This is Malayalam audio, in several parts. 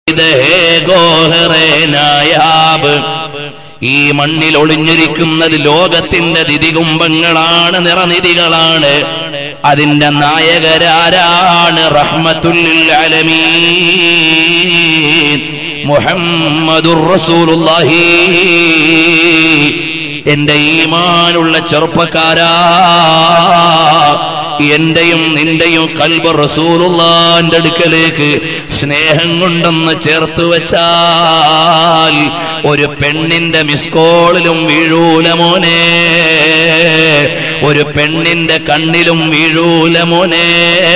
ഹേ ഗോഹറേ നായാബ് ഈ മണ്ണിൽ ഒളിഞ്ഞിരിക്കുന്നത് ലോകത്തിന്റെ ദിതികുംഭങ്ങളാണ് നിറനിധികളാണ് അതിന്റെ നായകരാരാണ് റഹ്മത്തുല്ലിൽ അലമീൻ മുഹമ്മദുർ റസൂലുള്ളാഹി എന്റെ ഈമാനുള്ള ചെറുപ്പക്കാരാ എന്റെയും നിന്റെയും കൽബ് റസൂലുള്ളാന്റെ അടുക്കലേക്ക് സ്നേഹം കൊണ്ടൊന്ന് ചേർത്ത് വെച്ചാൽ ഒരു പെണ്ണിന്റെ മിസ്കോളിലും വീഴൂല മോനെ ഒരു പെണ്ണിന്റെ കണ്ണിലും വീഴൂല മോനെ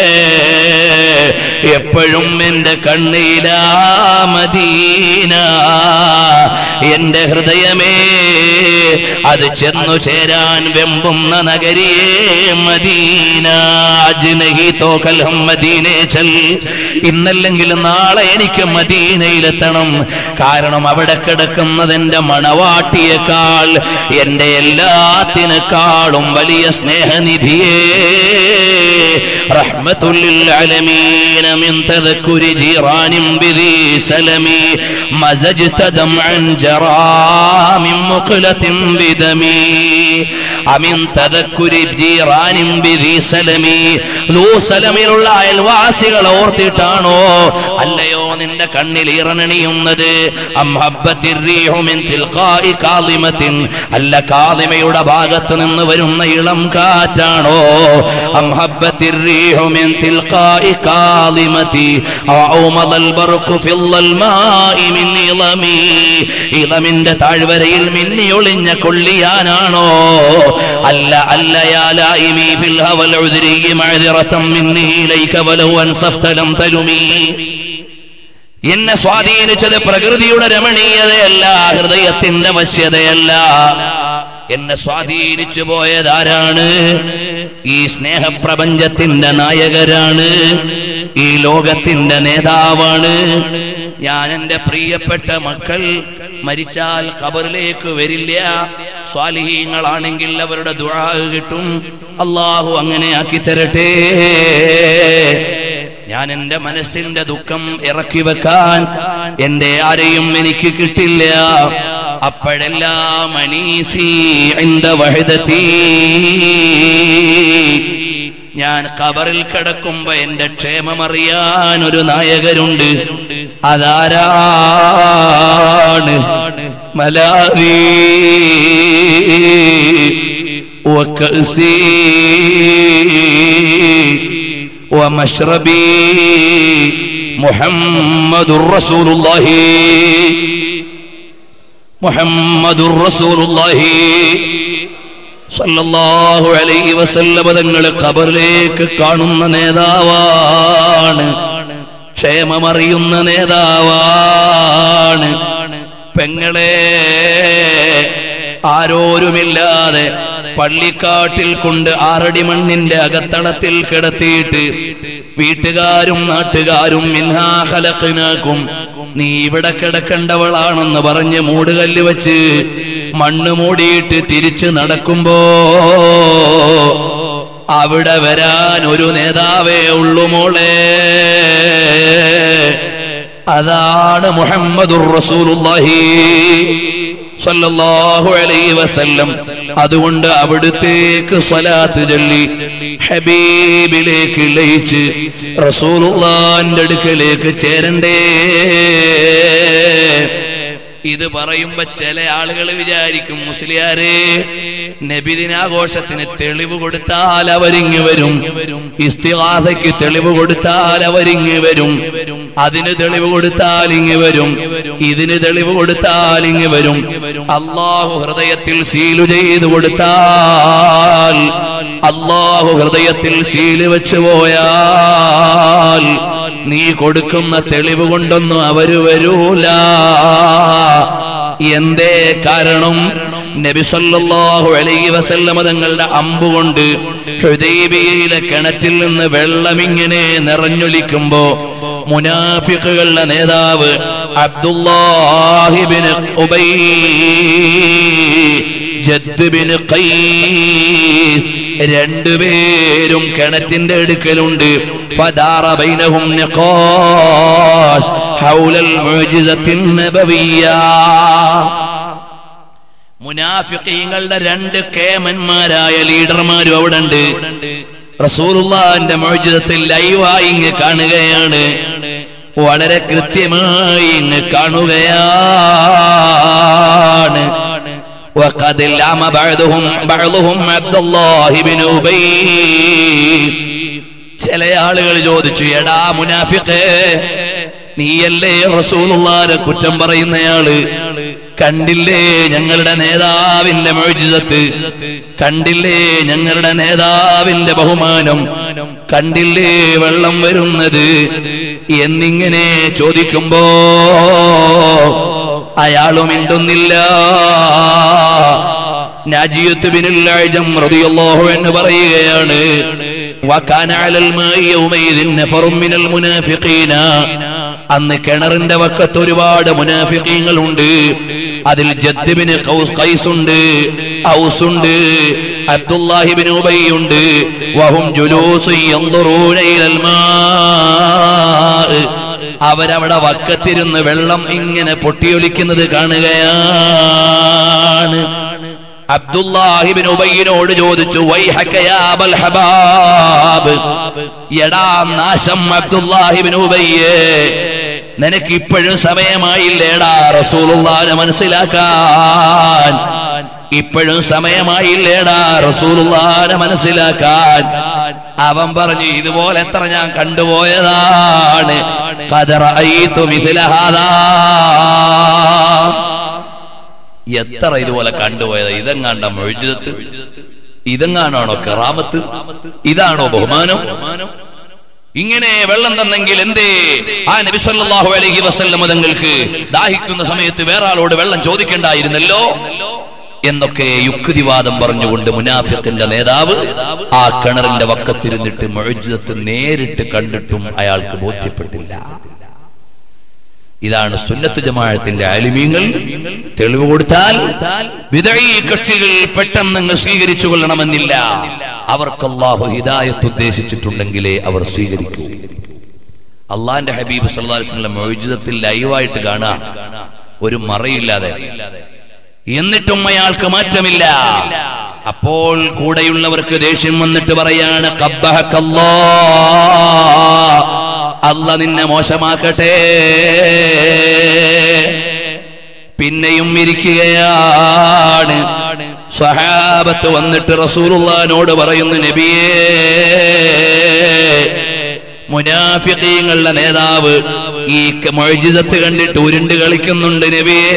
എപ്പോഴും എന്റെ കണ്ണീലാ മദീന എന്റെ ഹൃദയമേ അത് ചെന്നു ചേരാൻ വെമ്പുന്ന നഗരിയേ മദീന അജ്നഹി തോകൽ ഹം മദീനേ ചൽ ഇന്നല്ലെങ്കിൽ നാളെ എനിക്ക് മദീനയിലെത്തണം കാരണം അവിടെ കിടക്കുന്നത് എന്റെ മണവാട്ടിയേക്കാൾ എന്റെ എല്ലാത്തിനേക്കാളും വലിയ സ്നേഹനിധിയേ റഹ്മത്തുല്ലിൽ അലമീന മിൻ തദക്കുരി ജീറാനിൻ ബിദി സലമി മസജ്ത ദംഅൻ ജറാ മിൻ മുഖ്ലത്തിൻ ബിദമി അമിൻ തദക്കുരി ജീറാനിൻ ബിദി സലമി ലൂ സലമിലുള്ള അയൽവാസികളെ ഓർത്തിട്ടാണോ അല്ലയോ നിന്റെ കണ്ണിൽ ഇറണണിയുന്നത് അം ഹബ്ബത്തിർ റീഹു മിൻ തിൽഖാഇ കാളിമത്തിൻ അല്ല കാളിമയുടെ ഭാഗത്ത് നിന്ന് വരുന്ന ഇളം കാറ്റാണോ അം ഹബ്ബത്തിർ റീഹു മിൻ തിൽഖാഇ കാളിമതി ഔമദ البرق في الظلماء من ഇളമി ഇളമിന്റെ താഴ്വരയിൽ മിന്നി ഒളിഞ്ഞ കൊള്ളിയാനാണോ അല്ല അല്ല യാ ലായിമി ഫിൽ ഹവൽ ഉദ്രി മഅദിറതം മിന്നി ഇലൈക വലൗ അൻസഫ്ത ലം തലുമി എന്നെ സ്വാധീനിച്ചത് പ്രകൃതിയുടെ രമണീയതയല്ല ഹൃദയത്തിന്റെ വശ്യതയല്ല എന്നെ സ്വാധീനിച്ചു പോയതാരാണ് ഈ സ്നേഹപ്രപഞ്ചത്തിന്റെ നായകരാണ് ഈ ലോകത്തിന്റെ നേതാവാണ് ഞാൻ എന്റെ പ്രിയപ്പെട്ട മക്കൾ മരിച്ചാൽ ഖബറിലേക്ക് വരില്ല സ്വാലിഹീങ്ങളാണെങ്കിൽ അവരുടെ ദുആ കിട്ടും അള്ളാഹു അങ്ങനെ ആക്കി തരട്ടെ ഞാൻ എന്റെ മനസ്സിന്റെ ദുഃഖം ഇറക്കി വെക്കാൻ എന്റെ ആരെയും എനിക്ക് കിട്ടില്ല അപ്പോഴെല്ലാം അനീസി എന്റെ വഴുതത്തി ഞാൻ കബറിൽ കിടക്കുമ്പോ എന്റെ ക്ഷേമമറിയാൻ ഒരു നായകരുണ്ട് അതാരാണ് മലാവി ومشربي محمد رسول الله محمد رسول الله സല്ലല്ലാഹു അലൈഹി വസല്ലമ തങ്ങൾ ഖബറിലേക്ക് കാണുന്ന നേതാവാണ് ക്ഷേമമറിയുന്ന നേതാവാണ് പെങ്ങളെ ആരോരുമില്ലാതെ പള്ളിക്കാട്ടിൽ കൊണ്ട് ആറടി മണ്ണിന്റെ അകത്തളത്തിൽ കിടത്തിയിട്ട് വീട്ടുകാരും നാട്ടുകാരും മിൻഹാഹലക്കിനാക്കും നീ ഇവിടെ കിടക്കേണ്ടവളാണെന്ന് പറഞ്ഞ് മൂടുകല്ല് വെച്ച് മണ്ണ് മൂടിയിട്ട് തിരിച്ചു നടക്കുമ്പോ അവിടെ വരാൻ ഒരു നേതാവേ ഉള്ളു മോളെ അതാണ് മുഹമ്മദുർ റസൂലുള്ളാഹി സല്ലല്ലാഹു അലൈഹി വസല്ലം അതുകൊണ്ട് അവിടുത്തേക്ക് സ്വലാത്ത് ചൊല്ലി ഹബീബിലേക്ക് ലയിച്ച് റസൂലുള്ളാന്റെ അടുക്കലേക്ക് ചേരണ്ടേ ഇത് പറയുമ്പോ ചില ആളുകൾ വിചാരിക്കും മുസ്ലിയാരെ നബിദിനാഘോഷത്തിന് തെളിവ് കൊടുത്താൽ അവരിങ്ങ് വരും ഇസ്തിഹാസയ്ക്ക് തെളിവ് കൊടുത്താൽ അവരിങ്ങ് വരും അതിന് തെളിവ് കൊടുത്താൽ ഇങ്ങ് വരും ഇതിന് തെളിവ് കൊടുത്താൽ ഇങ്ങ് വരും അള്ളാഹു ഹൃദയത്തിൽ സീലു ചെയ്തു കൊടുത്താൽ അള്ളാഹു ഹൃദയത്തിൽ സീല് വെച്ചു പോയാൽ നീ കൊടുക്കുന്ന തെളിവ് കൊണ്ടൊന്നും അവര് വരൂല എന്തേ കാരണം നബി സല്ലല്ലാഹു അലൈഹി വസല്ലമ തങ്ങളുടെ അമ്പുകൊണ്ട് ഹുദൈബിയയിലെ കിണറ്റിൽ നിന്ന് വെള്ളമിങ്ങനെ നിറഞ്ഞൊലിക്കുമ്പോ മുനാഫിക്കുകളുടെ നേതാവ് അബ്ദുല്ലാഹിബിന് ഉബൈ ജദ്ബിന് ഖൈസ് രണ്ടുപേരും കിണറ്റിന്റെ അടുക്കലുണ്ട് ഫദാറ ബൈനഹും നിഖാഷ് حول المعجزة النبوية മുനാഫിക്കീങ്ങളുടെ രണ്ട് കേമന്മാരായ ലീഡർമാരും അവിടെ ഉണ്ട് റസൂലുള്ളാന്റെ മോചിതത്തിൽ ലൈവായി ഇങ്ങ് കാണുകയാണ് വളരെ കൃത്യമായി ഇങ്ങ് കാണുകയാണ് وقد لام بعضهم بعضهم عبد الله بن أبي ചില ആളുകൾ ചോദിച്ചു എടാ മുനാഫിഖേ നീയല്ലേ റസൂലുള്ളാരെ കുറ്റം പറയുന്നയാള് കണ്ടില്ലേ ഞങ്ങളുടെ നേതാവിന്റെ മോചിതത്ത് കണ്ടില്ലേ ഞങ്ങളുടെ നേതാവിന്റെ ബഹുമാനം കണ്ടില്ലേ വെള്ളം വരുന്നത് എന്നിങ്ങനെ ചോദിക്കുമ്പോ അയാളും മിണ്ടുന്നില്ല നാജിയത്ത് ബിനുൽ അഅ്ജം റളിയല്ലാഹു എന്ന് പറയുകയാണ് വകാന അലൽ മാഇ യൗമൈദിൻ നഫറും മിനൽ മുനാഫിഖീന അന്ന് കിണറിന്റെ വക്കത്ത് ഒരുപാട് മുനാഫിഖീങ്ങൾ ഉണ്ട് അതിൽ ജദ്ദിബിന് ഖൈസ് ഉണ്ട് ഔസ് ഉണ്ട് അബ്ദുല്ലാഹിബിൻ ഉബൈ ഉണ്ട് വഹും ജുലൂസ് യൻദുറൂന ഇലൽ മാ അവരവിടെ വക്കത്തിരുന്ന് വെള്ളം ഇങ്ങനെ പൊട്ടിയൊലിക്കുന്നത് കാണുകയാണ് അബ്ദുല്ലാഹിബിൻ ഉബയ്യനോട് ചോദിച്ചു വൈഹക യാ അബൽ ഹബാബ് എടാ നാശം അബ്ദുല്ലാഹിബിൻ ഉബയ്യേ നിനക്ക് ഇപ്പോഴും സമയമായില്ലേടാ റസൂലുള്ളാനെ മനസ്സിലാക്കാൻ ഇപ്പോഴും സമയമായില്ലേടാ റസൂലുള്ളാനെ മനസ്സിലാക്കാൻ അവൻ പറഞ്ഞു ഇതുപോലെ എത്ര ഞാൻ കണ്ടുപോയതാണ് ഖദ റഅയ്തു മിഥ്ല ഹാദാ എത്ര ഇതുപോലെ കണ്ടുപോയത് ഇതെങ്ങാണ്ട മൊഴിജത്ത് ഇതെങ്ങാനാണോ കറാമത്ത് ഇതാണോ ബഹുമാനം ഇങ്ങനെ വെള്ളം തന്നെങ്കിൽ എന്തേ ആ നബി സല്ലല്ലാഹു അലൈഹി വസല്ലം തങ്ങൾക്ക് ദാഹിക്കുന്ന സമയത്ത് വേറെ ആളോട് വെള്ളം ചോദിക്കേണ്ടായിരുന്നല്ലോ എന്നൊക്കെ യുക്തിവാദം പറഞ്ഞുകൊണ്ട് മുനാഫിഖിന്റെ നേതാവ് ആ കിണറിന്റെ വക്കത്തിരുന്നിട്ട് മൊഴിജത്ത് നേരിട്ട് കണ്ടിട്ടും അയാൾക്ക് ബോധ്യപ്പെട്ടില്ല ഇതാണ് സുന്നത്ത് ജമാഅത്തിന്റെ ആലിമീങ്ങൾ തെളിവ് കൊടുത്താൽ വിദഈ കക്ഷികൾ പെട്ടെന്ന് സ്വീകരിച്ചു കൊള്ളണമെന്നില്ല അവർക്ക് അള്ളാഹു ഹിദായത്ത് ഉദ്ദേശിച്ചിട്ടുണ്ടെങ്കിലേ അവർ സ്വീകരിക്കൂ അള്ളാന്റെ ഹബീബ് സല്ലല്ലാഹു അലൈഹി വസല്ലം മൗജിദത്തിൽ ലൈവായിട്ട് കാണാം ഒരു മറയില്ലാതെ എന്നിട്ടും അയാൾക്ക് മാറ്റമില്ല അപ്പോൾ കൂടെയുള്ളവർക്ക് ദേഷ്യം വന്നിട്ട് പറയാണ് ഖബ്ബഹക്കല്ലാ അല്ല നിന്നെ മോശമാക്കട്ടെ പിന്നെയും ഇരിക്കുകയാണ് സ്വഹാബത്ത് വന്നിട്ട് റസൂലുള്ളാനോട് പറയുന്നു നബിയേ മുനാഫിഖീങ്ങളുടെ നേതാവ് ഈ മൊഴിജിതത്ത് കണ്ടിട്ട് ഉരുണ്ട് കളിക്കുന്നുണ്ട് നബിയേ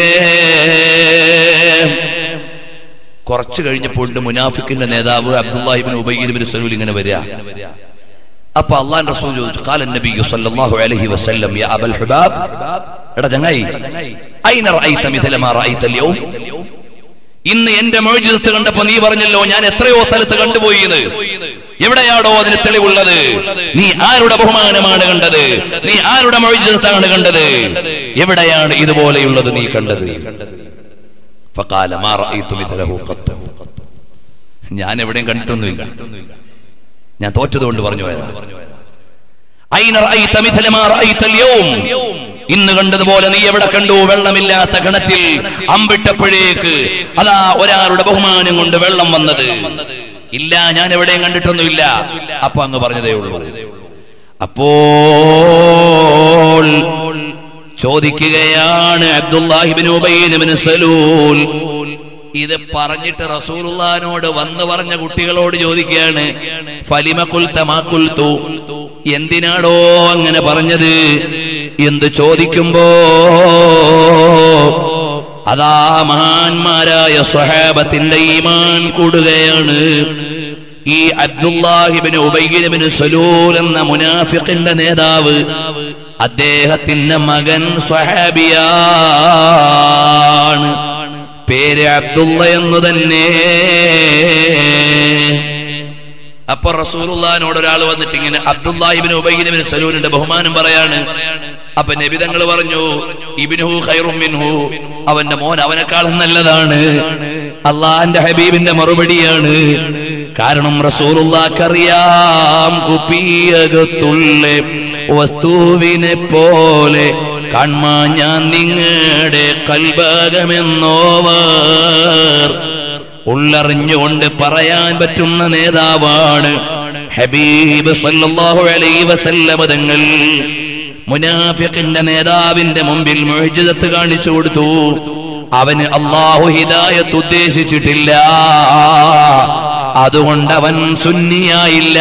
കുറച്ചു കഴിഞ്ഞപ്പോൾ മുനാഫിക്കിന്റെ നേതാവ് അബ്ദുല്ലാഹിബിൻ ഉബൈബിൻ സലൂൽ ഇങ്ങനെ വരിക അപ്പൊ അള്ളാൻ റസൂൽ ചോദിച്ചു കാലൻ നബി സല്ലല്ലാഹു അലൈഹി വസല്ലം യാ അബൽ ഹുബാബ് എടാ ചങ്ങായി ഐന റഅയ്ത മിഥല മാ റഅയ്ത അൽയൗം ഇന്ന് എന്റെ മൊഴിജിതത്ത് കണ്ടപ്പോ നീ പറഞ്ഞല്ലോ ഞാൻ എത്രയോ സ്ഥലത്ത് കണ്ടുപോയി എന്ന് എവിടെയാടോ അതിന് തെളിവുള്ളത് നീ ആരുടെ ബഹുമാനമാണ് കണ്ടത് നീ ആരുടെ മൊഴിജിതത്താണ് കണ്ടത് എവിടെയാണ് ഇതുപോലെയുള്ളത് നീ കണ്ടത് ഫഖാല മാ റഅയ്തു മിഥലഹു ഖത്ത് ഞാൻ എവിടെയും കണ്ടിട്ടൊന്നുമില്ല ഞാൻ തോറ്റതുകൊണ്ട് പറഞ്ഞു പോയതാണ് ഐന റഅയ്ത മിഥല മാ റഅയ്ത അൽയൗം ഇന്ന് കണ്ടതുപോലെ നീ എവിടെ കണ്ടു വെള്ളമില്ലാത്ത കിണറ്റിൽ അമ്പിട്ടപ്പോഴേക്ക് അതാ ഒരാളുടെ ബഹുമാനം കൊണ്ട് വെള്ളം വന്നത് ഇല്ല ഞാൻ എവിടെയും കണ്ടിട്ടൊന്നുമില്ല അപ്പൊ അങ്ങ് പറഞ്ഞതേ ഉള്ളൂ അപ്പോൾ ചോദിക്കുകയാണ് അബ്ദുല്ലാഹിബിൻ ഉബൈൻ സലൂൽ ഇത് പറഞ്ഞിട്ട് റസൂലുള്ളാനോട് വന്ന് പറഞ്ഞ കുട്ടികളോട് ചോദിക്കുകയാണ് ഫലിമ കുൽത്ത മാ കുൽത്തു എന്തിനാടോ അങ്ങനെ പറഞ്ഞത് എന്ന് ചോദിക്കുമ്പോ അതാ മഹാന്മാരായ സ്വഹാബത്തിന്റെ ഈമാൻ കൂടുകയാണ് ഈ അബ്ദുല്ലാഹിബിന് ഉബൈബിന് സലൂൽ എന്ന മുനാഫിഖിന്റെ നേതാവ് അദ്ദേഹത്തിന്റെ മകൻ സ്വഹാബിയാണ് പേര് അബ്ദുള്ള എന്നു തന്നെ അപ്പൊ റസൂലുള്ളാനോട് ഒരാൾ വന്നിട്ട് ഇങ്ങനെ അബ്ദുല്ലാഹിബിന് ഉബൈബിന് സലൂലിന്റെ ബഹുമാനം പറയാണ് അപ്പൊ നബി തങ്ങൾ പറഞ്ഞു ഇബിനുഹു ഖൈറും മിൻഹു അവന്റെ മോൻ അവനെക്കാളും നല്ലതാണ് അള്ളാന്റെ ഹബീബിന്റെ മറുപടിയാണ് കാരണം റസൂലുള്ളാക്കറിയാം കുപ്പിയകത്തുള്ള വസ്തുവിനെ പോലെ കാൺമാ ഞാൻ നിങ്ങളുടെ കൽഭാഗമെന്നോവർ ഉള്ളറിഞ്ഞുകൊണ്ട് പറയാൻ പറ്റുന്ന നേതാവാണ് ഹബീബ് സല്ലല്ലാഹു അലൈഹി വസല്ലമ തങ്ങൾ മുനാഫിഖിന്റെ നേതാവിന്റെ മുമ്പിൽ മുഅ്ജിസത്ത് കാണിച്ചു കൊടുത്തു അവന് അള്ളാഹു ഹിദായത്ത് ഉദ്ദേശിച്ചിട്ടില്ല അതുകൊണ്ട് അവൻ സുന്നിയായില്ല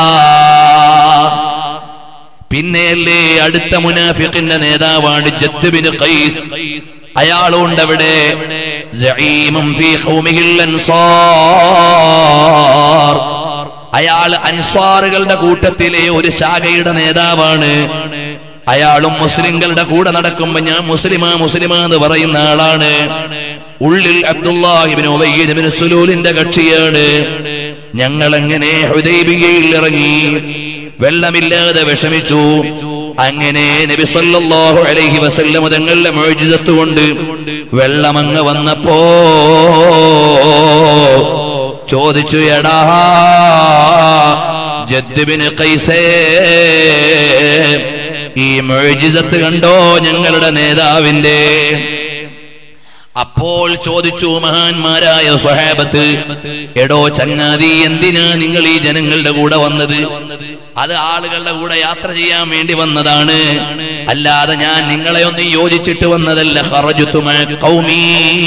പിന്നെയല്ലേ അടുത്ത മുനാഫിഖിന്റെ നേതാവാണ് ജദ്ബിന് ഖൈസ് അയാളുണ്ട് അവിടെ സഈമും ഫീ ഖൗമിഹിൽ അൻസാർ അയാൾ അൻസ്വാറുകളുടെ കൂട്ടത്തിലെ ഒരു ശാഖയുടെ നേതാവാണ് അയാളും മുസ്ലിങ്ങളുടെ കൂടെ നടക്കുമ്പോ ഞാൻ മുസ്ലിമാ മുസ്ലിമാ എന്ന് പറയുന്ന ആളാണ് ഉള്ളിൽ അബ്ദുല്ലാഹിബിൻ ഉബയ്യിബിൻ സുലൂലിന്റെ കക്ഷിയാണ് ഞങ്ങൾ എങ്ങനെ ഹുദൈബിയയിൽ ഇറങ്ങി വെള്ളമില്ലാതെ വിഷമിച്ചു അങ്ങനെ നബി സല്ലല്ലാഹു അലൈഹി വസല്ലം തങ്ങളുടെ മോചിതത്ത് കൊണ്ട് വെള്ളമങ്ങ് വന്നപ്പോ ചോദിച്ചു എടാ ജദ്ബിന് കൈസേ ഈ മോചിതത്ത് കണ്ടോ ഞങ്ങളുടെ നേതാവിന്റെ അപ്പോൾ ചോദിച്ചു മഹാന്മാരായ സ്വഹാബത്ത് എടോ ചങ്ങാതി എന്തിനാ നിങ്ങൾ ഈ ജനങ്ങളുടെ കൂടെ വന്നത് അത് ആളുകളുടെ കൂടെ യാത്ര ചെയ്യാൻ വേണ്ടി വന്നതാണ് അല്ലാതെ ഞാൻ നിങ്ങളെ ഒന്ന് യോജിച്ചിട്ട് വന്നതല്ല ഖറജുതു മഅ ഖൗമീ.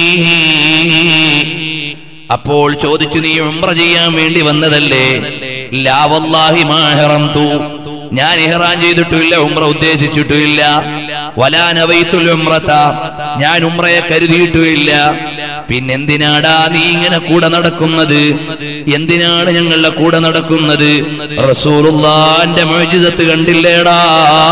അപ്പോൾ ചോദിച്ചു നീ ഉംറ ചെയ്യാൻ വേണ്ടി വന്നതല്ലേ ലാ വല്ലാഹി മാ ഹറംതു ഞാൻ ഇഹ്റാൻ ചെയ്തിട്ടില്ല ഉംറ ഉദ്ദേശിച്ചിട്ടുമില്ല വലാ നവൈത്തുൽ ഉംറത ഞാൻ ഉംറയെ കരുതിയിട്ടുമില്ല പിന്നെന്തിനാടാ നീ ഇങ്ങനെ കൂടെ നടക്കുന്നത് എന്തിനാണ് ഞങ്ങളുടെ കൂടെ നടക്കുന്നത് റസൂലുള്ളാന്റെ മോചിതത്ത് കണ്ടില്ലേടാ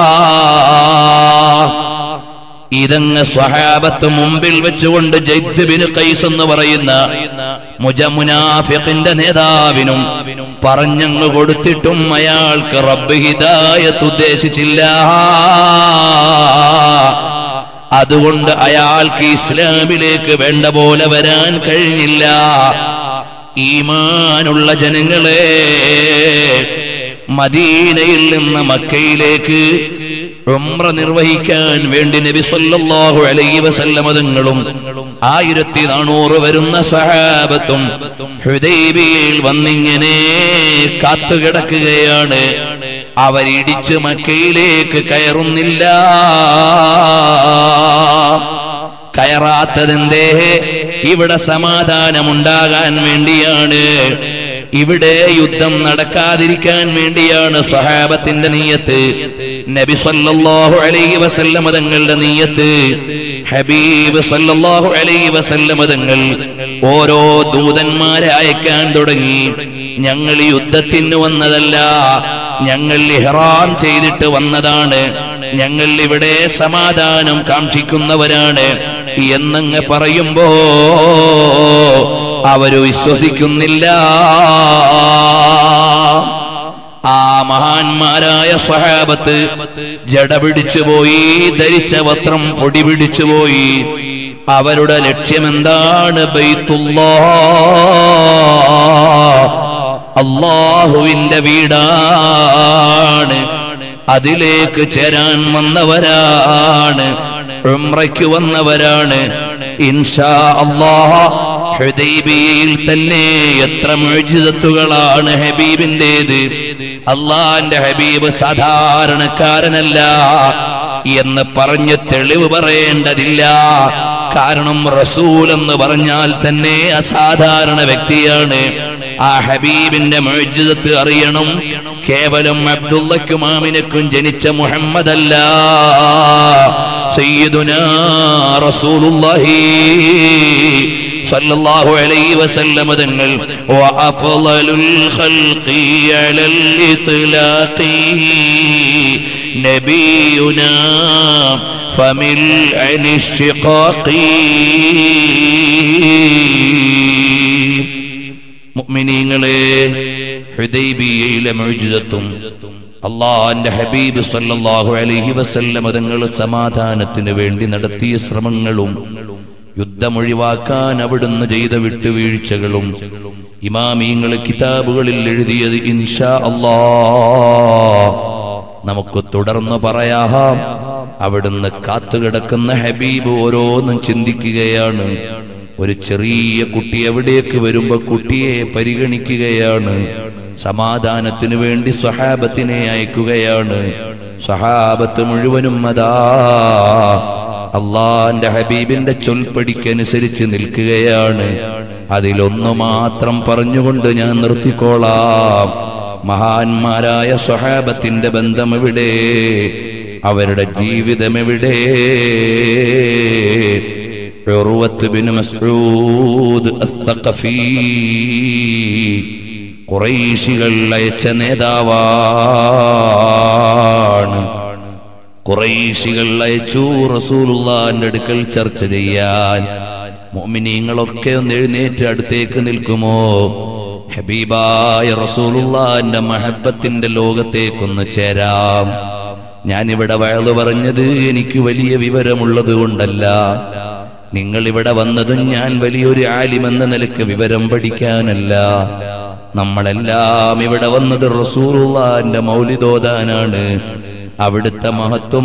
ഇതങ്ങ് സ്വഹാബത്ത് മുമ്പിൽ വെച്ചുകൊണ്ട് ജയ്ദ് ബിൻ ഖൈസ് എന്ന് പറയുന്ന മുജമുനാഫിഖിന്റെ നേതാവിനും പറഞ്ഞങ്ങ് കൊടുത്തിട്ടും അയാൾക്ക് റബ്ബ് ഹിദായത്ത് ഉദ്ദേശിച്ചില്ല അതുകൊണ്ട് അയാൾക്ക് ഇസ്ലാമിലേക്ക് വേണ്ട പോലെ വരാൻ കഴിഞ്ഞില്ല ഈമാനുള്ള ജനങ്ങളെ മദീനയിൽ നിന്ന് മക്കയിലേക്ക് ഉംറ നിർവഹിക്കാൻ വേണ്ടി നബി സല്ലല്ലാഹു അലൈഹി വസല്ലമ തങ്ങളും ആയിരത്തി നാനൂറ് വരുന്ന സഹാബത്തും ഹുദൈബിയയിൽ വന്നിങ്ങനെ കാത്തുകിടക്കുകയാണ് അവരിടിച്ച് മക്കയിലേക്ക് കയറുന്നില്ല കയറാത്തതെന്തേ ഇവിടെ സമാധാനമുണ്ടാകാൻ വേണ്ടിയാണ് ഇവിടെ യുദ്ധം നടക്കാതിരിക്കാൻ വേണ്ടിയാണ് സ്വഹാബത്തിന്റെ നീയത്ത് നബി സല്ലല്ലാഹു അലൈഹി വസല്ലമ തങ്ങളുടെ നീയത്ത് ഹബീബ് സല്ലല്ലാഹു അലൈഹി വസല്ലമ തങ്ങൾ ഓരോ ദൂതന്മാരെ അയക്കാൻ തുടങ്ങി ഞങ്ങൾ യുദ്ധത്തിന് വന്നതല്ല ഞങ്ങൾ ഇഹ്റാം ചെയ്തിട്ട് വന്നതാണ് ഞങ്ങൾ ഇവിടെ സമാധാനം കാക്ഷിക്കുന്നവരാണ് എന്നങ്ങ് പറയുമ്പോ അവര് വിശ്വസിക്കുന്നില്ല ആ മഹാന്മാരായ സ്വഹാബത്ത് ജട പിടിച്ചുപോയി ധരിച്ച വസ്ത്രം പൊടി പിടിച്ചുപോയി അവരുടെ ലക്ഷ്യമെന്താണ് ബൈത്തുല്ലാ അള്ളാഹുവിന്റെ വീടാണ് അതിലേക്ക് ചേരാൻ വന്നവരാണ് ഉംറയ്ക്ക് വന്നവരാണ് ഇൻഷാ അള്ളാഹ് ഹുദൈബിയയിൽ തന്നെ എത്ര മുഴുജിതത്തുകളാണ് ഹബീബിന്റേത് അള്ളാന്റെ ഹബീബ് സാധാരണക്കാരനല്ല എന്ന് പറഞ്ഞ് തെളിവ് പറയേണ്ടതില്ല കാരണം റസൂൽ എന്ന് പറഞ്ഞാൽ തന്നെ അസാധാരണ വ്യക്തിയാണ് ആ ഹബീബിന്റെ മുഴുജിതത്ത് അറിയണം കേവലം അബ്ദുള്ളക്കും ആമിനക്കും ജനിച്ച മുഹമ്മദല്ല സയ്യിദുനാ റസൂലുള്ളാഹി സല്ലല്ലാഹു അലൈഹി വസല്ലമ തങ്ങൾ വഅഫ്ളലുൽ ഖൽഖി അലൽ ഇത്ലാഖി നബിയുനാ ഫമിൽ അനിശ്ശിഖാഖി മുഅ്മിനീങ്ങളെ ഹുദൈബിയയിലെ മുഅ്ജിസത്തും അള്ളാന്റെ ഹബീബ് സല്ലല്ലാഹു അലൈഹി വസല്ലമ തങ്ങൾ സമാധാനത്തിന് വേണ്ടി നടത്തിയ ശ്രമങ്ങളും യുദ്ധമൊഴിവാക്കാൻ അവിടുന്ന് ചെയ്ത വിട്ടുവീഴ്ചകളും ഇമാമീങ്ങൾ കിതാബുകളിൽ എഴുതിയത് ഇൻഷാ അല്ലാ നമുക്ക് തുടർന്ന് പറയാം അവിടുന്ന് കാത്തുകിടക്കുന്ന ഹബീബ് ഓരോന്നും ചിന്തിക്കുകയാണ് ഒരു ചെറിയ കുട്ടി എവിടേക്ക് വരുമ്പോ കുട്ടിയെ പരിഗണിക്കുകയാണ് സമാധാനത്തിനു വേണ്ടി സ്വഹാബത്തിനെ അയക്കുകയാണ് സ്വഹാബത്ത് മുഴുവനും അതാ അള്ളാന്റെ ഹബീബിന്റെ ചൊൽപ്പടിക്കനുസരിച്ച് നിൽക്കുകയാണ് അതിലൊന്നു മാത്രം പറഞ്ഞുകൊണ്ട് ഞാൻ നിർത്തിക്കോളാം മഹാന്മാരായ സ്വഹാബത്തിന്റെ ബന്ധം എവിടെ അവരുടെ ജീവിതം എവിടെ ഉർവത്ത് ബിൻ മസ്ഊദ് അസ്തഖഫി ഖുറൈശികൾ അയച്ച നേതാവാണ് ഖുറൈശികൾ അയച്ചു റസൂലുള്ളാന്റെ അടുക്കൽ ചർച്ച ചെയ്യാൻ മോമിനീങ്ങളൊക്കെ ഒന്ന് എഴുന്നേറ്റ് അടുത്തേക്ക് നിൽക്കുമോ ഹബീബായ റസൂലുള്ളാന്റെ മഹബത്തിന്റെ ലോകത്തേക്കൊന്ന് ചേരാം ഞാനിവിടെ വയലു പറഞ്ഞത് എനിക്ക് വലിയ വിവരമുള്ളത് കൊണ്ടല്ല നിങ്ങൾ ഇവിടെ വന്നതും ഞാൻ വലിയൊരു ആലിമെന്ന നിലക്ക് വിവരം പഠിക്കാനല്ല നമ്മളെല്ലാം ഇവിടെ വന്നത് റസൂലുള്ളാന്റെ മൗലിദോദാനാണ് അവിടുത്തെ മഹത്വം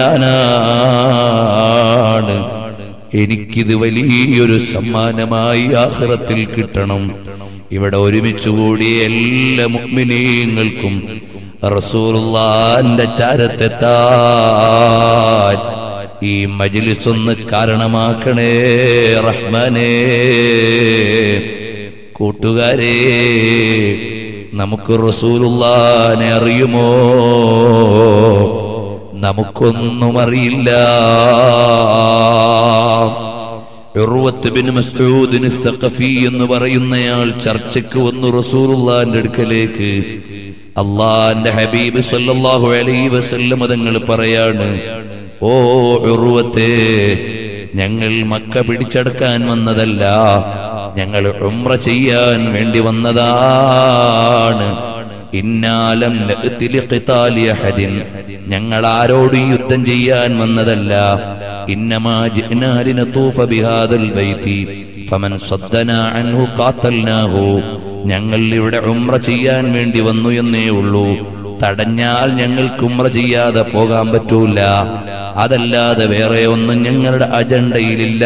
പറയാനാണ് എനിക്കിത് വലിയൊരു സമ്മാനമായി ആഹ്റത്തിൽ കിട്ടണം ഇവിടെ ഒരുമിച്ച് കൂടിയ എല്ലാ മുഗ്മിനീങ്ങൾക്കും റസൂലുള്ളാന്റെ ചാരത്തെത്താൻ ഈ മജ്ലിസ് ഒന്ന് കാരണമാക്കണേ റഹ്മാനേ കൂട്ടുകാരെ നമുക്ക് റസൂലുള്ളാനെ അറിയുമോ നമുക്കൊന്നും അറിയില്ല ഉർവത്ത് ബിൻ മസ്ഊദിന് സഖഫി എന്ന് പറയുന്നയാൾ ചർച്ചയ്ക്ക് വന്നു റസൂലുള്ളാന്റെ അടുക്കലേക്ക് അള്ളാന്റെ ഹബീബ് സല്ലല്ലാഹു അലൈഹി വസല്ലം തങ്ങൾ പറയാണ് ഓ ഉർവത്തെ ഞങ്ങൾ മക്ക പിടിച്ചടക്കാൻ വന്നതല്ല ഞങ്ങൾ ഉംറ ചെയ്യാൻ വേണ്ടി വന്നതാണ് ഇന്നാലം നഅ്തി ലിഖിതാലി അഹദിൻ ഞങ്ങൾ ആരോടും യുദ്ധം ചെയ്യാൻ വന്നതല്ല ഇന്നമാ ജിഅ്നാ ലിനതൂഫ ബിഹാദൽ ബൈതി ഫമൻ സദ്ദനാ അൻഹു ഖാതൽനാഹു ഞങ്ങൾ ഇവിടെ ഉംറ ചെയ്യാൻ വേണ്ടി വന്നു എന്നേ ഉള്ളൂ തടഞ്ഞാൽ ഞങ്ങൾക്ക് ഉംറ ചെയ്യാതെ പോകാൻ പറ്റൂല അതല്ലാതെ വേറെ ഒന്നും ഞങ്ങളുടെ അജണ്ടയിലില്ല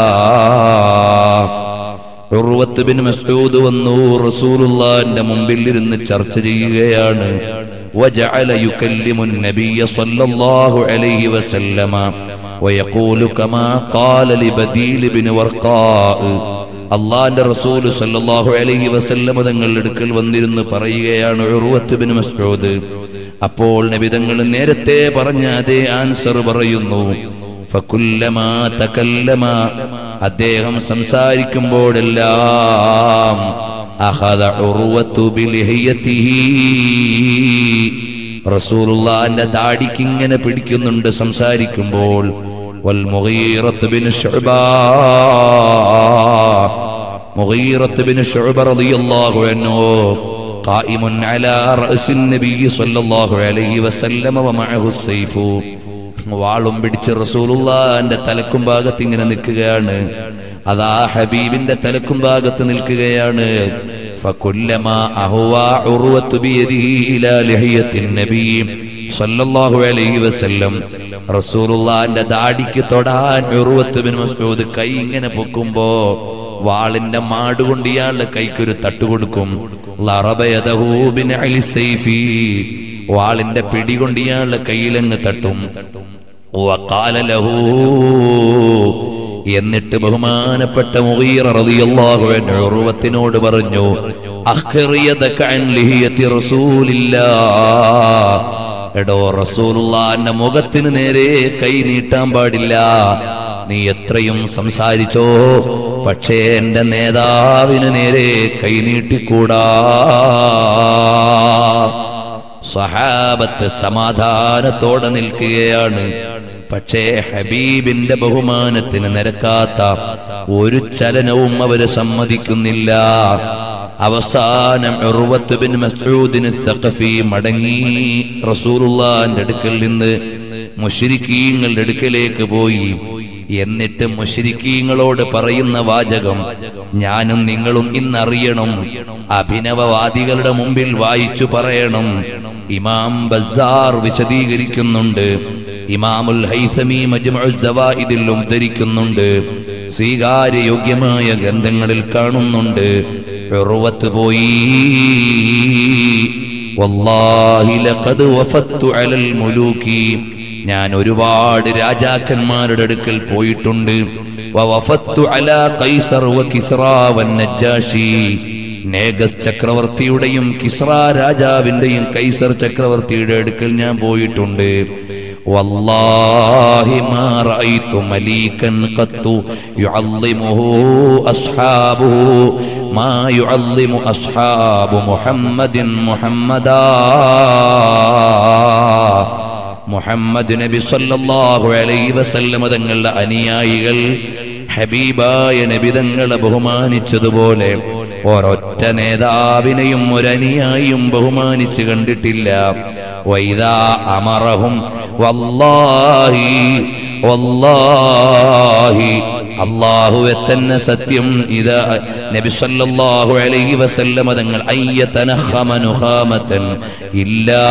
ഉർവത്ത് ബിൻ മസ്ഊദ് വന്നു റസൂലുള്ളാഹിന്റെ മുമ്പിൽ ഇരുന്ന് ചർച്ച ചെയ്യുകയാണ് وجعل يكلم النبي صلى الله عليه وسلم ويقول كما قال لبديل بن ورقاء അള്ളാന്റെ റസൂൽ സല്ലല്ലാഹു അലൈഹി വസല്ലമ തങ്ങളുടെ അടുക്കൽ വന്നിരുന്ന് പറയുകയാണ് ഉർവത്ത് ബിൻ മസ്ഊദ് അപ്പോൾ നബി തങ്ങൾ നേരത്തെ പറഞ്ഞ അതേ ആൻസർ പറയുന്നു ഫകുല്ലമാ തകല്ലമ അദ്ദേഹം സംസാരിക്കുമ്പോഴെല്ലാം അഖദ ഉർവത്തു ബിലിഹിയതിഹി റസൂലുള്ളാന്റെ ദാടിക്ക് ഇങ്ങനെ പിടിക്കുന്നുണ്ട് സംസാരിക്കുമ്പോൾ വൽ മുഗീറത്ത് ബിൻ ശുഅബ മുഗീറത്ത് ബിൻ ശുഅബ റളിയല്ലാഹു അൻഹു قائم على رأس النبي صلى الله عليه وسلم ومعه السيف വാളും പിടിച്ച് റസൂലുള്ളാന്റെ തലക്കും ഭാഗത്ത് ഇങ്ങനെ നിൽക്കുകയാണ് അതാ ഹബീബിന്റെ തലക്കും ഭാഗത്ത് നിൽക്കുകയാണ് فكلما أهوى عروة بيده إلى لحية النبي صلى الله عليه وسلم റസൂലുള്ളാന്റെ ദാടിക്ക് തൊടാൻ ഉറുവത്ത് ബിൻ മസ്ഊദ് കൈ ഇങ്ങനെ പൊക്കുമ്പോ വാളിന്റെ മാട് കൊണ്ട് ഇയാളുടെ കൈക്കൊരു തട്ടുകൊടുക്കും ലറബയദഹു ബിനഅലി സൈഫി വാളിന്റെ പിടി കൊണ്ട് ഇയാളുടെ കയ്യിലങ്ങ് തട്ടും വഖാല ലഹു എന്നിട്ട് ബഹുമാനപ്പെട്ട മുഗീറ റളിയല്ലാഹു അൻഹു ഉർവത്തിനോട് പറഞ്ഞു അഖ്റിയദക അൻ ലിഹിയത്തി റസൂലില്ലാഹ് എടോ റസൂലുള്ളാന്റെ മുഖത്തിന് നേരെ കൈ നീട്ടാൻ പാടില്ല നീ എത്രയും സംസാരിച്ചോ പക്ഷേ എന്റെ നേതാവിന് നേരെ കൈ നീട്ടിക്കൂടാ സ്വഹാബത്ത് സമാധാനത്തോടെ നിൽക്കുകയാണ് പക്ഷേ ഹബീബിന്റെ ബഹുമാനത്തിന് നിരക്കാത്ത ഒരു ചലനവും അവര് സമ്മതിക്കുന്നില്ല അവസാനം ഉർവത്ത് ബിൻ മസ്ഊദിന് തഖഫി മടങ്ങി റസൂലുള്ളാന്റെ അടുക്കൽ നിന്ന് മുശ്രിക്കീങ്ങളുടെ അടുക്കലേക്ക് പോയി എന്നിട്ട് മുശ്രിക്കീങ്ങളോട് പറയുന്ന വാചകം ഞാനും നിങ്ങളും ഇന്നറിയണം അഭിനവവാദികളുടെ മുമ്പിൽ വായിച്ചു പറയണം ഇമാം ബസാർ വിശദീകരിക്കുന്നുണ്ട് ഇമാമുൽ ഹൈസമി മജ്മുഉ സവാഇദിൽ ഉദ്ധരിക്കുന്നുണ്ട് സ്വീകാര്യയോഗ്യമായ ഗ്രന്ഥങ്ങളിൽ കാണുന്നുണ്ട് ഉർവത്ത് പോയി വല്ലാഹി ലഖദ് വഫത്തു അലൽ മുലൂക്കി ഞാൻ ഒരുപാട് രാജാക്കന്മാരുടെ അടുക്കൽ പോയിട്ടുണ്ട് വവഫത്തു അലാ ഖൈസർ വ കിസ്റ വൻ നജ്ജാഷി നേഗസ് ചക്രവർത്തിയുടെയും കിസ്റ രാജാവിന്റെയും കൈസർ ചക്രവർത്തിയുടെ അടുക്കൽ ഞാൻ പോയിട്ടുണ്ട് والله ما رأيت مليكا قط يعظمه أصحابه ما يعظم أصحاب محمد محمدا മുഹമ്മദ് നബി സല്ലല്ലാഹു അലൈഹി വസല്ലമ തങ്ങളുടെ അനുയായികൾ ഹബീബായ നബി തങ്ങളെ ബഹുമാനിച്ചതുപോലെ ഒരൊറ്റ നേതാവിനെയും ഒരനുയായിയും ബഹുമാനിച്ച് കണ്ടിട്ടില്ല വൈദാ അമറഹും വല്ലാഹി വല്ലാഹി അള്ളാഹുവെ തന്നെ സത്യം ഇതാ നബി സല്ലല്ലാഹു അലൈഹി വസല്ലമ തങ്ങൾ അയ്യതനഖമ നുഖാമതൻ ഇല്ലാ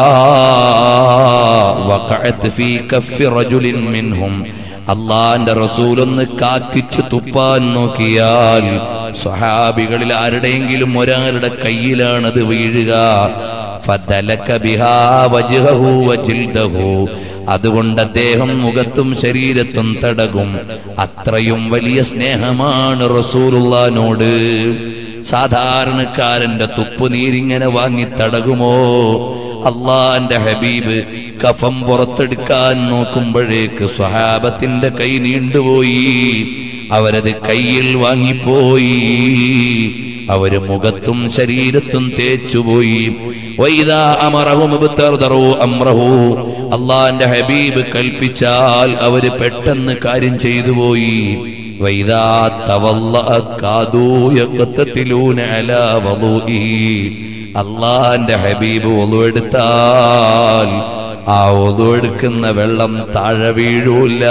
വഖഅത് ഫീ കഫി റജുലിൻ മിൻഹും അള്ളാന്റെ റസൂലൊന്ന് കാക്കിച്ച് തുപ്പാൻ നോക്കിയാൽ സ്വഹാബികളിൽ ആരുടെയെങ്കിലും ഒരാളുടെ കയ്യിലാണത് വീഴുക ഫദലക ബിഹാ വജ്ഹഹു വജിൽദഹു അതുകൊണ്ട് അദ്ദേഹം മുഖത്തും ശരീരത്തും തടകും അത്രയും വലിയ സ്നേഹമാണ് റസൂലുള്ളാനോട് സാധാരണക്കാരന്റെ തുപ്പുനീരിങ്ങനെ വാങ്ങി തടകുമോ അള്ളാന്റെ ഹബീബ് കഫം പുറത്തെടുക്കാൻ നോക്കുമ്പോഴേക്ക് സ്വഹാബത്തിന്റെ കൈ നീണ്ടുപോയി അവരത് കയ്യിൽ വാങ്ങിപ്പോയി അവര് മുഖത്തും ശരീരത്തും തേച്ചുപോയി വൈദാ അമറഹും ഇബ്തർദറു അംറഹു അള്ളാന്റെ ഹബീബ് കൽപ്പിച്ചാൽ അവര് പെട്ടെന്ന് കാര്യം ചെയ്തു പോയി വൈദാ തവല്ലഅ കാദൂ യഖ്തതിലൂന അലാ വളൂഇ അള്ളാന്റെ ഹബീബ് ഒളുവെടുത്താൽ ആ ഒളുവെടുക്കുന്ന വെള്ളം താഴെ വീഴൂല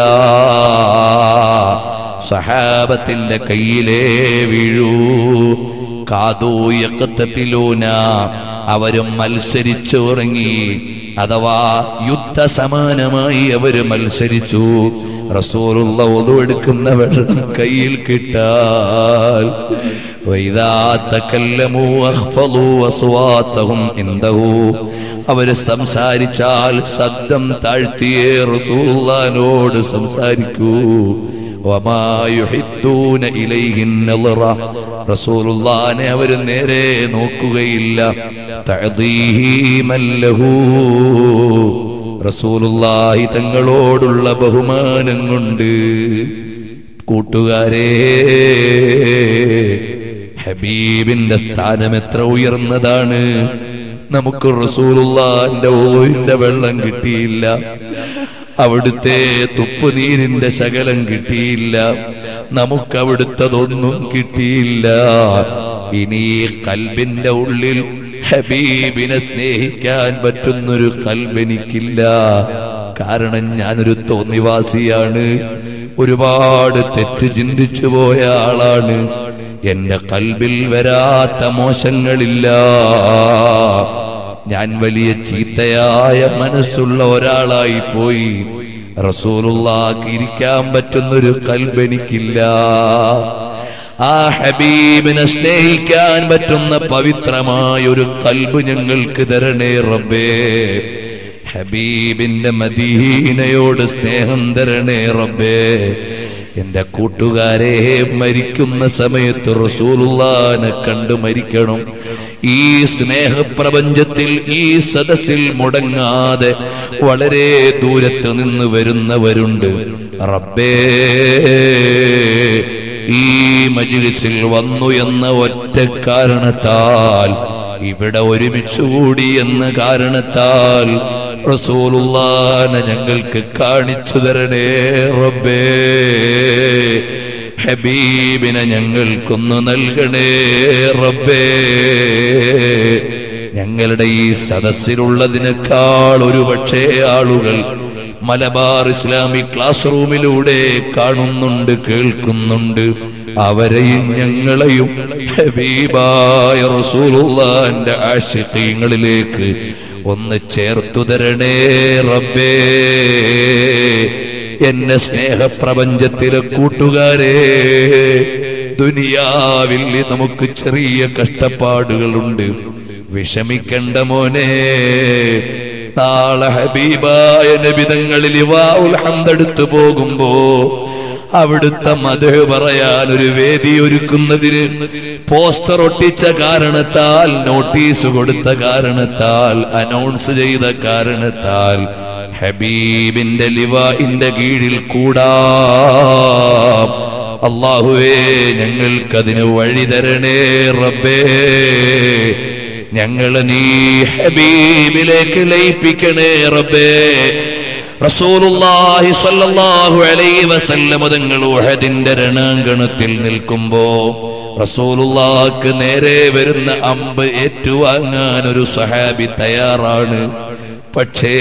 സഹാബത്തിന്റെ കയ്യിലേ വീഴൂ കാതൂ യക്കത്തത്തിലൂന അവരും മത്സരിച്ചു ഉറങ്ങി അഥവാ യുദ്ധസമാനമായി അവര് മത്സരിച്ചു റസൂലുള്ള ഒതുവെടുക്കുന്ന വെള്ളം കയ്യിൽ കിട്ടാൽ وإذا تكلموا أخفضوا أصواتهم عنده അവര് സംസാരിച്ചാൽ ശബ്ദം താഴ്ത്തിയേ റസൂലുള്ളാഹിനോട് സംസാരിക്കൂ വമാ യുഹിദ്ദൂന ഇലൈഹി നളറ റസൂലുള്ളാഹിനെ അവര് നേരെ നോക്കുകയില്ല തഅദീമൻ ലഹു റസൂലുള്ളാഹി തങ്ങളോടുള്ള ബഹുമാനം കൊണ്ട് കൂട്ടുകാരേ ഹബീബിന്റെ സ്ഥാനം എത്ര ഉയർന്നതാണ് നമുക്ക് റസൂലുള്ളാന്റെ ഓയിന്റെ വെള്ളം കിട്ടിയില്ല അവിടുത്തെ തുപ്പുനീരിന്റെ ശകലം കിട്ടിയില്ല നമുക്ക് അവിടുത്തതൊന്നും കിട്ടിയില്ല ഇനി കൽബിന്റെ ഉള്ളിൽ ഹബീബിനെ സ്നേഹിക്കാൻ പറ്റുന്നൊരു കൽബെനിക്കില്ല കാരണം ഞാനൊരു തോന്നിവാസിയാണ് ഒരുപാട് തെറ്റ് ചിന്തിച്ചു പോയ ആളാണ് എന്റെ കൽബിൽ വരാത്ത മോശങ്ങളില്ല ഞാൻ വലിയ ചീത്തയായ മനസ്സുള്ള ഒരാളായി പോയി റസൂലുള്ളാക്ക് ഇരിക്കാൻ പറ്റുന്നൊരു കൽബെനിക്കില്ല ആ ഹബീബിനെ സ്നേഹിക്കാൻ പറ്റുന്ന പവിത്രമായ ഒരു കൽബ് ഞങ്ങൾക്ക് തരണേ റബ്ബേ ഹബീബിന്റെ മദീനയോട് സ്നേഹം തരണേ റബ്ബേ എന്റെ കൂട്ടുകാരെ മരിക്കുന്ന സമയത്ത് റസൂലുള്ളാനെ കണ്ടു മരിക്കണം ഈ സ്നേഹപ്രപഞ്ചത്തിൽ ഈ സദസ്സിൽ മുടങ്ങാതെ വളരെ ദൂരത്ത് നിന്ന് വരുന്നവരുണ്ട് റബ്ബേ ഈ മജിലിസിൽ വന്നു എന്ന ഒറ്റ കാരണത്താൽ ഇവിടെ ഒരുമിച്ചുകൂടി എന്ന കാരണത്താൽ റസൂലുള്ളാനെ ഞങ്ങൾക്ക് കാണിച്ചു തരണേ റബ്ബേ ഹബീബിനെ ഞങ്ങൾക്കൊന്ന് നൽകണേ റബ്ബേ ഞങ്ങളുടെ ഈ സദസ്സിലുള്ളതിനേക്കാൾ ഒരു പക്ഷേ ആളുകൾ മലബാർ ഇസ്ലാമിക് ക്ലാസ് റൂമിലൂടെ കാണുന്നുണ്ട് കേൾക്കുന്നുണ്ട് അവരെയും ഞങ്ങളെയും ഹബീബായ റസൂലുള്ളാന്റെ ആശിഖീങ്ങളിലേക്ക് ഒന്ന് ചേർത്തു തരണേ റബ്ബേ എന്നെ സ്നേഹപ്രപഞ്ചത്തിലെ കൂട്ടുകാരെ ദുനിയാവിൽ നമുക്ക് ചെറിയ കഷ്ടപ്പാടുകളുണ്ട് വിഷമിക്കണ്ട മോനെ നാളെ ഹബീബായ നബിതങ്ങളിൽ ഇവാഉൽ ഹംദെടുത്തു പോകുമ്പോ അവിടുത്തെ മധു പറയാൻ ഒരു വേദി ഒരുക്കുന്നതിന് പോസ്റ്റർ ഒട്ടിച്ച കാരണത്താൽ നോട്ടീസ് കൊടുത്ത കാരണത്താൽ അനൗൺസ് ചെയ്ത കാരണത്താൽ ഹബീബിന്റെ ലിവാഇന്റെ കീഴിൽ കൂടാം അള്ളാഹുവേ ഞങ്ങൾക്കതിന് വഴി തരണേ റബ്ബേ ഞങ്ങളെ നീ ഹബീബിലേക്ക് ലയിപ്പിക്കണേ റബ്ബേ റസൂലുള്ളാഹി സ്വല്ലല്ലാഹു അലൈഹി വസല്ലം തങ്ങൾ ഉഹദിന്റെ രണാങ്കണത്തിൽ നിൽക്കുമ്പോ റസൂലുള്ളാഹിക്ക് നേരെ വരുന്ന അമ്പ് ഏറ്റുവാങ്ങാൻ ഒരു സഹാബി തയ്യാറാണ് പക്ഷേ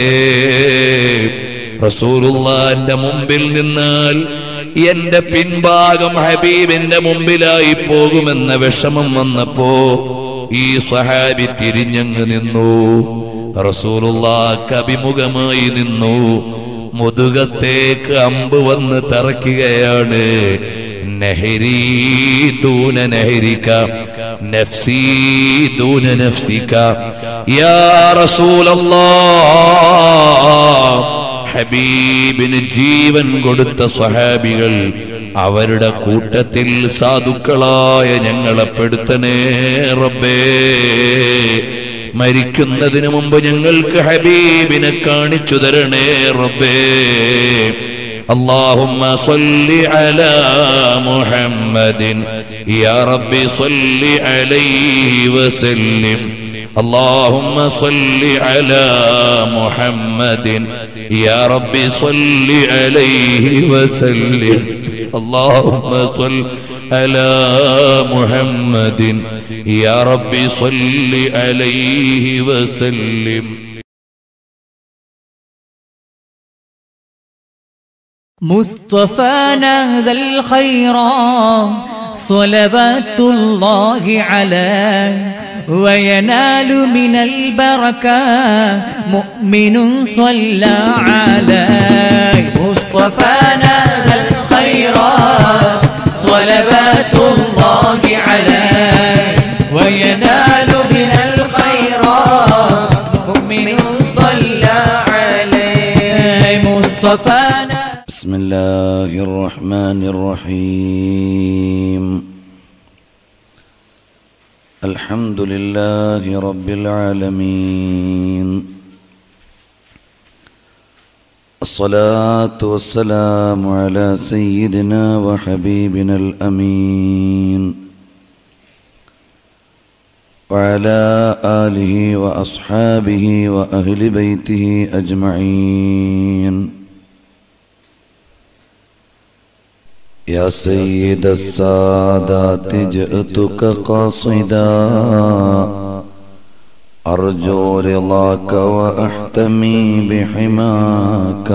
റസൂലുള്ളാന്റെ മുമ്പിൽ നിന്നാൽ എന്റെ പിൻഭാഗം ഹബീബിന്റെ മുമ്പിലായി പോകുമെന്ന വിഷമം വന്നപ്പോ ഈ സഹാബി തിരിഞ്ഞങ്ങ് നിന്നു റസൂലുള്ളാക്ക് അഭിമുഖമായി നിന്നു മുതുകത്തേക്ക് അമ്പ് വന്ന് തറയ്ക്കുകയാണ് നഹരി ദൂന നഹരിക്ക നഫ്സി ദൂന നഫ്സിക യാ റസൂലല്ലാഹ് ഹബീബിന് ജീവൻ കൊടുത്ത സ്വഹാബികൾ അവരുടെ കൂട്ടത്തിൽ സാധുക്കളായ ഞങ്ങളെ പെടുത്തണേ റബ്ബേ മരിക്കുന്നതിന് മുമ്പ് ഞങ്ങൾക്ക് ഹബീബിനെ കാണിച്ചു തരണേ റബ്ബേ اللهم صل على محمد يا رب صل عليه وسلم اللهم صل على محمد يا رب صل عليه وسلم اللهم صل على محمد يا رب صل عليه وسلم مصطفانا ذا الخيرات صلوات الله عليه وينال من البركة مؤمن صلى عليه مصطفانا ذا الخيرات صلوات الله عليه وينال من الخيرات مؤمن صلى عليه مصطفانا بسم الله الرحمن الرحيم الحمد لله رب العالمين الصلاة والسلام على سيدنا وحبيبنا الأمين وعلى آله وأصحابه وأهل بيته أجمعين يا سيد السادات جئتك قاصدا أرجو رضاك وأحتمي بحماك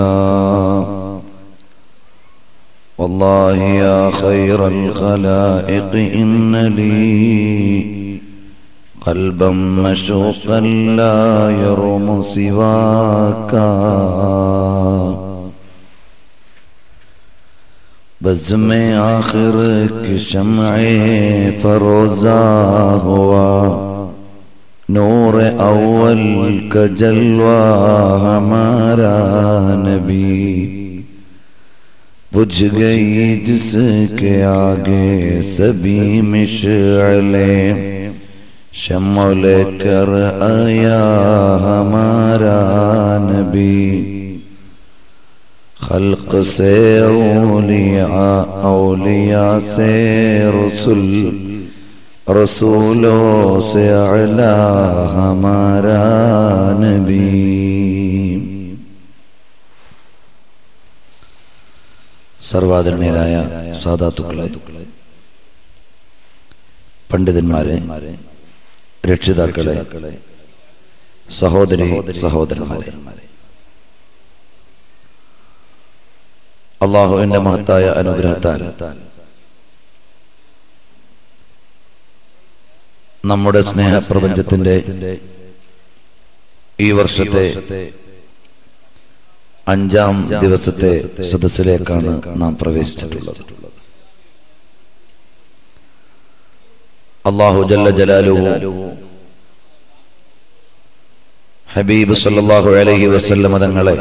والله يا خير الخلائق إن لي قلبا مشوقا لا يرم سواك بزم آخر کی شمع فروزہ ہوا نور اول کا جلوہ ہمارا نبی بجھ گئی جس کے آگے سبھی مشعلیں شمع لے کر آیا ہمارا نبی خلق سے اولیاء اولیاء سے رسول رسولوں سے اعلی ہمارا نبی സർവാദരണീയരായ സാധാത്തുക്കളെ പണ്ഡിതന്മാരെ രക്ഷിതാക്കളെ സഹോദരി സഹോദരന്മാരെ അള്ളാഹുവിന്റെ മഹത്തായ അനുഗ്രഹത്താൽ നമ്മുടെ സ്നേഹപ്രപഞ്ചത്തിന്റെ ഈ വർഷത്തെ അഞ്ചാം ദിവസത്തെ സദസ്സിലേക്കാണ് നാം പ്രവേശിച്ചിട്ടുള്ളത് അള്ളാഹു ജല്ല ജലാലുഹു ഹബീബ് സല്ലല്ലാഹു അലൈഹി വസല്ലമ തങ്ങളെ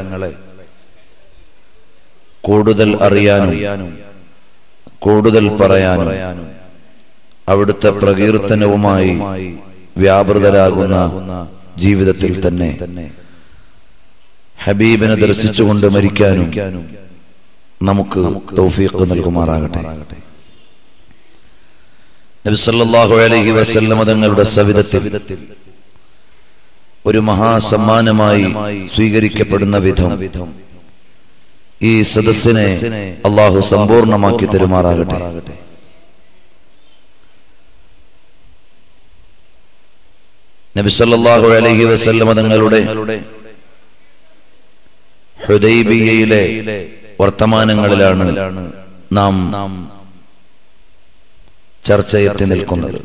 കൂടുതൽ അറിയാനും കൂടുതൽ പറയാനും അവിടുത്തെ പ്രകീർത്തനവുമായി വ്യാപൃതരാകുന്ന ജീവിതത്തിൽ തന്നെ ഹബീബിനെ ദർശിച്ചുകൊണ്ട് മരിക്കാനും നമുക്ക് തൗഫീഖ് നൽകുമാറാകട്ടെ നബി സല്ലല്ലാഹു അലൈഹി വസല്ലമ തങ്ങളുടെ സവിധത്തിൽ ഒരു മഹാസമ്മാനമായി സ്വീകരിക്കപ്പെടുന്ന വിധം ഈ സദസ്സിനെ അള്ളാഹു സമ്പൂർണമാക്കി തരുമാറാകട്ടെ നബി സല്ലല്ലാഹു അലൈഹി വസല്ലമ തങ്ങളുടെ ഹുദൈബിയയിലെ വർത്തമാനങ്ങളിലാണ് നാം ചർച്ചയെത്തി നിൽക്കുന്നത്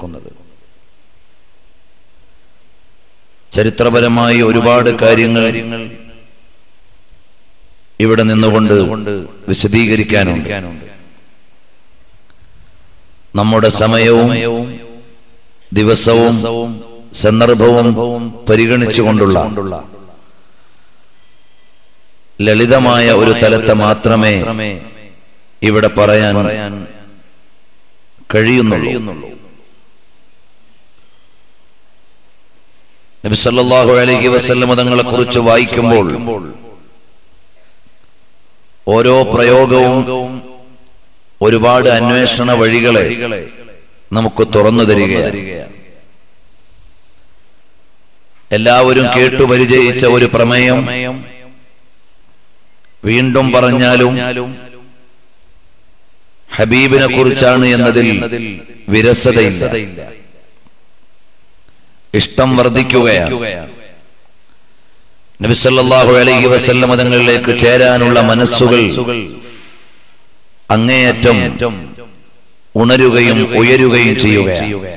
ചരിത്രപരമായി ഒരുപാട് കാര്യങ്ങൾ ഇവിടെ നിന്നുകൊണ്ട് വിശദീകരിക്കാനുണ്ട് നമ്മുടെ സമയവും ദിവസവും സന്ദർഭവും പരിഗണിച്ചുകൊണ്ടുള്ള ലളിതമായ ഒരു തലത്തെ മാത്രമേ ഇവിടെ പറയാൻ കഴിയുന്നുള്ളൂ നബി സല്ലല്ലാഹു അലൈഹി വസല്ലം തങ്ങളെ കുറിച്ച് വായിക്കുമ്പോൾ ഓരോ പ്രയോഗവും ഒരുപാട് അന്വേഷണ വഴികളെ നമുക്ക് തുറന്നു തരികയാണ് എല്ലാവരും കേട്ടു പരിചയിച്ച ഒരു പ്രമേയം വീണ്ടും പറഞ്ഞാലും ഹബീബിനെ കുറിച്ചാണ് എന്നതിൽ വിരസതയില്ല ഇഷ്ടം വർദ്ധിക്കുകയാണ് നബിസല്ലാഹു അലൈഹി വസല്ലമ തങ്ങളിലേക്ക് ചേരാനുള്ള മനസ്സുകൾ അങ്ങേയറ്റം ഉണരുകയും ഉയരുകയും ചെയ്യുകയാണ്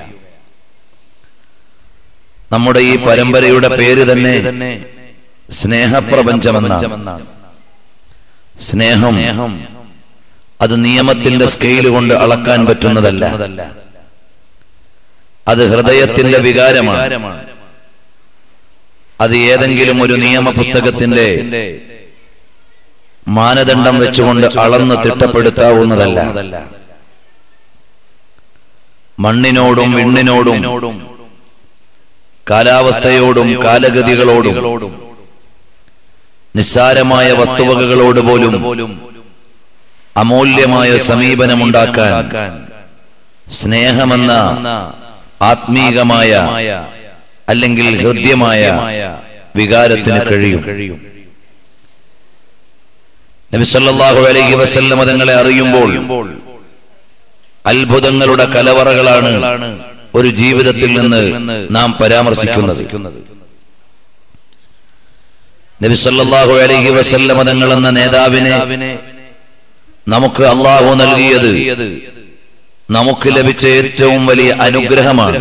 നമ്മുടെ ഈ പരമ്പരയുടെ പേര് തന്നെ സ്നേഹപ്രപഞ്ചമെന്നാണ് സ്നേഹം അത് നിയമത്തിന്റെ സ്കെയിൽ കൊണ്ട് അളക്കാൻ പറ്റുന്നതല്ല അത് ഹൃദയത്തിന്റെ വികാരമാണ് അത് ഏതെങ്കിലും ഒരു നിയമ പുസ്തകത്തിന്റെ മാനദണ്ഡം വെച്ചുകൊണ്ട് അളന്ന് തിട്ടപ്പെടുത്താവുന്നതല്ല മണ്ണിനോടും വിണ്ണിനോടും കാലാവസ്ഥയോടും കാലഗതികളോടും നിസ്സാരമായ വസ്തുവകകളോട് പോലും അമൂല്യമായ സമീപനമുണ്ടാക്കാൻ സ്നേഹമെന്ന ആത്മീകമായ അല്ലെങ്കിൽ ഹൃദ്യമായ വികാരത്തിന് കഴിയും നബി സല്ലല്ലാഹു അലൈഹി വസല്ലമ തങ്ങളെ അറിയുമ്പോൾ അത്ഭുതങ്ങളുടെ കലവറകളാണ് ഒരു ജീവിതത്തിൽ നിന്ന് നാം പരാമർശിക്കുന്നത് നബി സല്ലല്ലാഹു അലൈഹി വസല്ലമ തങ്ങൾ എന്ന നേതാവിനെ നമുക്ക് അള്ളാഹു നൽകിയത് നമുക്ക് ലഭിച്ച ഏറ്റവും വലിയ അനുഗ്രഹമാണ്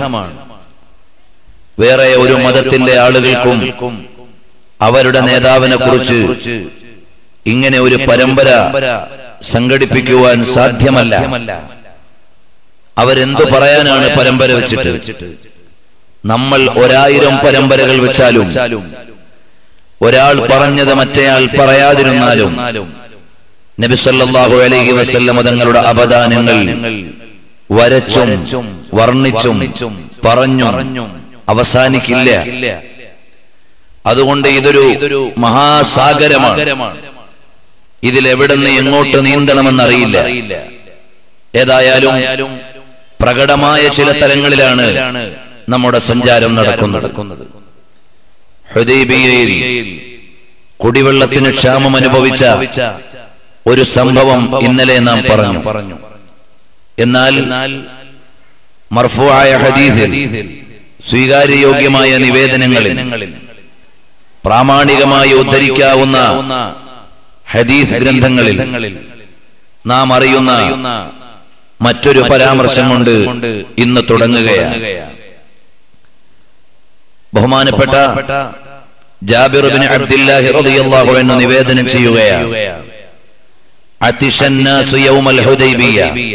വേറെ ഒരു മതത്തിന്റെ ആളുകൾക്കും അവരുടെ നേതാവിനെ കുറിച്ച് ഇങ്ങനെ ഒരു പരമ്പര സംഘടിപ്പിക്കുവാൻ സാധ്യമല്ല അവരെന്തു പറയാനാണ് പരമ്പര വെച്ചിട്ട് നമ്മൾ ഒരായിരം പരമ്പരകൾ വെച്ചാലും ഒരാൾ പറഞ്ഞത് മറ്റേയാൾ പറയാതിരുന്നാലും നബിസല്ലാഹു അലൈഹി വസല്ലമ തങ്ങളുടെ അപദാനങ്ങൾ വരച്ചും വർണ്ണിച്ചും പറഞ്ഞും അവസാനിക്കില്ല അതുകൊണ്ട് ഇതൊരു മഹാസാഗരമാണ് ഇതിലെവിടുന്ന് എങ്ങോട്ട് നീന്തണമെന്നറിയില്ല ഏതായാലും പ്രകടമായ ചില തലങ്ങളിലാണ് നമ്മുടെ സഞ്ചാരം നടക്കുന്നത് ഹുദൈബിയയിൽ കുടിവെള്ളത്തിന് ക്ഷാമം അനുഭവിച്ച ഒരു സംഭവം ഇന്നലെ നാം പറഞ്ഞു എന്നാൽ മർഫുവായ ഹദീസിൽ സ്വീകാര്യയോഗ്യമായ നിവേദനങ്ങളിൽ പ്രാമാണികമായി ഉദ്ധരിക്കാവുന്ന ഹദീസ് ഗ്രന്ഥങ്ങളിൽ നാം അറിയുന്ന മറ്റൊരു പരാമർശം കൊണ്ട് ഇന്ന് തുടങ്ങുകയാണ് ബഹുമാനപ്പെട്ട ജാബിർ ബിൻ അബ്ദുല്ലാഹി റളിയല്ലാഹു അൻഹു നിവേദനം ചെയ്യുകയാണ് അതിഷന്നാസു യൗമൽ ഹുദൈബിയ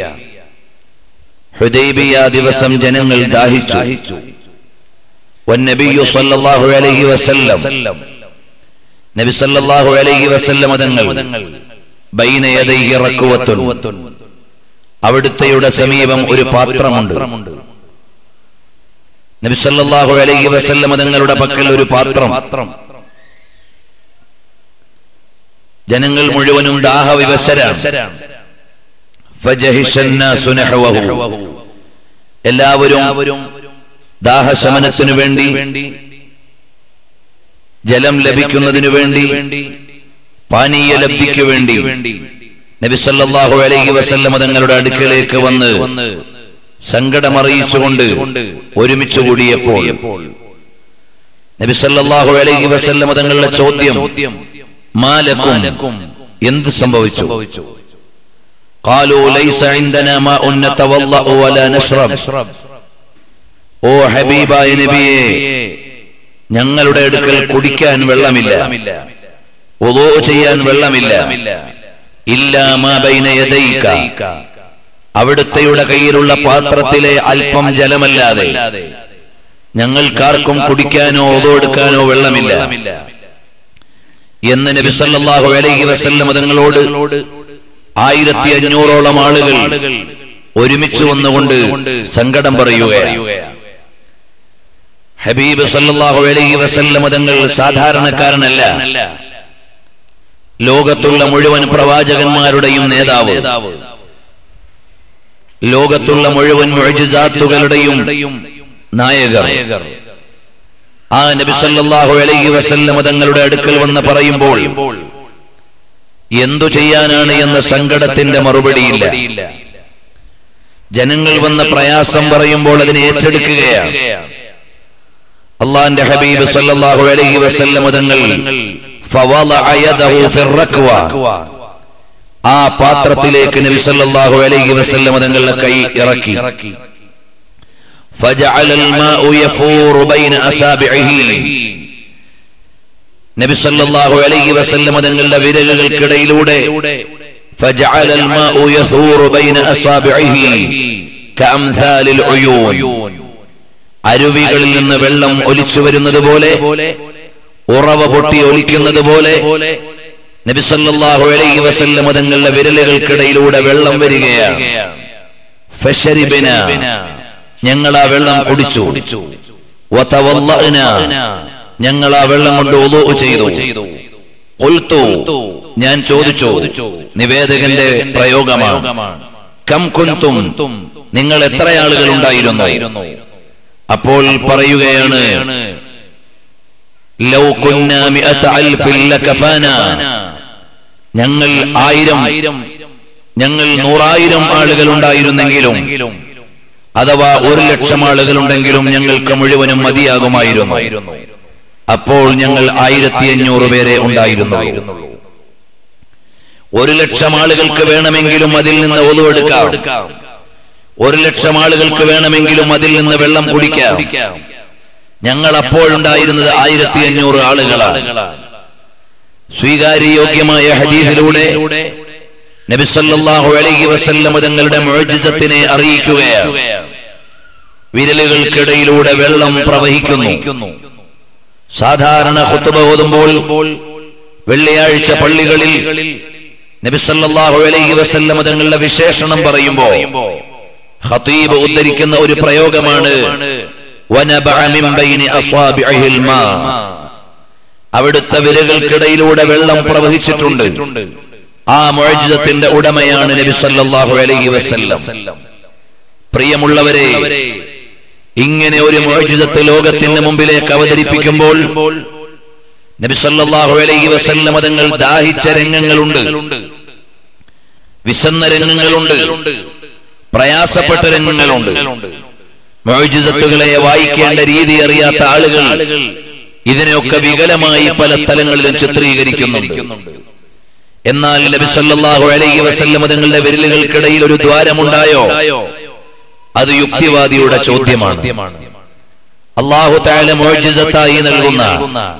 ഹുദൈബിയ ദിവസം ജനങ്ങൾ ദാഹിച്ചു വന്നബിയു സല്ലല്ലാഹു അലൈഹി വസല്ലം നബി സല്ലല്ലാഹു അലൈഹി വസല്ലം തങ്ങൾ ബൈന യദൈഹി റക്വത്തുൻ അവിടുത്തെയുടെ സമീപം ഒരു പാത്രമുണ്ട് നബി സല്ലല്ലാഹു അലൈഹി വസല്ലം തങ്ങളുടെ പക്കൽ ഒരു പാത്രം ജനങ്ങൾ മുഴുവനും ദാഹവിവശരാണ് ഫജഹിഷ الناس نحوه. എല്ലാവരും ദാഹശമനത്തിനു വേണ്ടി ജലം ലഭിക്കുന്നതിനു വേണ്ടി പാനീയ ലബ്ധിക്ക് വേണ്ടി നബി സല്ലല്ലാഹു അലൈഹി വസല്ലം തങ്ങളുടെ അടുക്കലേക്ക് വന്ന് സങ്കടമറിയിച്ചുകൊണ്ട് ഒരുമിച്ച് കൂടിയപ്പോൾ നബി സല്ലല്ലാഹു അലൈഹി വസല്ലം തങ്ങളുടെ ചോദ്യം മാലക്കും എന്ത് സംഭവിച്ചു قالوا ليس عندنا ماء نتوضأ ولا نشرب ഓ ഹബീബായ നബിയെ ഞങ്ങളുടെ അടുക്കൽ കുടിക്കാൻ വെള്ളമില്ല ഒതോ ചെയ്യാൻ വെള്ളമില്ല ഇല്ലാ മാ ബൈന യദൈക അവിടുത്തെയുടെ കയ്യിലുള്ള പാത്രത്തിലെ അല്പം ജലമല്ലാതെ ഞങ്ങൾക്കാർക്കും കുടിക്കാനോ ഒതോ എടുക്കാനോ വെള്ളമില്ല എന്ന് നബി സല്ലല്ലാഹു അലൈഹി വസല്ലം തങ്ങളോട് ആയിരത്തി അഞ്ഞൂറോളം ആളുകൾ ഒരുമിച്ച് വന്നുകൊണ്ട് സങ്കടം പറയുകയാണ് ഹബീബ് സല്ലല്ലാഹു അലൈഹി വസല്ലം തങ്ങൾ സാധാരണക്കാരനല്ല ലോകത്തുള്ള മുഴുവൻ പ്രവാചകന്മാരുടെയും നേതാവ് ലോകത്തുള്ള മുഴുവൻ മുഴജാത്തുകളുടെയും നായകർ ആ നബി സല്ലല്ലാഹു അലൈഹി വസല്ലം തങ്ങളുടെ അടുക്കൽ വന്ന് പറയുമ്പോൾ എന്തു ചെയ്യാനാണ് എന്ന സങ്കടത്തിന്റെ മറുപടിയില്ല ജനങ്ങൾ വന്ന പ്രയാസം പറയുമ്പോൾ അതിനെ ഏറ്റെടുക്കുകയാണ് അള്ളാന്റെ ഹബീബ് സല്ലല്ലാഹു അലൈഹി വസല്ലം തങ്ങൾ ഫവളഅ യദഹു ഫിർറക്വ ആ പാത്രത്തിലേക്ക് നബി സല്ലല്ലാഹു അലൈഹി വസല്ലം തങ്ങളുടെ കൈ ഇറക്കി فجعل الماء يفور بين أصابعه നബി സല്ലല്ലാഹു അലൈഹി വസല്ലം തങ്ങളുടെ വിരലുകൾക്കിടയിലൂടെ فجعل الماء يثور بين أصابعه كأمثال العيون അരുവികളിൽ നിന്ന് വെള്ളം ഒലിച്ചു വരുന്നത് പോലെ ഉറവ പൊട്ടി ഒലിക്കുന്നത് പോലെ നബി സല്ലല്ലാഹു അലൈഹി വസല്ലം തങ്ങളുടെ വിരലുകൾക്കിടയിലൂടെ വെള്ളം വരികയാണ് ഫശരിബിന ഞങ്ങൾ ആ വെള്ളം കുടിച്ചു വതവല്ലഅന ഞങ്ങൾ ആ വെള്ളം കൊണ്ട് ഉളൂ ചെയ്തു ഖുൽതു ഞാൻ ചോദിച്ചു നിവേദകന്റെ പ്രയോഗമാണ് കം കുന്തും നിങ്ങൾ എത്ര ആളുകൾ ഉണ്ടായിരുന്നു അപ്പോൾ പറയുകയാണ് ലൗ കുന്നാ മിഅത അൽഫിൻ ലകഫാന ഞങ്ങൾ ആയിരം ഞങ്ങൾ നൂറായിരം ആളുകൾ ഉണ്ടായിരുന്നെങ്കിലും അഥവാ ഒരു ലക്ഷം ആളുകൾ ഉണ്ടെങ്കിലും ഞങ്ങൾക്ക് മുഴുവനും മതിയാകുമായിരുന്നു അപ്പോൾ ഞങ്ങൾ ആയിരത്തി അഞ്ഞൂറ് പേരെ ഉണ്ടായിരുന്നു ഒരു ലക്ഷം ആളുകൾക്ക് വേണമെങ്കിലും അതിൽ നിന്ന് ഒതുവെടുക്കാം ഒരു ലക്ഷം ആളുകൾക്ക് വേണമെങ്കിലും അതിൽ നിന്ന് വെള്ളം കുടിക്കാം ഞങ്ങൾ അപ്പോഴുണ്ടായിരുന്നത് ആയിരത്തി അഞ്ഞൂറ് ആളുകളാണ് സ്വീകാര്യയോഗ്യമായ ഹദീസിലൂടെ നബിസല്ലാഹു അലൈഹി വസല്ലം തങ്ങളുടെ മുഴജിതത്തിനെ അറിയിക്കുകയാണ് വിരലുകൾക്കിടയിലൂടെ വെള്ളം പ്രവഹിക്കുന്നു സാധാരണ ഖുത്ബ ഓതുമ്പോൾ വെള്ളിയാഴ്ച പള്ളികളിൽ നബിസല്ലാഹു അലൈഹി വസല്ലം തങ്ങളുടെ വിശേഷണം പറയുമ്പോൾ ഖതീബ് ഉദ്ധരിക്കുന്ന ഒരു പ്രയോഗമാണ് വനബഅ മിൻ ബൈനി അസ്വാബിഇഹിൽ മാ അവിടുത്തെ വിരലുകൾക്കിടയിലൂടെ വെള്ളം പ്രവഹിച്ചിട്ടുണ്ട് ആ മുഴജിതത്തിന്റെ ഉടമയാണ് നബി സല്ലല്ലാഹു അലൈഹി വസല്ലം പ്രിയമുള്ളവരെ ഇങ്ങനെ ഒരു മുഴജിതത്ത് ലോകത്തിന്റെ മുമ്പിലേക്ക് അവതരിപ്പിക്കുമ്പോൾ നബി സല്ലല്ലാഹു അലൈഹി വസല്ലം തങ്ങൾ ദാഹിച്ച രംഗങ്ങളുണ്ട് വിശന്ന രംഗങ്ങളുണ്ട് പ്രയാസപ്പെട്ട രംഗങ്ങളുണ്ട് മുഴജിതത്തുകളെ വായിക്കേണ്ട രീതി അറിയാത്ത ആളുകൾ ഇതിനെയൊക്കെ വികലമായി പല സ്ഥലങ്ങളിലും ചിത്രീകരിക്കുന്നുണ്ട് എന്നാൽ നബി സല്ലല്ലാഹു അലൈഹി വസല്ലം തങ്ങളുടെ വിരലുകൾക്കിടയിൽ ഒരു ദ്വാരമുണ്ടായോ അത് യുക്തിവാദിയുടെ ചോദ്യമാണ് അള്ളാഹു താല മോചിതത്തായി നൽകുന്ന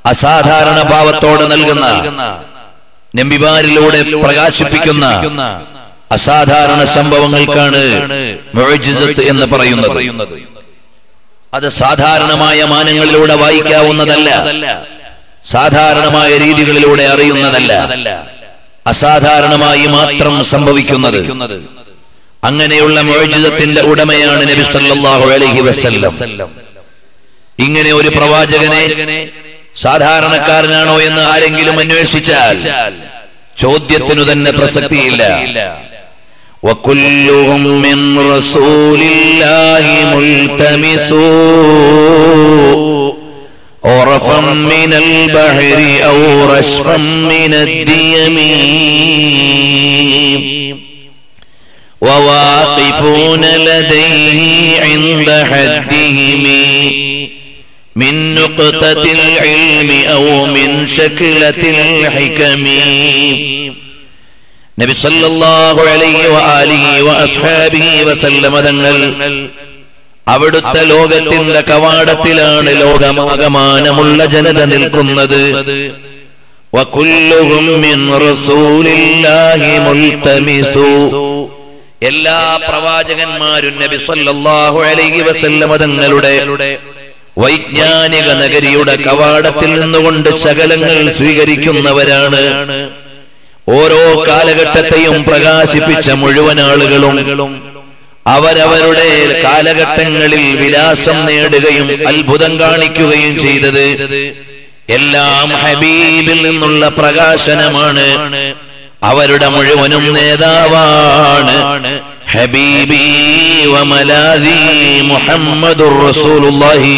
അസാധാരണ ഭാവത്തോടെ നൽകുന്ന നമ്പിമാരിലൂടെ പ്രകാശിപ്പിക്കുന്ന അസാധാരണ സംഭവങ്ങൾക്കാണ് മുഅ്ജിസത്ത് എന്ന് പറയുന്നത് അത് സാധാരണമായ മാനങ്ങളിലൂടെ വായിക്കാവുന്നതല്ല സാധാരണമായ രീതികളിലൂടെ അറിയുന്നതല്ല അസാധാരണമായി മാത്രം സംഭവിക്കുന്നത് അങ്ങനെയുള്ള മോചിതത്തിന്റെ ഉടമയാണ് നബി സല്ലല്ലാഹു അലൈഹി വസല്ലം ഇങ്ങനെ ഒരു പ്രവാചകനെ സാധാരണക്കാരനാണോ എന്ന് ആരെങ്കിലും അന്വേഷിച്ചാൽ ചോദ്യത്തിനു തന്നെ പ്രസക്തിയില്ല وكلهم من رسول الله ملتمس عرفا من البحر أو رشفا من الديم وواقفون لديه عند حدهم من نقطة العلم أو من شكلة الحكم നബി സല്ലല്ലാഹു അലൈഹി വആലിഹി വഅസ്ഹാബിഹി വസല്ലമ തങ്ങൾ അവിടുത്തെ ലോകത്തിന്റെ കവാടത്തിലാണ് ലോകമാകമാനമുള്ള ജനത നിൽക്കുന്നത് വകുല്ലുഹും മിൻ റസൂലില്ലാഹി മുൽതമിസു എല്ലാ പ്രവാചകന്മാരും നബി സല്ലല്ലാഹു അലൈഹി വസല്ലമ തങ്ങളുടെ വൈജ്ഞാനിക നഗരിയുടെ കവാടത്തിൽ നിന്നുകൊണ്ട് ശകലങ്ങൾ സ്വീകരിക്കുന്നവരാണ് ഓരോ കാലഘട്ടത്തെയും പ്രകാശിപ്പിച്ച മുഴുവൻ ആളുകളും അവരവരുടെ കാലഘട്ടങ്ങളിൽ വിലാസം നേടുകയും അത്ഭുതം കാണിക്കുകയും ചെയ്തത് എല്ലാം ഹബീബിൽ നിന്നുള്ള പ്രകാശനമാണ് അവരുടെ മുഴുവനും നേതാവാണ് ഹബീബി വമലാദി മുഹമ്മദുർ റസൂലുള്ളാഹി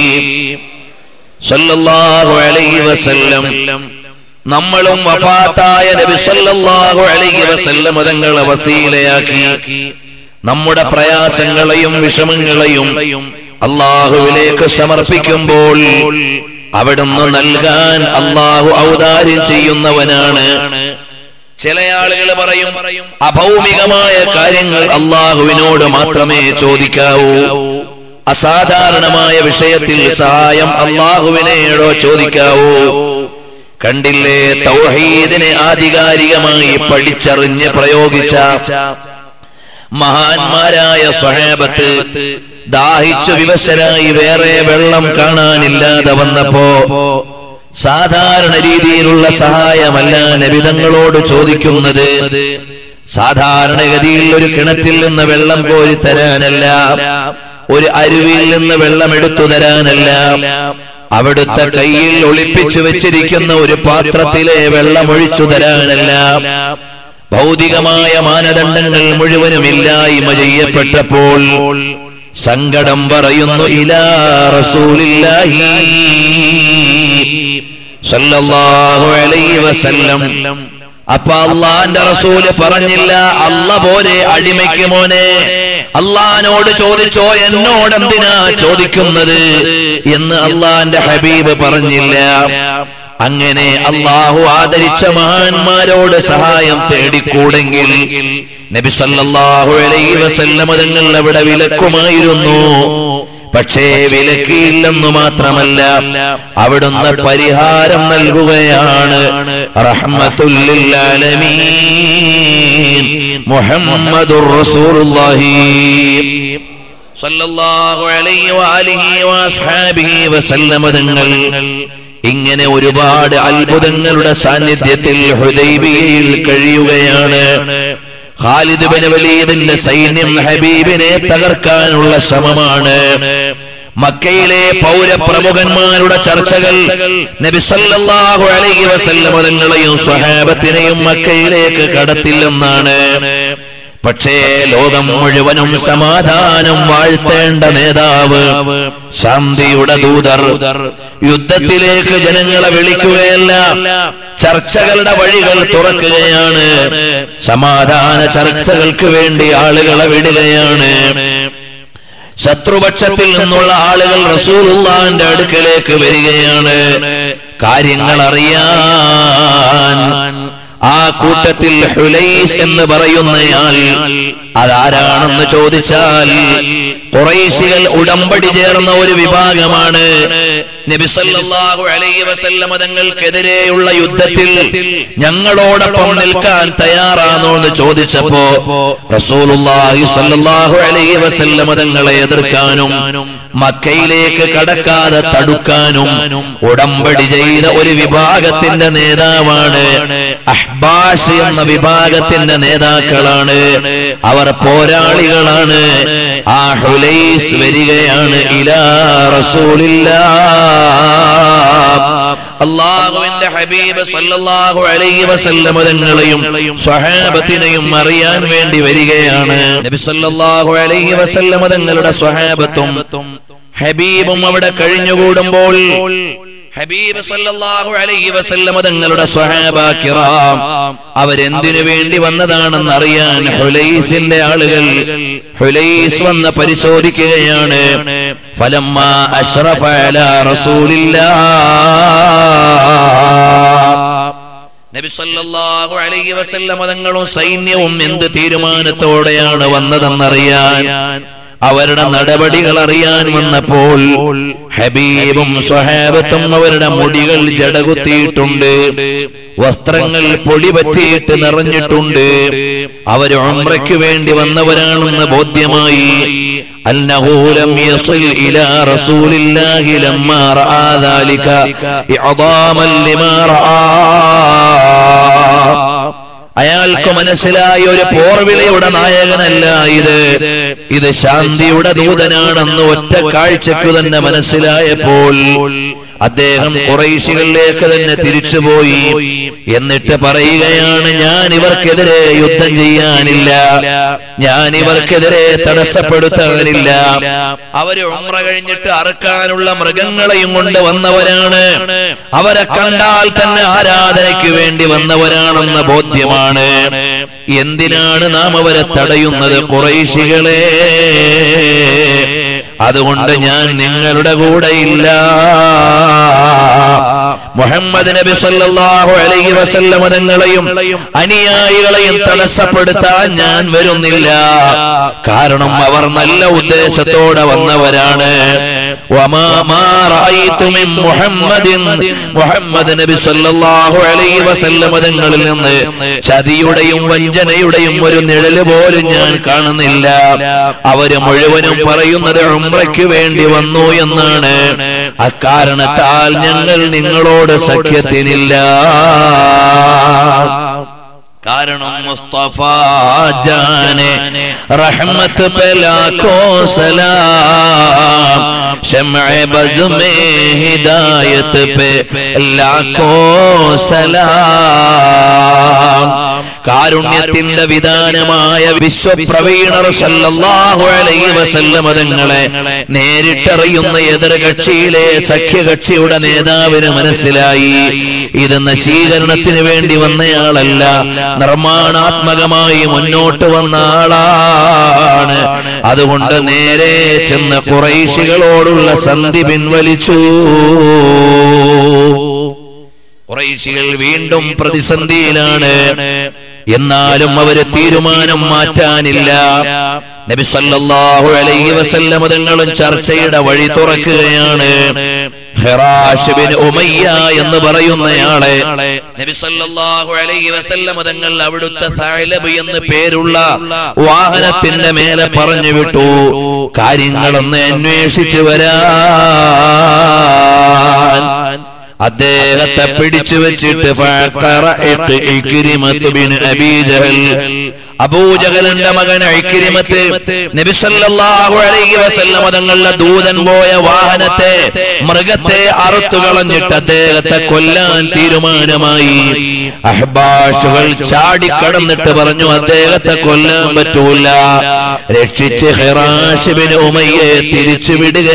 സല്ലല്ലാഹു അലൈഹി വസല്ലം നമ്മളും വഫാത്തായ നബി സല്ലല്ലാഹു അലൈഹി വസല്ലം തങ്ങളെ വസീലയാക്കി നമ്മുടെ പ്രയാസങ്ങളെയും വിഷമങ്ങളെയും അള്ളാഹുവിലേക്ക് സമർപ്പിക്കുമ്പോൾ അവിടുന്ന് നൽകാൻ അള്ളാഹു ഔദാര്യം ചെയ്യുന്നവനാണ് ചില ആളുകൾ പറയും അഭൗമികമായ കാര്യങ്ങൾ അള്ളാഹുവിനോട് മാത്രമേ ചോദിക്കാവൂ അസാധാരണമായ വിഷയത്തിൽ സഹായം അള്ളാഹുവിനോടോ ചോദിക്കാവൂ കണ്ടില്ലേ തൗഹീദിനെ ആധികാരികമായി പഠിച്ചറിഞ്ഞ് പ്രയോഗിച്ച മഹാന്മാരായ സ്വഹേബത്ത് ദാഹിച്ചു വിവശരായി വേറെ വെള്ളം കാണാനില്ലാതെ വന്നപ്പോ സാധാരണ രീതിയിലുള്ള സഹായമല്ല നബിതങ്ങളോട് ചോദിക്കുന്നത് സാധാരണഗതിയിൽ ഒരു കിണറ്റിൽ നിന്ന് വെള്ളം കോരി തരാനല്ല ഒരു അരുവിയിൽ നിന്ന് വെള്ളം എടുത്തു തരാനല്ല അവിടുത്തെ കയ്യിൽ ഒളിപ്പിച്ചു വെച്ചിരിക്കുന്ന ഒരു പാത്രത്തിലെ വെള്ളം ഒഴിച്ചു തരാനല്ല ഭൗതികമായ മാനദണ്ഡങ്ങൾ മുഴുവനും ഇല്ലായ്മ ചെയ്യപ്പെട്ടപ്പോൾ സങ്കടം പറയുന്നു ഇലാ റസൂലില്ലാഹി സല്ലല്ലാഹു അലൈഹി വസല്ലം അപ്പൊ അള്ളാന്റെ റസൂല് പറഞ്ഞില്ല അല്ല പോലെ അടിമയ്ക്ക് മോനെ അള്ളഹാനോട് ചോദിച്ചോ എന്നോട് എന്തിനാ ചോദിക്കുന്നത് എന്ന് അള്ളാന്റെ ഹബീബ് പറഞ്ഞില്ല അങ്ങനെ അള്ളാഹു ആദരിച്ച മഹാന്മാരോട് സഹായം തേടിക്കൂടെങ്കിൽ നബി സല്ലല്ലാഹു അലൈഹി വസല്ലമ തങ്ങൾ അവിടെ വിലക്കുമായിരുന്നു പക്ഷേ വിലക്കിയില്ലെന്നു മാത്രമല്ല അവിടുന്ന് പരിഹാരം നൽകുകയാണ് റഹ്മത്തുല്ലിൽ ആലമീൻ മുഹമ്മദുർ റസൂലുള്ളാഹി സല്ലല്ലാഹു അലൈഹി വആലിഹി വഅസ്ഹാബിഹി വസല്ലമ തങ്ങൾ ഇങ്ങനെ ഒരുപാട് അത്ഭുതങ്ങളുടെ സാന്നിധ്യത്തിൽ ഹുദൈബിയയിൽ കഴിയുകയാണ് ഖാലിദ് ബിൻ വലീദിന്റെ സൈന്യം ഹബീബിനെ തകർക്കാനുള്ള ശ്രമമാണ് മക്കയിലെ പൗരപ്രമുഖന്മാരുടെ ചർച്ചകൾ നബി സല്ലല്ലാഹു അലൈഹി വസല്ലം തങ്ങളെയും സ്വഹാബത്തിനെയും മക്കയിലേക്ക് കടത്തില്ലെന്നാണ് പക്ഷേ ലോകം മുഴുവനും സമാധാനം വാഴ്ത്തേണ്ട നേതാവ് ശാന്തിയുടെ ദൂതർ യുദ്ധത്തിലേക്ക് ജനങ്ങളെ വിളിക്കുകയല്ല ചർച്ചകളുടെ വഴികൾ തുറക്കുകയാണ് സമാധാന ചർച്ചകൾക്ക് വേണ്ടി ആളുകളെ വിടുകയാണ് ശത്രുപക്ഷത്തിൽ നിന്നുള്ള ആളുകൾ റസൂലുള്ളാന്റെ അടുക്കലേക്ക് വരികയാണ് കാര്യങ്ങൾ അറിയാൻ ആ കൂട്ടത്തിൽ ഹുലൈസ് എന്ന് പറയുന്നയാൾ അതാരാണെന്ന് ചോദിച്ചാൽ കുറേശികൾ ഉടമ്പടി ചേർന്ന ഒരു വിഭാഗമാണ് നബി സല്ലല്ലാഹു അലൈഹി വസല്ലമ തങ്ങൾക്കെതിരെയുള്ള യുദ്ധത്തിൽ ഞങ്ങളോടൊപ്പം നിൽക്കാൻ തയ്യാറാണോ എന്ന് ചോദിച്ചപ്പോ റസൂലുള്ളാഹി സല്ലല്ലാഹു അലൈഹി വസല്ലമ തങ്ങളെ എതിർക്കാനും മക്കയിലേക്ക് കടക്കാതെ തടുക്കാനും ഉടമ്പടി ചെയ്ത ഒരു വിഭാഗത്തിന്റെ നേതാവാണ് അഹ്ബാഷ് എന്ന വിഭാഗത്തിന്റെ നേതാക്കളാണ് അവർ പോരാളികളാണ് ആ ഹുലൈസ് വരികയാണ് ഇലാ റസൂലില്ലാ അള്ളാഹുവിന്റെ ഹബീബ് സല്ലല്ലാഹു അലൈഹി വസല്ലമ തങ്ങളെയും സ്വഹാബത്തിനെയും അറിയാൻ വേണ്ടി വരികയാണ് നബി സല്ലല്ലാഹു അലൈഹി വസല്ലമ തങ്ങളുടെ സ്വഹാബത്തും ഹബീബും അവിടെ കഴിഞ്ഞുകൂടുമ്പോൾ ഹബീബ് സല്ലല്ലാഹു അലൈഹി വസല്ലമ തങ്ങളുടെ സ്വഹാബ കിറാം അവരെന്തിനു വേണ്ടി വന്നതാണെന്ന് അറിയാൻ ഹുലൈസിന്റെ ആളുകൾ ഹുലൈസ് വന്ന് പരിശോധിക്കുകയാണ് ഫലമ്മ അഷ്റഫ അലാ റസൂലില്ലാ നബി സല്ലല്ലാഹു അലൈഹി വസല്ലമ തങ്ങളും സൈന്യവും എന്ത് തീരുമാനത്തോടെയാണ് വന്നതെന്നറിയാൻ അവരുടെ നടപടികൾ അറിയാൻ വന്നപ്പോൾ ഹബീബും സ്വഹാബത്തും അവരുടെ മുടികൾ ജടകുത്തിയിട്ടുണ്ട് വസ്ത്രങ്ങൾ പൊടി പറ്റിയിട്ട് നിറഞ്ഞിട്ടുണ്ട് അവർ ഉംറയ്ക്ക് വേണ്ടി വന്നവരാണെന്ന് ബോധ്യമായി അന്നഹൂലം യസിൽ ഇലാ റസൂലില്ലാഹി ലമ്മാ റആ ذلك ഇഅദാമൻ ലിമാ റആ അയാൾക്ക് മനസ്സിലായ ഒരു പോർവിളയുടെ നായകനല്ല ഇത് ഇത് ശാന്തിയുടെ ദൂതനാണെന്ന് ഒറ്റ കാഴ്ചക്ക് തന്നെ മനസ്സിലായപ്പോൾ അദ്ദേഹം കുറൈശികളിലേക്ക് തന്നെ തിരിച്ചുപോയി എന്നിട്ട് പറയുകയാണ് ഞാൻ ഇവർക്കെതിരെ യുദ്ധം ചെയ്യാനില്ല ഞാൻ ഇവർക്കെതിരെ തടസ്സപ്പെടുത്താനില്ല അവര് ഉമ്ര കഴിഞ്ഞിട്ട് അറുക്കാനുള്ള മൃഗങ്ങളെയും കൊണ്ട് വന്നവരാണ് അവരെ കണ്ടാൽ തന്നെ ആരാധനയ്ക്ക് വേണ്ടി വന്നവരാണെന്ന ബോധ്യമാണ് എന്തിനാണ് നാം അവരെ തടയുന്നത് കുറൈശികളെ അതുകൊണ്ട് ഞാൻ നിങ്ങളുടെ കൂടെ ഇല്ല മുഹമ്മദ് നബി സല്ലല്ലാഹു അലൈഹി വസല്ലമ തങ്ങളെയും അനുയായികളെയും തടസ്സപ്പെടുത്താൻ ഞാൻ വരുന്നില്ല കാരണം അവർ നല്ല ഉദ്ദേശത്തോടെ വന്നവരാണ് വമാ മാ റഅയ്തു മിൻ മുഹമ്മദിൻ മുഹമ്മദ് നബി സല്ലല്ലാഹു അലൈഹി വസല്ലമ തങ്ങളിൽ നിന്ന് ചതിയുടെയും വഞ്ചനയുടെയും ഒരു നിഴല് പോലും ഞാൻ കാണുന്നില്ല അവര് മുഴുവനും പറയുന്നത് ഉംറയ്ക്ക് വേണ്ടി വന്നു എന്നാണ് അക്കാരണത്താൽ ഞങ്ങൾ നിങ്ങളോട് സഖ്യത്തിനില്ല കാരണം മുസ്തഫ ജാനെ റഹ്മത്ത് पे लाखों सलाम शमع बज में हिदायत पे लाखों सलाम കാരുണ്യത്തിന്റെ വിധാനമായ വിശ്വപ്രവീണർ സല്ലല്ലാഹു അലൈഹി വസല്ലമ തങ്ങളെ നേരിട്ടറിയുന്ന എതിർകക്ഷിയിലെ സഖ്യകക്ഷിയുടെ നേതാവിന് മനസ്സിലായി ഇത് നശീകരണത്തിന് വേണ്ടി വന്നയാളല്ല നിർമ്മാണാത്മകമായി മുന്നോട്ട് വന്ന ആളാണ് അതുകൊണ്ട് നേരെ ചെന്ന് കുറൈശികളോടുള്ള സന്ധി പിൻവലിച്ചു കുറൈശികൾ വീണ്ടും പ്രതിസന്ധിയിലാണ് എന്നാലും അവര് തീരുമാനം മാറ്റാനില്ല നബി സല്ലല്ലാഹു അലൈഹി വസല്ലമ തങ്ങളും ചർച്ചയുടെ വഴി തുറക്കുകയാണ് ഹിറാശ് ബിൻ ഉമയ്യ എന്ന് പറയുന്നയാളെ നബി സല്ലല്ലാഹു അലൈഹി വസല്ലമ തങ്ങൾ അവിടുത്തെ സഅലബ് എന്ന് പേരുള്ള വാഹനത്തിന്റെ മേലെ പറഞ്ഞു വിട്ടു കാര്യങ്ങളൊന്ന് അന്വേഷിച്ചു വരാൻ അദ്ദേഹത്തെ പിടിച്ചു വെച്ചിട്ട് ഫഖറഅത്ത് ഇക്രിമത്ത് ബിൻ അബീ ജഹൽ അബൂജഹലിന്റെ മകൻ ഐക്രിമത്ത് നബി സല്ലല്ലാഹു അലൈഹി വസല്ലമ തങ്ങളുടെ ദൂതൻ പോയ വാഹനത്തെ മൃഗത്തെ അറുത്തു കളഞ്ഞിട്ട് അദ്ദേഹത്തെ കൊല്ലാൻ തീരുമാനമായി അഹ്ബാഷുകൾ ചാടിക്കടന്നിട്ട് പറഞ്ഞു അദ്ദേഹത്തെ കൊല്ലാൻ പറ്റൂല രക്ഷിച്ച് ഹിറാഷിബിന് ഉമയ്യെ തിരിച്ചു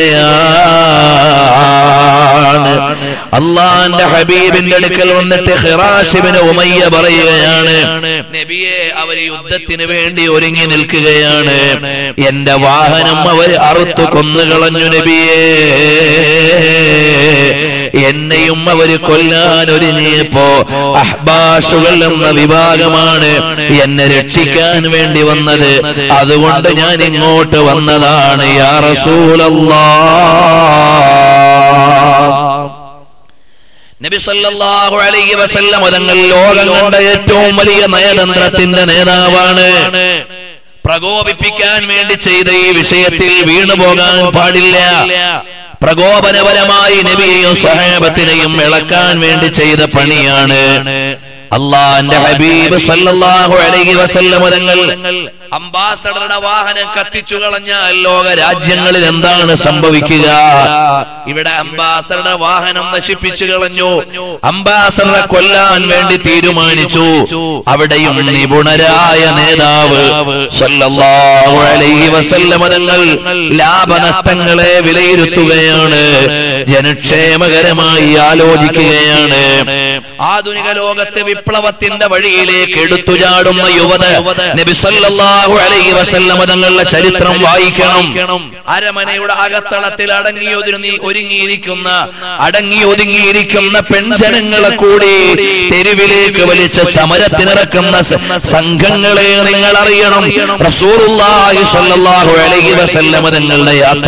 വിടുകയാണ് അള്ളാന്റെ ഹബീബിന്റെ അടുക്കൽ വന്നിട്ട് ഹിറാഷിബിന് ഉമയ്യ പറയുകയാണ് നബിയെ അവർ യുദ്ധത്തിന് വേണ്ടി ഒരുങ്ങി നിൽക്കുകയാണ് എന്റെ വാഹനം അവർ അറുത്തു കൊന്നുകളഞ്ഞു നബിയേ എന്നെയും അവര് കൊല്ലാൻ ഒരുങ്ങിയപ്പോ അഹ്ബാഷുകൾ എന്ന വിഭാഗമാണ് എന്നെ രക്ഷിക്കാൻ വേണ്ടി വന്നത് അതുകൊണ്ട് ഞാൻ ഇങ്ങോട്ട് വന്നതാണ് യാ റസൂലല്ലാ നബി സല്ലല്ലാഹു അലൈഹി വസല്ലം തങ്ങൾ ലോകം കണ്ട ഏറ്റവും വലിയ നയതന്ത്രത്തിന്റെ നേതാവാണ് പ്രകോപിപ്പിക്കാൻ വേണ്ടി ചെയ്ത ഈ വിഷയത്തിൽ വീണുപോകാൻ പാടില്ല പ്രകോപനപരമായി നബിയെയും സ്വഹാബത്തിനെയും ഇളക്കാൻ വേണ്ടി ചെയ്ത പണിയാണ് അള്ളാന്റെ ഹബീബ് സല്ലല്ലാഹു അലൈഹി വസല്ലം തങ്ങൾ അംബാസഡറുടെ വാഹനം കത്തിച്ചു കളഞ്ഞാൽ ലോക രാജ്യങ്ങളിൽ എന്താണ് സംഭവിക്കുക ഇവിടെ അംബാസഡറുടെ വാഹനം നശിപ്പിച്ചു കളഞ്ഞു അംബാസഡറെ കൊല്ലാൻ വേണ്ടി തീരുമാനിച്ചു അവിടെയും നിപുണരായ നേതാവ് സല്ലല്ലാഹു അലൈഹി വസല്ലം തങ്ങൾ ലാഭനഷ്ടങ്ങളെ വിലയിരുത്തുകയാണ് ജനക്ഷേമകരമായി ആലോചിക്കുകയാണ് ആധുനിക ലോകത്തെ വിപ്ലവത്തിന്റെ വഴിയിലേക്ക് എടുത്തുചാടുന്ന യുവത നബി സല്ലല്ലാഹു അലൈഹി വസല്ലമ തങ്ങളുടെ ചരിത്രം വായിക്കണം അരമനയുടെ അകത്തളത്തിൽ അടങ്ങി ഒതുങ്ങി ഒരുങ്ങിയിരിക്കുന്ന അടങ്ങി ഒതുങ്ങിയിരിക്കുന്ന പെൺജനങ്ങളെ കൂടി തെരുവിലേക്ക് വലിച്ച സമരത്തിനിറക്കുന്ന സ- സംഘങ്ങളെ നിങ്ങൾ അറിയണം റസൂലുള്ളാഹി സ്വല്ലല്ലാഹു അലൈഹി വസല്ലമ തങ്ങളുടെ യാത്ര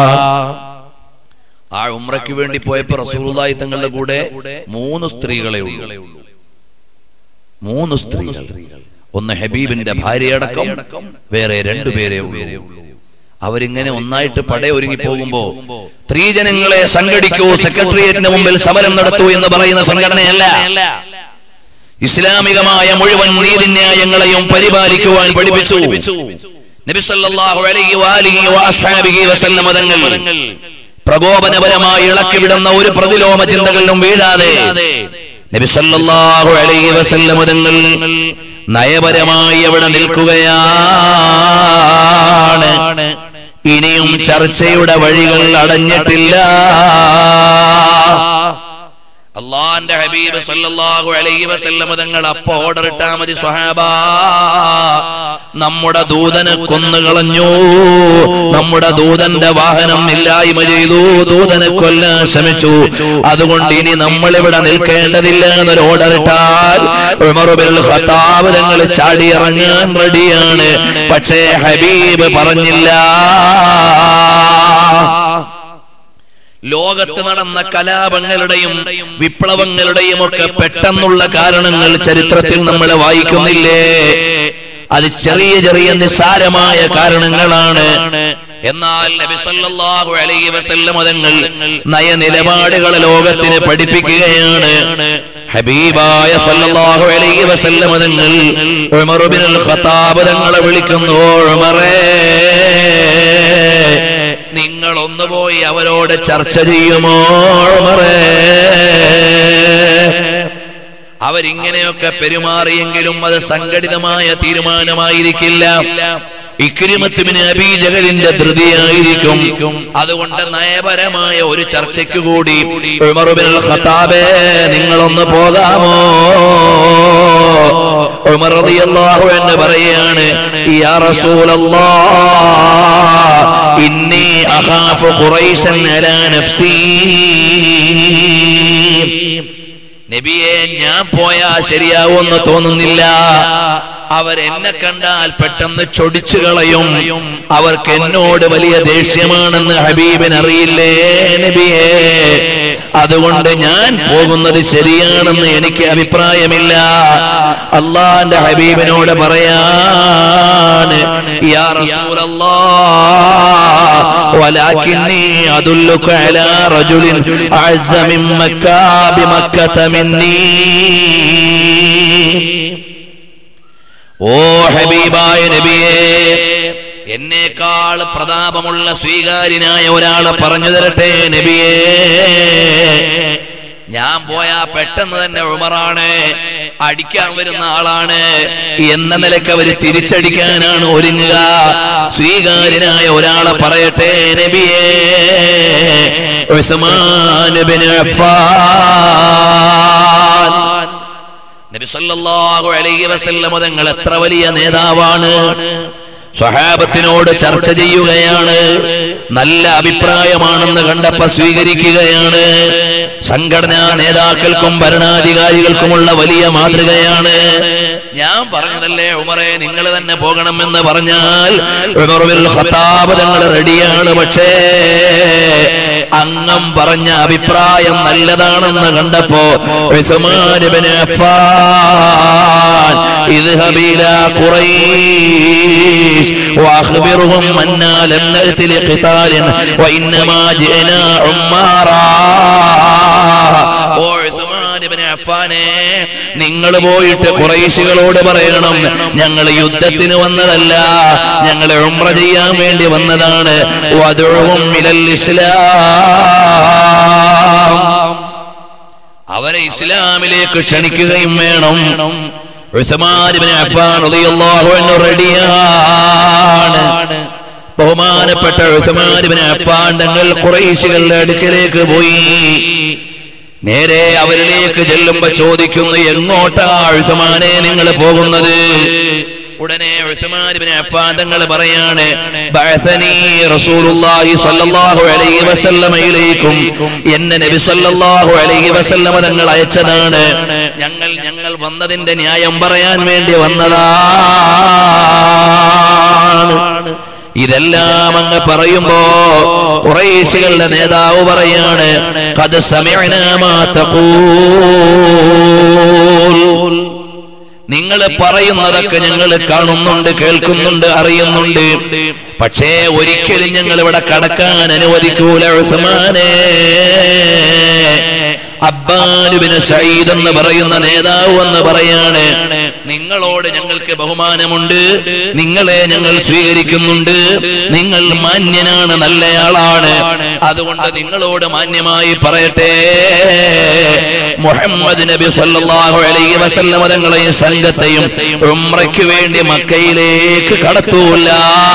ആ ഉമ്രയ്ക്ക് വേണ്ടി പോയപ്പോ റസൂലുള്ളാഹി തങ്ങളുടെ കൂടെ മൂന്ന് സ്ത്രീകളെ ഉള്ളൂ മൂന്ന് സ്ത്രീകൾ ഒന്ന് ഹബീബിന്റെ ഭാര്യയടക്കം വേറെ രണ്ടുപേരെ ഉള്ളൂ അവരിങ്ങനെ ഒന്നായിട്ട് പടയൊരുങ്ങി പോകുമ്പോ സ്ത്രീജനങ്ങളെ സംഘടിക്കൂ സെക്രട്ടേറിയറ്റിന് മുമ്പിൽ സമരം നടത്തൂ എന്ന് പറയുന്ന സംഘടനയല്ല ഇസ്ലാമികമായ മുഴുവൻ നീതിന്യായങ്ങളെയും പരിപാലിക്കുവാൻ പഠിപ്പിച്ചു നബി സല്ലല്ലാഹു അലൈഹി വാലിഹി വഅസ്ഹാബിഹി വസല്ലമ തങ്ങൾ പ്രകോപനപരമായി ഇളക്കി വിടുന്ന ഒരു പ്രതിലോമ ചിന്തകളിലും വീഴാതെ നബി സല്ലല്ലാഹു അലൈഹി വസല്ലമ തങ്ങൾ നയപരമായി അവിടെ നിൽക്കുകയാണ് ഇനിയും ചർച്ചയുടെ വഴികൾ അടഞ്ഞിട്ടില്ല അള്ളാന്റെ ഹബീബ് സല്ലല്ലാഹു അലൈഹി വസല്ലമ തങ്ങൾ അപ്പോ ഓർഡർ ഇട്ടാ മതി സ്വഹാബ നമ്മുടെ ദൂതനെ കൊന്നുകളഞ്ഞു നമ്മുടെ ദൂതന്റെ വാഹനം ഇല്ലായ്മ ചെയ്തു ദൂതനെ കൊല്ലാൻ ശ്രമിച്ചു അതുകൊണ്ട് ഇനി നമ്മൾ ഇവിടെ നിൽക്കേണ്ടതില്ല എന്നൊരു ഓർഡർ ഇട്ടാൽ ഉമർ ബിൻ ഖത്താബ് തങ്ങൾ ചാടിയിറങ്ങാൻ റെഡിയാണ് പക്ഷേ ഹബീബ് പറഞ്ഞില്ല ലോകത്ത് നടന്ന കലാപങ്ങളുടെയും വിപ്ലവങ്ങളുടെയും ഒക്കെ പെട്ടെന്നുള്ള കാരണങ്ങൾ ചരിത്രത്തിൽ നമ്മൾ വായിക്കുന്നില്ലേ അത് ചെറിയ ചെറിയ നിസ്സാരമായ കാരണങ്ങളാണ് എന്നാൽ നബി സല്ലല്ലാഹു അലൈഹി വസല്ലം തങ്ങൾ നയനിലപാടുകൾ ലോകത്തിന് പഠിപ്പിക്കുകയാണ് ഹബീബായ സല്ലല്ലാഹു അലൈഹി വസല്ലം തങ്ങൾ ഉമർ ഇബ്നുൽ ഖത്താബ് തങ്ങളെ വിളിക്കുന്നു ഉമറേ നിങ്ങൾ ഒന്ന് പോയി അവരോട് ചർച്ച ചെയ്യുമോ ഉമറേ അവരിങ്ങനെയൊക്കെ പെരുമാറിയെങ്കിലും അത് സംഘടിതമായ തീരുമാനമായിരിക്കില്ല ഇക്രിമത്തുമിന് അബീജകലിന്റെ ധൃതിയായിരിക്കും അതുകൊണ്ട് നയപരമായ ഒരു ചർച്ചയ്ക്ക് കൂടി ഉമറുബിൻ ഖത്താബേ നിങ്ങളൊന്ന് പോകാമോ ഉമർ റളിയല്ലാഹു അൻഹു പറയാണ് യാ റസൂലല്ലാഹ് ഇന്നി അഖാഫു ഖുറൈശൻ അലാ നഫ്സി നബിയെ ഞാൻ പോയാ ശരിയാവുമെന്ന് തോന്നുന്നില്ല അവരെന്നെ കണ്ടാൽ പെട്ടെന്ന് ചൊടിച്ചു കളയും അവർക്ക് എന്നോട് വലിയ ദേഷ്യമാണെന്ന് ഹബീബിന് അറിയില്ലേ നബിയെ അതുകൊണ്ട് ഞാൻ പോകുന്നത് ശരിയാണെന്ന് എനിക്ക് അഭിപ്രായമില്ല അള്ളാന്റെ ഹബീബിനോട് പറയാണ് യാ റസൂലല്ലാഹ് ولكني أدلك على رجل أعز من مكة بمكة مني ഓ ഹബീബായ നബിയേ എന്നേക്കാൾ പ്രതാപമുള്ള സ്വീകാര്യനായ ഒരാളെ പറഞ്ഞു തരട്ടെ നബിയേ ഞാൻ പോയാ പെട്ടെന്ന് തന്നെ ഉമറാണ് അടിക്കാൻ വരുന്ന ആളാണ് എന്ന നിലക്ക് അവര് തിരിച്ചടിക്കാനാണ് ഒരുങ്ങുക സ്വീകാര്യനായ ഒരാളെ പറയട്ടെ നബിയേ ഉസ്മാൻ ബിൻ അഫ്ഫാൻ നബി സല്ലല്ലാഹു അലൈഹി വസല്ലം തങ്ങൾ എത്ര വലിയ നേതാവാണ് സ്വഹാബത്തിനോട് ചർച്ച ചെയ്യുകയാണ് നല്ല അഭിപ്രായമാണെന്ന് കണ്ടപ്പോ സ്വീകരിക്കുകയാണ് സംഘടനാ നേതാക്കൾക്കും ഭരണാധികാരികൾക്കുമുള്ള വലിയ മാതൃകയാണ് ഞാൻ പറഞ്ഞതല്ലേ ഉമറെ നിങ്ങൾ തന്നെ പോകണമെന്ന് പറഞ്ഞാൽ ഉമർ ബിൻ ഖത്താബ് തങ്ങൾ റെഡിയാണ് പക്ഷേ അങ്ങം പറഞ്ഞ അഭിപ്രായം നല്ലതാണെന്ന് കണ്ടപ്പോ ഉസ്മാൻ ഇബ്നു അഫ്ഫാൻ اذهب إلى قريش وأخبرهم أنا لم نأت لقتال وإنما جئنا عمارا ഓ ഉസ്മാൻ ഇബ്നു അഫ്ഫാനെ നിങ്ങൾ പോയിട്ട് കുറേശികളോട് പറയണം ഞങ്ങൾ യുദ്ധത്തിന് വന്നതല്ല ഞങ്ങൾ ഉംറ ചെയ്യാൻ വേണ്ടി വന്നതാണ് വദുഉഹും ഇലൽ ഇസ്ലാം അവരെ ഇസ്ലാമിലേക്ക് ക്ഷണിക്കുകയും വേണം ഉസ്മാൻ ഇബ്നു അഫ്ഫാൻ റളിയല്ലാഹു അൻഹു റെഡിയാണ് ബഹുമാനപ്പെട്ട ഉസ്മാൻ ഇബ്നു അഫ്ഫാൻ തങ്ങൾ ഖുറൈശികളുടെ അടുക്കലേക്ക് പോയി നേരെ അവരിലേക്ക് ചെല്ലുമ്പോ ചോദിക്കുന്നു എങ്ങോട്ടാ ഉസ്മാനെ നിങ്ങൾ പോകുന്നത് ഉടനെ ഉസ്മാൻ ഇബ്നു അഫ്ഫാൻ തങ്ങൾ പറയാണ് ബഅസനി റസൂലുള്ളാഹി സ്വല്ലല്ലാഹു അലൈഹി വസല്ലമയിലേക്കും എന്നെ നബി സ്വല്ലല്ലാഹു അലൈഹി വസല്ലമ തങ്ങൾ അയച്ചതാണ് ഞങ്ങൾ ഞങ്ങൾ വന്നതിന്റെ ന്യായം പറയാൻ വേണ്ടി വന്നതാണ് ഇതെല്ലാം അങ്ങ് പറയുമ്പോ കുറേശികളുടെ നേതാവ് പറയാണ് കത് സമയനാമാത്തൂൽ നിങ്ങൾ പറയുന്നതൊക്കെ ഞങ്ങൾ കാണുന്നുണ്ട് കേൾക്കുന്നുണ്ട് അറിയുന്നുണ്ട് പക്ഷേ ഒരിക്കലും ഞങ്ങൾ ഇവിടെ കടക്കാൻ അനുവദിക്കൂല ഉസ്മാനെ അബ്ബാനുബിന് സയ്യിദ് എന്ന് പറയുന്ന നേതാവ് എന്ന് പറയാണ് നിങ്ങളോട് ഞങ്ങൾക്ക് ബഹുമാനമുണ്ട് നിങ്ങളെ ഞങ്ങൾ സ്വീകരിക്കുന്നുണ്ട് നിങ്ങൾ മാന്യനാണ് നല്ലയാളാണ് അതുകൊണ്ട് നിങ്ങളോട് മാന്യമായി പറയട്ടെ മുഹമ്മദ് നബി സല്ലല്ലാഹു അലൈഹി വസല്ലമ തങ്ങളെയും സംഘത്തെയും ഉംറയ്ക്ക് വേണ്ടി മക്കയിലേക്ക് കടത്തൂല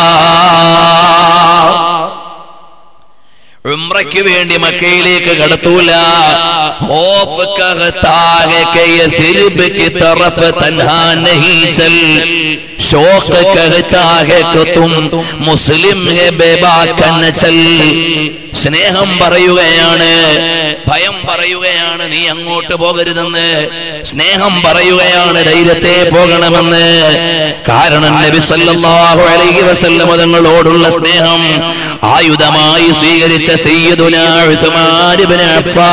ഉംറയ്ക്ക് വേണ്ടി മക്കയിലേക്ക് കടത്തൂല ഖൗഫ് കഹതാഹെ കെ യസിരിബ് കി തറഫ് തൻഹാ നഹീ ചൽ ശോഖ് കഹതാഹെ കെ തും മുസ്ലിം ഹെ ബേബാക്കൻ ചൽ സ്നേഹം പറയുകയാണ് ഭയം പറയുകയാണ് നീ അങ്ങോട്ട് പോകരുതെന്ന് സ്നേഹം പറയുകയാണ് ധൈര്യത്തെ പോകണമെന്ന് കാരണം നബി സല്ലല്ലാഹു അലൈഹി വസല്ലമ തങ്ങളോടുള്ള സ്നേഹം ആയുധമായി സ്വീകരിച്ച സയ്യിദുനാ ഉസ്മാൻ ഇബ്നു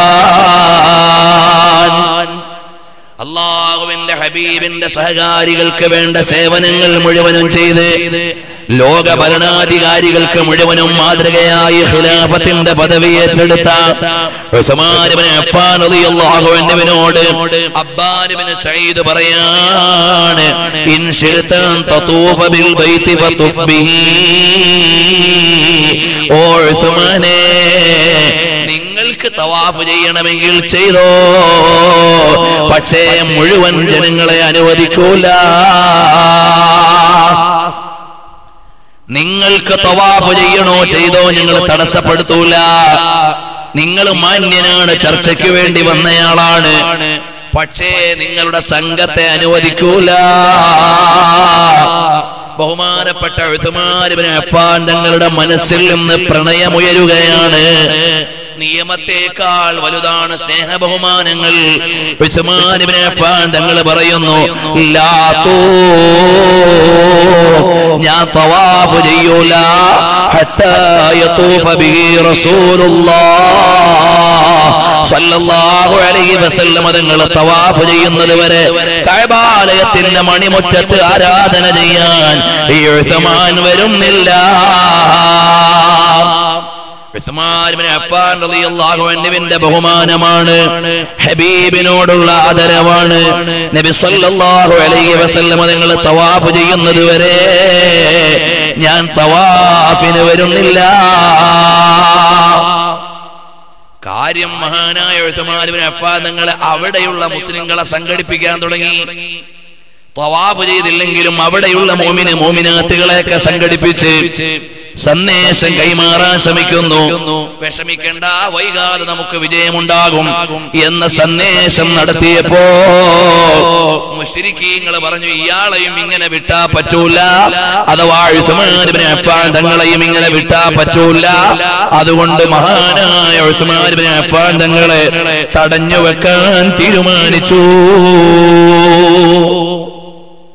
അഫ്ഫാൻ അള്ളാഹുവിന്റെ ഹബീബിന്റെ സഹകാരികൾക്ക് വേണ്ട സേവനങ്ങൾ മുഴുവനും ചെയ്ത് ലോക ഭരണാധികാരികൾക്ക് മുഴുവനും മാതൃകയായി ഖിലാഫത്തിന്റെ പദവി ഏറ്റെടുത്ത ഉസ്മാൻ ഇബ്നു അഫ്ഫാൻ റളിയല്ലാഹു അൻഹുവിനോട് അബ്ബാൻ ഇബ്നു സഈദ് പറയാണ് ഇൻ ശിഅ്തൻ തതൂഫ ബിൽ ബൈത്തി ഫതുഫ് ബിഹി ഓ ഉസ്മാനേ നിങ്ങൾക്ക് തവാഫ് ചെയ്യണമെങ്കിൽ ചെയ്തോ പക്ഷേ മുഴുവൻ ജനങ്ങളെ അനുവദിക്കൂല നിങ്ങൾക്ക് തവാഫ് ചെയ്യണോ ചെയ്തോ ഞങ്ങൾ തടസ്സപ്പെടുത്തൂല നിങ്ങൾ മാന്യനാണ് ചർച്ചയ്ക്ക് വേണ്ടി വന്നയാളാണ് പക്ഷേ നിങ്ങളുടെ സംഘത്തെ അനുവദിക്കൂല ബഹുമാനപ്പെട്ട എഴുത്തുമാരിബിന് അഫാൻ തങ്ങളുടെ മനസ്സിൽ നിന്ന് പ്രണയമുയരുകയാണ് നിയമത്തേക്കാൾ വലുതാണ് സ്നേഹ ബഹുമാനങ്ങൾ ഉസ്മാനിബ്നു അഫ്ഫാൻ തങ്ങൾ പറയുന്നു ലാ തൂ ഞാൻ തവാഫ് ചെയ്യൂല ഹത്താ യതൂഫ ബിഹി റസൂലുള്ളാഹ് സല്ലല്ലാഹു അലൈഹി വസല്ലം തങ്ങൾ തവാഫ് ചെയ്യുന്നത് വരെ കഅബാലയത്തിന്റെ മണിമുറ്റത്ത് ആരാധന ചെയ്യാൻ ഈ ഉസ്മാൻ വരുന്നില്ല ഉസ്മാൻ ഇബ്നു അഫ്ഫാൻ റളിയല്ലാഹു അൻഹുവിന്റെ ബഹുമാനമാണ് ഹബീബിനോടുള്ള ആദരവാണ് നബി സല്ലല്ലാഹു അലൈഹി വസല്ലം നിങ്ങൾ തവാഫ് ചെയ്യുന്നത് വരെ ഞാൻ തവാഫിന് വരുന്നില്ല കാര്യം മഹാനായ ഉസ്മാൻ ഇബ്നു അഫ്ഫാൻ നിങ്ങൾ അവിടെയുള്ള മുസ്ലിങ്ങളെ സംഘടിപ്പിക്കാൻ തുടങ്ങി തവാഫ് ചെയ്തില്ലെങ്കിലും അവിടെയുള്ള മോമിന് മോമിനാത്തുകളെയൊക്കെ സംഘടിപ്പിച്ച് സന്ദേശം കൈമാറാൻ ശ്രമിക്കുന്നു വിഷമിക്കേണ്ട വൈകാതെ നമുക്ക് വിജയമുണ്ടാകും എന്ന സന്ദേശം നടത്തിയപ്പോ മുശ്രിക്കീങ്ങൾ പറഞ്ഞു ഇയാളെയും ഇങ്ങനെ വിട്ടാ പറ്റൂല അഥവാ ഉസ്മാൻ അഫ്ഫാൻ തങ്ങളെയും ഇങ്ങനെ വിട്ടാ പറ്റൂല അതുകൊണ്ട് മഹാനായ ഉസ്മാൻ അഫ്ഫാൻ തങ്ങളെ തടഞ്ഞു വെക്കാൻ തീരുമാനിച്ചു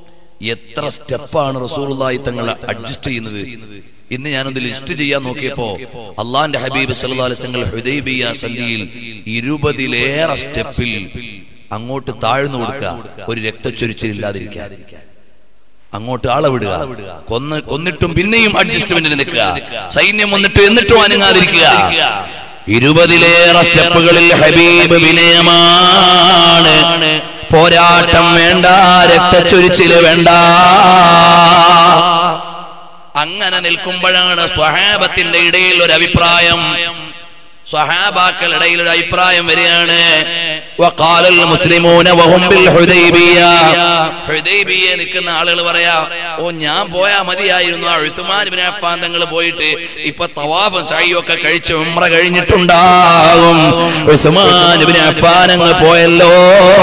എത്ര സ്റ്റെപ്പാണ് റസൂലുള്ളാഹി തങ്ങൾ അഡ്ജസ്റ്റ് ചെയ്യുന്നത് ഇന്ന് ഞാനൊന്ന് ലിസ്റ്റ് ചെയ്യാൻ നോക്കിയപ്പോ അള്ളാന്റെ ഹബീബ് സല്ലല്ലാഹു അലൈഹി വസല്ലം ഹുദൈബിയ സന്ധിയിൽ ഇരുപതിലേറെ സ്റ്റെപ്പിൽ അങ്ങോട്ട് താഴ്ന്നു കൊടുക്കുക ഒരു രക്തച്ചൊരിച്ചിലില്ലാതിരിക്കാൻ അങ്ങോട്ട് ആളെ വിടുക കൊന്ന് കൊന്നിട്ടും പിന്നെയും അഡ്ജസ്റ്റ്മെന്റിൽ നിൽക്കുക സൈന്യം വന്നിട്ട് എന്നിട്ടും അനങ്ങാതിരിക്കുക ഇരുപതിലേറെ സ്റ്റെപ്പുകളിൽ ഹബീബ് വിനയമാണ് പോരാട്ടം വേണ്ട രക്തച്ചൊരിച്ചില് വേണ്ട അങ്ങനെ നിൽക്കുമ്പോഴാണ് സ്വഹാബത്തിന്റെ ഇടയിൽ ഒരു അഭിപ്രായം സ്വഹാബാക്കൾ ഇടയിൽ ഒരു അഭിപ്രായം വരികയാണ് وقال المسلمون وهم بالحديبية ഹുദൈബിയെ നിൽക്കുന്ന ആളുകൾ പറയാ ഓ ഞാൻ പോയാ മതിയായിരുന്നു ആ ഉസ്മാൻ ഇബ്നു അഫ്ഫാൻ തങ്ങൾ പോയിട്ട് ഇപ്പൊ തവാഫും സഹിയും ഒക്കെ കഴിച്ച് ഉംറ കഴിഞ്ഞിട്ടുണ്ടാകും ഉസ്മാൻ ഇബ്നു അഫ്ഫാൻ അങ്ങ് പോയല്ലോ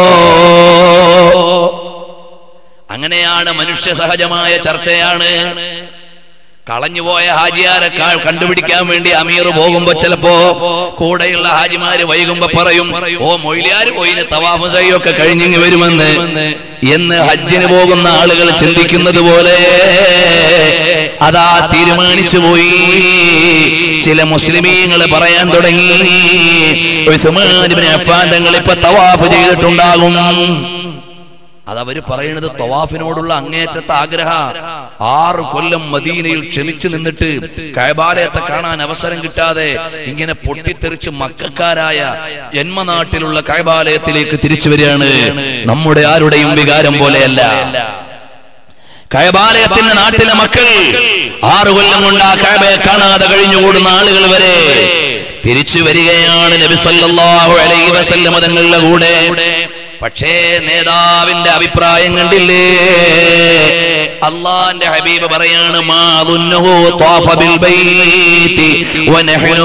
അങ്ങനെയാണ് മനുഷ്യ സഹജമായ ചർച്ചയാണ് കളഞ്ഞുപോയ ഹാജിയാരെ കാ- കണ്ടുപിടിക്കാൻ വേണ്ടി അമീർ പോകുമ്പോ ചിലപ്പോ കൂടെയുള്ള ഹാജിമാര് വൈകുമ്പോ പറയും ഓ മൊയ്ലിയാര് പോയിന് തവാഫ് സയ്യൊക്കെ കഴിഞ്ഞിങ്ങ് വരുമെന്ന് എന്ന് ഹജ്ജിന് പോകുന്ന ആളുകൾ ചിന്തിക്കുന്നത് പോലെ അതാ തീരുമാനിച്ചു പോയി ചില മുസ്ലിമീങ്ങൾ പറയാൻ തുടങ്ങി ഉസ്മാൻ ഇബ്നു അഫ്ഫാൻ തങ്ങൾ ഇപ്പൊ തവാഫ് ചെയ്തിട്ടുണ്ടാകും അതവര് പറയുന്നത് തവാഫിനോടുള്ള അങ്ങേറ്റത്തെ ആഗ്രഹ ആറ് കൊല്ലം മദീനയിൽ ക്ഷമിച്ചു നിന്നിട്ട് കൈബാലയത്തെ കാണാൻ അവസരം കിട്ടാതെ ഇങ്ങനെ പൊട്ടിത്തെറിച്ച് മക്കാരായ ജന്മനാട്ടിലുള്ള കൈബാലയത്തിലേക്ക് തിരിച്ചു വരികയാണ് നമ്മുടെ ആരുടെയും വികാരം പോലെയല്ല കൈബാലയത്തിന്റെ നാട്ടിലെ മക്കൾ ആറു കൊല്ലം കൊണ്ട് ആ കൈബയെ കാണാതെ കഴിഞ്ഞുകൂടുന്ന ആളുകൾ വരെ തിരിച്ചു വരികയാണ് നബി സല്ലല്ലാഹു അലൈഹി വസല്ലം തങ്ങളുടെ കൂടെ പക്ഷേ നേതാവിന്റെ അഭിപ്രായം കണ്ടില്ലേ അള്ളാന്റെ ഹബീബ് പറയാണ് മാ ദുന്നഹു ത്വാഫ ബിൽ ബൈത്തി വനഹ്നു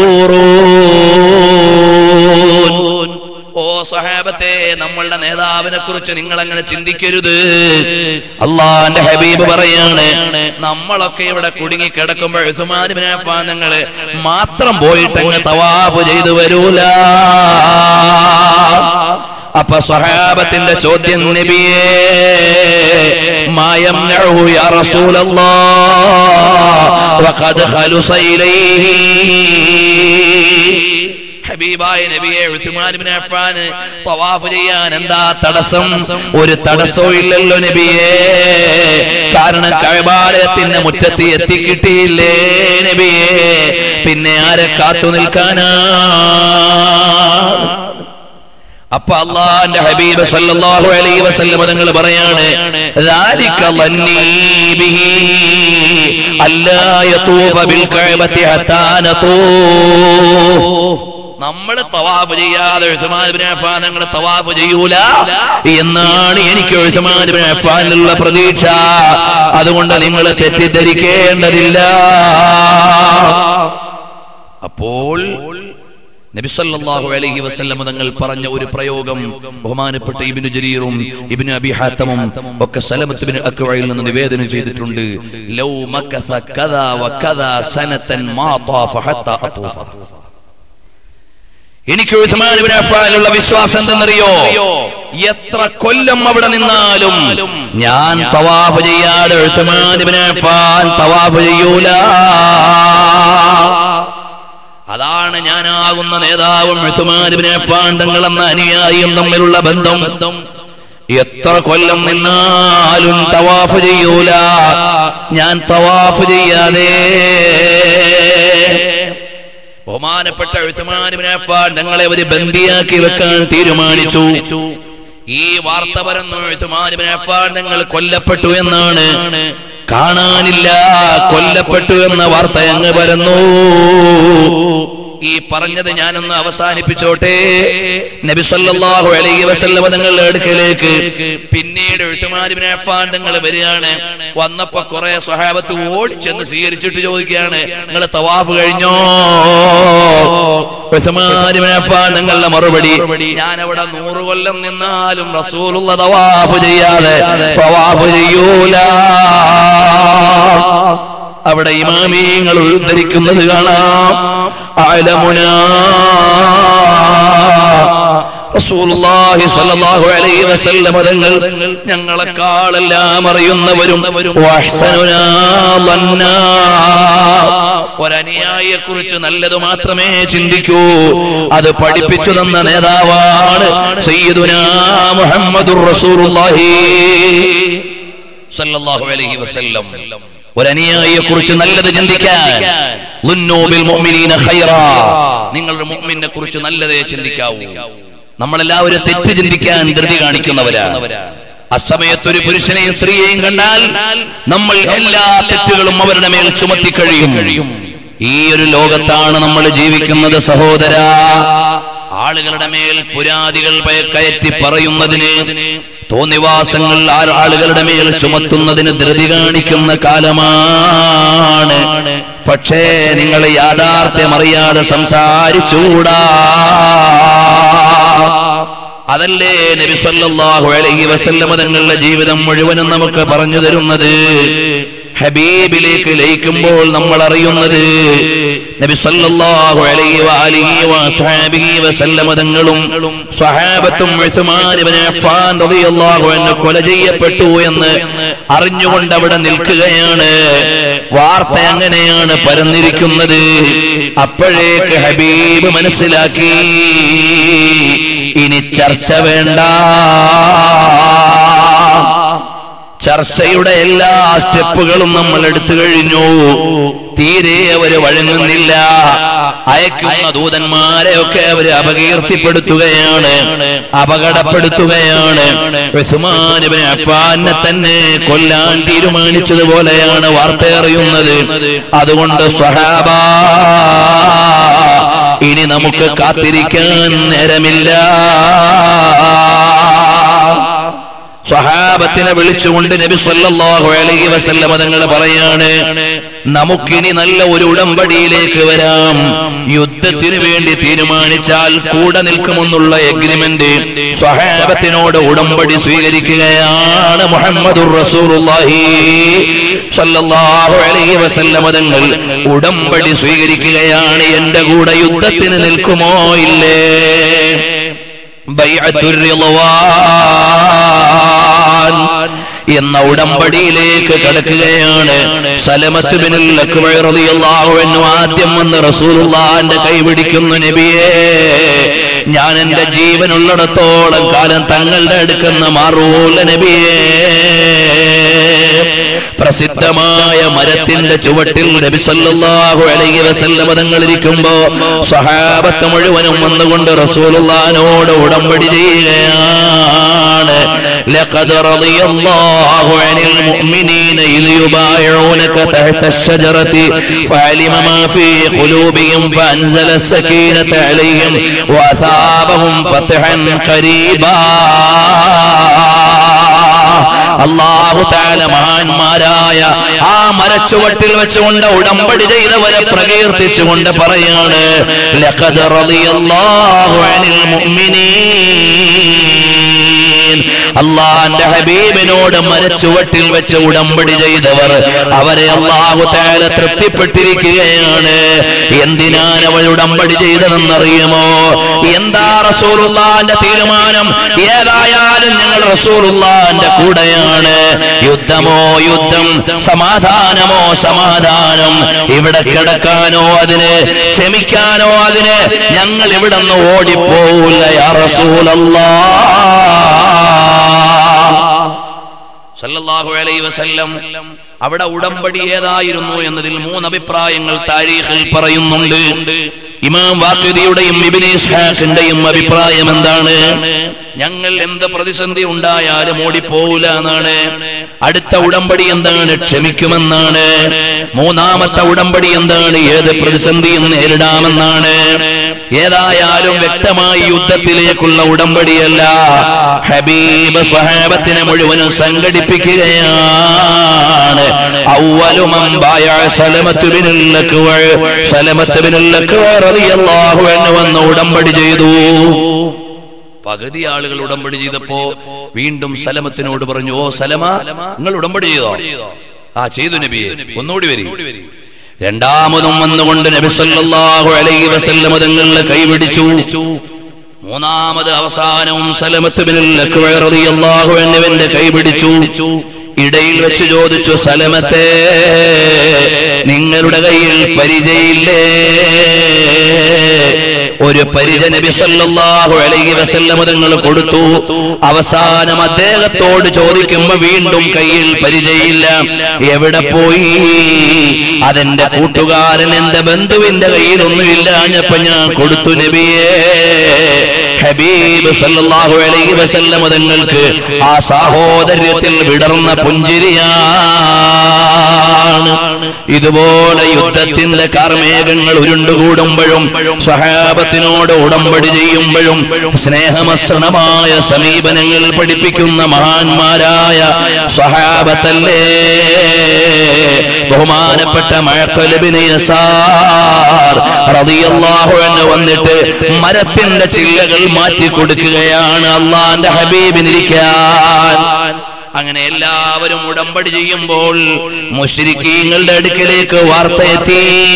മഹ്സൂറൂൻ ഓ സഹാബത്തെ നമ്മളുടെ നേതാവിനെ കുറിച്ച് നിങ്ങൾ അങ്ങനെ ചിന്തിക്കരുത് അള്ളാന്റെ ഹബീബ് പറയാണ് നമ്മളൊക്കെ ഇവിടെ കുടുങ്ങി കിടക്കുമ്പോൾ ഉസ്മാനുബിനാഫാനങ്ങള് മാത്രം പോയിട്ട് അങ്ങ് തവാഫ് ചെയ്തു വരൂല അപ്പൊ സഹാബത്തിന്റെ ചോദ്യം നബിയേ മായം യാ റസൂലല്ലാഹ് വഖദ് ഖലുസ ഇലൈഹി ഹബീബായ നബിയെ ഉസ്മാൻ ഇബ്നു അഫ്ഫാൻ തവാഫ് ചെയ്യാൻ എന്താ തടസ്സം ഒരു തടസ്സവും ഇല്ലല്ലോ നബിയെ കാരണം കഴബാലയത്തിന്റെ മുറ്റത്ത് എത്തിക്കിട്ടിയില്ലേ നബിയെ പിന്നെ ആരെ കാത്തു നിൽക്കാനാ അപ്പൊ അള്ളാന്റെ ഹബീബ് സല്ലല്ലാഹു അലൈഹി വസല്ലം തങ്ങൾ പറയാണ് ذلك ظني به ألا يطوف بالكعبة حتى نطوف നമ്മൾ തവാഫ് ചെയ്യാതെ ഉസ്മാൻ ഇബ്നു അഫ്ഫാൻ ഞങ്ങൾ തവാഫ് ചെയ്യൂല എന്നാണ് എനിക്ക് ഉസ്മാൻ ഇബ്നു അഫ്ഫാനിലുള്ള പ്രതീക്ഷ അതുകൊണ്ട് നിങ്ങൾ തെറ്റിദ്ധരിക്കേണ്ടതില്ല അപ്പോൾ നബിസല്ലാഹു അലൈഹി വസല്ലം തങ്ങൾ പറഞ്ഞ ഒരു പ്രയോഗം ബഹുമാനപ്പെട്ട ഇബ്നു ജരീറും ഇബ്നു അബി ഹാത്തമും ഒക്കെ സലമത്ത് ബിൻ അക്വയിൽ നിന്ന് നിവേദനം ചെയ്തിട്ടുണ്ട് ലൗ മക്കസ കദാ വകദാ സനതൻ മാ ത്വാഫ ഹത്താ അത്തൂഫ എനിക്ക് ഉസ്മാൻ ഇബ്നു അഫ്ഫാനിലുള്ള വിശ്വാസം എന്തെന്നറിയോ എത്ര കൊല്ലം അവിടെ നിന്നാലും ഞാൻ തവാഫ് ചെയ്യാതെ ഉസ്മാൻ ഇബ്നു അഫ്ഫാൻ തവാഫ് ചെയ്യൂല അതാണ് ഞാനാകുന്ന നേതാവും ഉസ്മാൻ ഇബ്നു അഫ്ഫാൻ തങ്ങളെന്ന അനുയായിയും തമ്മിലുള്ള ബന്ധം എത്ര കൊല്ലം നിന്നാലും തവാഫ് ചെയ്യൂല ഞാൻ തവാഫ് ചെയ്യാതെ ബഹുമാനപ്പെട്ട ഉസ്മാൻ ഇബ്നു അഫ്ഫാൻ തങ്ങളെ ഒരു ബന്ദിയാക്കി വെക്കാൻ തീരുമാനിച്ചു ഈ വാർത്ത പരന്നു ഉസ്മാൻ ഇബ്നു അഫ്ഫാൻ തങ്ങൾ കൊല്ലപ്പെട്ടു എന്നാണ് കാണാനില്ല കൊല്ലപ്പെട്ടു എന്ന വാർത്ത അങ്ങ് പരന്നു ഈ പറഞ്ഞത് ഞാനൊന്ന് അവസാനിപ്പിച്ചോട്ടെ നബി സല്ലല്ലാഹു അലൈഹി വസല്ലമ തങ്ങളുടെ അടുക്കലേക്ക് പിന്നീട് ഉസ്മാൻ ഇബ്നു അഫ്ഫാൻ തങ്ങൾ വരികയാണ് വന്നപ്പോ കുറെ സ്വഹാബത്ത് ഓടിച്ചെന്ന് സ്വീകരിച്ചിട്ട് ചോദിക്കുകയാണ് നിങ്ങൾ തവാഫ് കഴിഞ്ഞോ ഉസ്മാൻ ഇബ്നു അഫ്ഫാൻ തങ്ങളുടെ മറുപടി ഞാൻ അവിടെ നൂറ് കൊല്ലം നിന്നാലും റസൂലുള്ള തവാഫ് ചെയ്യാതെ തവാഫ് ചെയ്യൂല അവിടെ ഇമാമീങ്ങൾ ഉദ്ധരിക്കുന്നത് കാണാം അലമുന റസൂലുള്ളാഹി സ്വല്ലല്ലാഹു അലൈഹി വസല്ലം തങ്ങൾ ഞങ്ങളെക്കാളെല്ലാം അറിയുന്നവരും വഹ്സനുനാ ളന്നാ. ഒരനുയായിയെ കുറിച്ച് നല്ലത് മാത്രമേ ചിന്തിക്കൂ അത് പഠിപ്പിച്ചു തന്ന നേതാവാണ് സയ്യിദുനാ മുഹമ്മദുർ റസൂലുള്ളാഹി സല്ലല്ലാഹു അലൈഹി വസല്ലം ഒരനുയായിയെ കുറിച്ച് നല്ലത് ചിന്തിക്കാൻ ളുന്നൂ ബിൽ മുഅ്മിനീന ഖൈറാ. നിങ്ങളുടെ മുഅ്മിനെ കുറിച്ച് നല്ലതേ ചിന്തിക്കാവൂ നമ്മളെല്ലാവരും തെറ്റ് ചിന്തിക്കാൻ ധൃതി കാണിക്കുന്നവരാണ് അസമയത്ത് ഒരു പുരുഷനെയും സ്ത്രീയെയും കണ്ടാൽ നമ്മൾ എല്ലാ തെറ്റുകളും അവരുടെ മേൽ ചുമത്തി കഴിയും ഈ ഒരു ലോകത്താണ് നമ്മൾ ജീവിക്കുന്നത് സഹോദര ആളുകളുടെ മേൽ പുരാതികൾ പയ- കയറ്റി പറയുന്നതിന് തോന്നിവാസങ്ങൾ ആ- ആളുകളുടെ മേൽ ചുമത്തുന്നതിന് ധൃതി കാണിക്കുന്ന കാലമാണ് പക്ഷേ നിങ്ങൾ യാഥാർത്ഥ്യം അറിയാതെ സംസാരിച്ചൂടാ അതല്ലേ നബി സല്ലല്ലാഹു അലൈഹി വസല്ലമ തങ്ങളുടെ ജീവിതം മുഴുവനും നമുക്ക് പറഞ്ഞു തരുന്നത് ഹബീബിലേക്ക് ലയിക്കുമ്പോൾ നമ്മൾ അറിയുന്നത് നബി സല്ലല്ലാഹു അലൈഹി വആലിഹി വസഹബിഹി വസല്ലമ തങ്ങളും സ്വഹാബത്തും ഉസ്മാൻ ഇബ്നു അഫ്ഫാൻ റളിയല്ലാഹു അൻഹു കൊല ചെയ്യപ്പെട്ടു എന്ന് അറിഞ്ഞുകൊണ്ട് അവിടെ നിൽക്കുകയാണ് വാർത്ത അങ്ങനെയാണ് പരന്നിരിക്കുന്നത് അപ്പോഴേക്ക് ഹബീബ് മനസ്സിലാക്കി ഇനി ചർച്ച വേണ്ട ചർച്ചയുടെ എല്ലാ സ്റ്റെപ്പുകളും നമ്മൾ എടുത്തു കഴിഞ്ഞു തീരെ അവര് വഴങ്ങുന്നില്ല അയക്കുന്ന ദൂതന്മാരെ ഒക്കെ അവര് അപകീർത്തിപ്പെടുത്തുകയാണ് അപകടപ്പെടുത്തുകയാണ് ഉസ്മാൻ ഇബ്നു അഫ്ഫാനെ തന്നെ കൊല്ലാൻ തീരുമാനിച്ചതുപോലെയാണ് വാർത്ത അറിയുന്നത് അതുകൊണ്ട് സ്വഹാബ ഇനി നമുക്ക് കാത്തിരിക്കാൻ നേരമില്ല സ്വഹാബത്തിനെ വിളിച്ചുകൊണ്ട് നബി സല്ലല്ലാഹു അലൈഹി വസല്ലമ തങ്ങൾ പറയാണ് നമുക്കിനി നല്ല ഒരു ഉടമ്പടിയിലേക്ക് വരാം യുദ്ധത്തിന് വേണ്ടി തീരുമാനിച്ചാൽ കൂടെ നിൽക്കുമെന്നുള്ള എഗ്രിമെന്റ് സ്വഹാബത്തിനോട് ഉടമ്പടി സ്വീകരിക്കുകയാണ് മുഹമ്മദുർ റസൂലുള്ളാഹി സല്ലല്ലാഹു അലൈഹി വസല്ലമ തങ്ങൾ ഉടമ്പടി സ്വീകരിക്കുകയാണ് എന്റെ കൂടെ യുദ്ധത്തിന് നിൽക്കുമോ ഇല്ലേ ബൈഅത്തുർ റിളവാൻ എന്ന ഉടമ്പടിയിലേക്ക് കടക്കുകയാണ് സലമത്ത് ബിനുൽ അക്ബർ റളിയല്ലാഹു അൻഹു ആദ്യം വന്ന് റസൂലുള്ളാഹിന്റെ കൈ പിടിക്കുന്നു നബിയേ ഞാൻ എന്റെ ജീവനുള്ളിടത്തോളം കാലം തങ്ങളുടെ അടുക്കുന്ന മാറൂല നബിയേ പ്രസിദ്ധമായ മരത്തിന്റെ ചുവട്ടിൽ നബി സല്ലല്ലാഹു അലൈഹി വസല്ലമ തങ്ങൾ ഇരിക്കുമ്പോ സ്വഹാബത്ത് മുഴുവനും വന്നുകൊണ്ട് റസൂലുള്ളാഹിനോട് ഉടമ്പടി ചെയ്യുകയാണ് ലഖദ് റളിയല്ലാഹു അനിൽ മുഅ്മിനീന ഇദ് യുബായിഊനക തഹത الشجرة فعلم ما في قلوبهم فأنزل السكينة عليهم وأثابهم فتحا قريبا അള്ളാഹു താല മഹാന്മാരായ ആ മരച്ചുവട്ടിൽ വെച്ചുകൊണ്ട് ഉടമ്പടി ചെയ്തവരെ പ്രകീർത്തിച്ചുകൊണ്ട് പറയാണ് ലഖദ് റളിയല്ലാഹു അനിൽ മുഅ്മിനീൻ അള്ളാന്റെ ഹബീബിനോട് മരച്ചുവട്ടിൽ വെച്ച് ഉടമ്പടി ചെയ്തവർ അവരെ അള്ളാഹു താല തൃപ്തിപ്പെട്ടിരിക്കുകയാണ് എന്തിനാണ് അവൾ ഉടമ്പടി ചെയ്തതെന്നറിയുമോ എന്താ റസൂലുള്ളാന്റെ തീരുമാനം ഏതായാലും ഞങ്ങൾ റസൂലുള്ളാന്റെ കൂടെയാണ് യുദ്ധമോ യുദ്ധം സമാധാനമോ സമാധാനം ഇവിടെ കിടക്കാനോ അതിന് ക്ഷമിക്കാനോ അതിന് ഞങ്ങൾ ഇവിടെ നിന്ന് ഓടിപ്പോവില്ല യാ റസൂലല്ലാ സല്ലല്ലാഹു അലൈഹി വസല്ലം അവിടെ ഉടമ്പടി ഏതായിരുന്നു എന്നതിൽ മൂന്ന് അഭിപ്രായങ്ങൾ താരീഖിൽ പറയുന്നുണ്ട് ഇമാം വാക്കിദിയുടെയും ഇബ്നു ഇസ്ഹാഖിന്റെയും അഭിപ്രായം എന്താണ് ഞങ്ങൾ എന്ത് പ്രതിസന്ധി ഉണ്ടായാലും ഓടിപ്പോവില്ല എന്നാണ് അടുത്ത ഉടമ്പടി എന്താണ് ക്ഷമിക്കുമെന്നാണ് മൂന്നാമത്തെ ഉടമ്പടി എന്താണ് ഏത് പ്രതിസന്ധിയും നേരിടാമെന്നാണ് ഏതായാലും വ്യക്തമായി യുദ്ധത്തിലേക്കുള്ള ഉടമ്പടിയല്ല ഹബീബ് സ്വഹാബത്തിനെ മുഴുവനും സംഘടിപ്പിക്കുകയാണ് ഔവലുമൻ ബായ സലമത്ത് ബിനുൽ അക്വർ സലമത്ത് ബിനുൽ അക്വർ റളിയല്ലാഹു അൻഹു വന്ന് ഉടമ്പടി ചെയ്തു പകുതി ആളുകൾ ഉടമ്പടി ചെയ്തപ്പോ വീണ്ടും സലമത്തിനോട് പറഞ്ഞു ഓ സലമ നിങ്ങൾ ഉടമ്പടി ചെയ്തോ ആ ചെയ്തു നബിയെ ഒന്നുകൂടി വരി രണ്ടാമതും വന്നുകൊണ്ട് നബി സല്ലല്ലാഹു അലൈഹി വസല്ലം തങ്ങളുടെ കൈപിടിച്ചു മൂന്നാമത് അവസാനവും സലമത്ത് ബിനുൽ അക്വ റളിയല്ലാഹു അൻഹുവിന്റെ കൈ പിടിച്ചു ഇടയിൽ വെച്ച് ചോദിച്ചു സലമത്തെ നിങ്ങളുടെ കയ്യിൽ പരിചയില്ലേ ഒരു പരിച നബി സല്ലല്ലാഹു അലൈഹി വസല്ലം തങ്ങൾ കൊടുത്തു അവസാനം അദ്ദേഹത്തോട് ചോദിക്കുമ്പോ വീണ്ടും കയ്യിൽ പരിചയില്ല എവിടെ പോയി അതെന്റെ കൂട്ടുകാരൻ എന്റെ ബന്ധുവിന്റെ കയ്യിലൊന്നുമില്ല ഞാനിപ്പോ ഞാൻ കൊടുത്തു നബിയേ ഹബീബ് സല്ലല്ലാഹു അലൈഹി വസല്ലം തങ്ങൾക്ക് ആ സാഹോദര്യത്തിൽ വിടർന്ന പുഞ്ചിരിയാണ് ഇതുപോലെ യുദ്ധത്തിന്റെ കാർമേഘങ്ങൾ ഉരുണ്ടുകൂടുമ്പോഴും സ്വഹാബത്തിനോട് ഉടമ്പടി ചെയ്യുമ്പോഴും സ്നേഹമസ്ത്രണമായ സമീപനങ്ങൾ പഠിപ്പിക്കുന്ന മഹാന്മാരായ സ്വഹാബത്തല്ലേ ബഹുമാനപ്പെട്ട മഴക്കൊലബിന് യസാർ റളിയല്ലാഹു അൻഹു വന്നിട്ട് മരത്തിന്റെ ചില്ലകൾ മാറ്റി കൊടുക്കുകയാണ് അള്ളാന്റെ ഹബീബിനിരിക്കാൻ അങ്ങനെ എല്ലാവരും ഉടമ്പടി ചെയ്യുമ്പോൾ മുസ്ലിക്കീങ്ങളുടെ അടുക്കലേക്ക് വാർത്ത എത്തി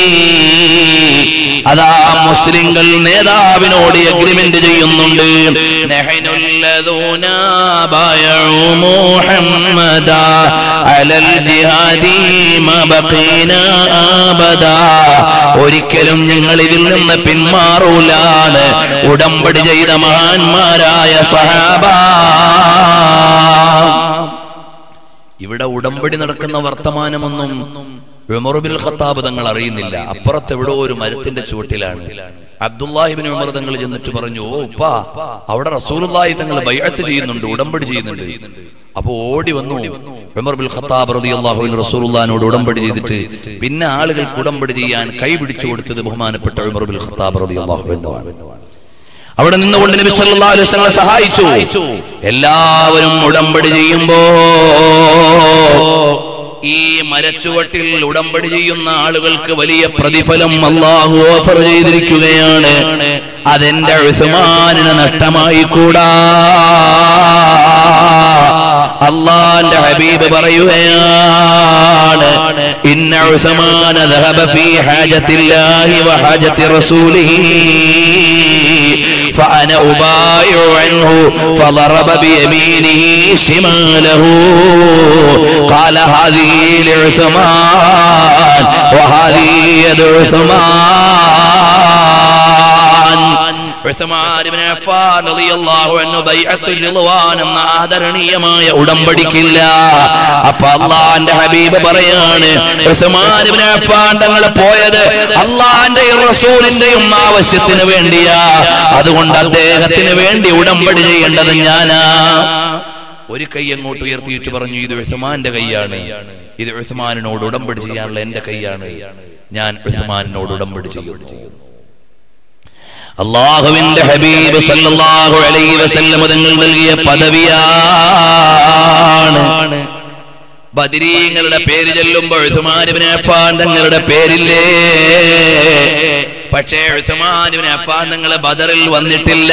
അതാ മുസ്ലിങ്ങൾ നേതാവിനോട് എഗ്രിമെന്റ് ചെയ്യുന്നുണ്ട് നഹ്നുല്ലദൂന ബായഉ മുഹമ്മദാ അലൽ ജിഹാദി മാ ബഖീന അബദാ ഒരിക്കലും ഞങ്ങൾ ഇതിൽ നിന്ന് പിന്മാറൂലാണ് ഉടമ്പടി ചെയ്ത മഹാന്മാരായ സഹാബ ഇവിടെ ഉടമ്പടി നടക്കുന്ന വർത്തമാനമൊന്നും ഉമറുബിൽ ഖത്താബ് തങ്ങൾ അറിയുന്നില്ല അപ്പുറത്ത് എവിടോ ഒരു മരത്തിന്റെ ചുവട്ടിലാണ് അബ്ദുല്ലാഹിബിൻ ഉമർ തങ്ങൾ ചെന്നിട്ട് പറഞ്ഞു ഓ ഉപ്പാ അവിടെ റസൂലുള്ളാഹി തങ്ങൾ ബൈഅത്ത് ചെയ്യുന്നുണ്ട് ഉടമ്പടി ചെയ്യുന്നുണ്ട് അപ്പൊ ഓടി വന്നു ഉമർ ബിൽ ഖത്താബ് റളിയല്ലാഹു അൻഹു റസൂലുള്ളാഹിനോട് ഉടമ്പടി ചെയ്തിട്ട് പിന്നെ ആളുകൾക്ക് ഉടമ്പടി ചെയ്യാൻ കൈ പിടിച്ചു കൊടുത്തത് ബഹുമാനപ്പെട്ട ഉമർ ബിൽ ഖത്താബ് റളിയല്ലാഹു അൻഹു ആണ് അവിടെ നിന്നുകൊണ്ട് നബി സല്ലല്ലാഹു അലൈഹി വസല്ലം സഹായിച്ചു എല്ലാവരും ഉടമ്പടി ചെയ്യുമ്പോ ഈ മരച്ചുവട്ടിൽ ഉടമ്പടി ചെയ്യുന്ന ആളുകൾക്ക് വലിയ പ്രതിഫലം അള്ളാഹു ഓഫർ ചെയ്തിരിക്കുകയാണ് അതെന്റെ ഉസ്മാനിന് നഷ്ടമായി കൂടാ അള്ളാന്റെ ഹബീബ് പറയുകയാണ് ഇന്ന ഉസ്മാന ذهب في حاجة الله وحاجة رسوله فأنا أبايع عنه فضرب بيمينه شماله قال هذه لعثمان وهذه يد عثمان ഉസ്മാൻ ഇബ്നു അഫ്ഫാൻ റളിയല്ലാഹു അൻഹു ബൈഅത്തുൽ റിദ്വാൻ എന്ന ആദരണീയമായ ഉടമ്പടിക്കില്ല അപ്പൊ അള്ളാന്റെ ഹബീബ് പറയാണ് ഉസ്മാൻ ഇബ്നു അഫ്ഫാൻ തങ്ങൾ പോയത് അള്ളാന്റെയും റസൂലിന്റെയും ആവശ്യത്തിന് വേണ്ടിയാ അതുകൊണ്ട് അദ്ദേഹത്തിന് വേണ്ടി ഉടമ്പടി ചെയ്യേണ്ടത് ഞാനാ ഒരു കൈ അങ്ങോട്ട് ഉയർത്തിയിട്ട് പറഞ്ഞു ഇത് ഉസ്മാന്റെ കൈയാണ് ഇത് ഉസ്മാനിനോട് ഉടമ്പടി ചെയ്യാനുള്ള എന്റെ കൈയാണ് ഞാൻ ഉസ്മാനിനോട് ഉടമ്പടി ചെയ്യുന്നു അള്ളാഹുവിന്റെ ഹബീബ് സല്ലല്ലാഹു അലൈഹി വസല്ലം തങ്ങൾ നൽകിയ പദവിയാണ് ബദരീങ്ങളുടെ പേര് ചെല്ലുമ്പോൾ ഉസ്മാനിബിന് അഫാൻ തങ്ങളുടെ പേരില്ലേ പക്ഷേ ഉസ്മാനിബിന് അഫാൻ തങ്ങൾ ബദറിൽ വന്നിട്ടില്ല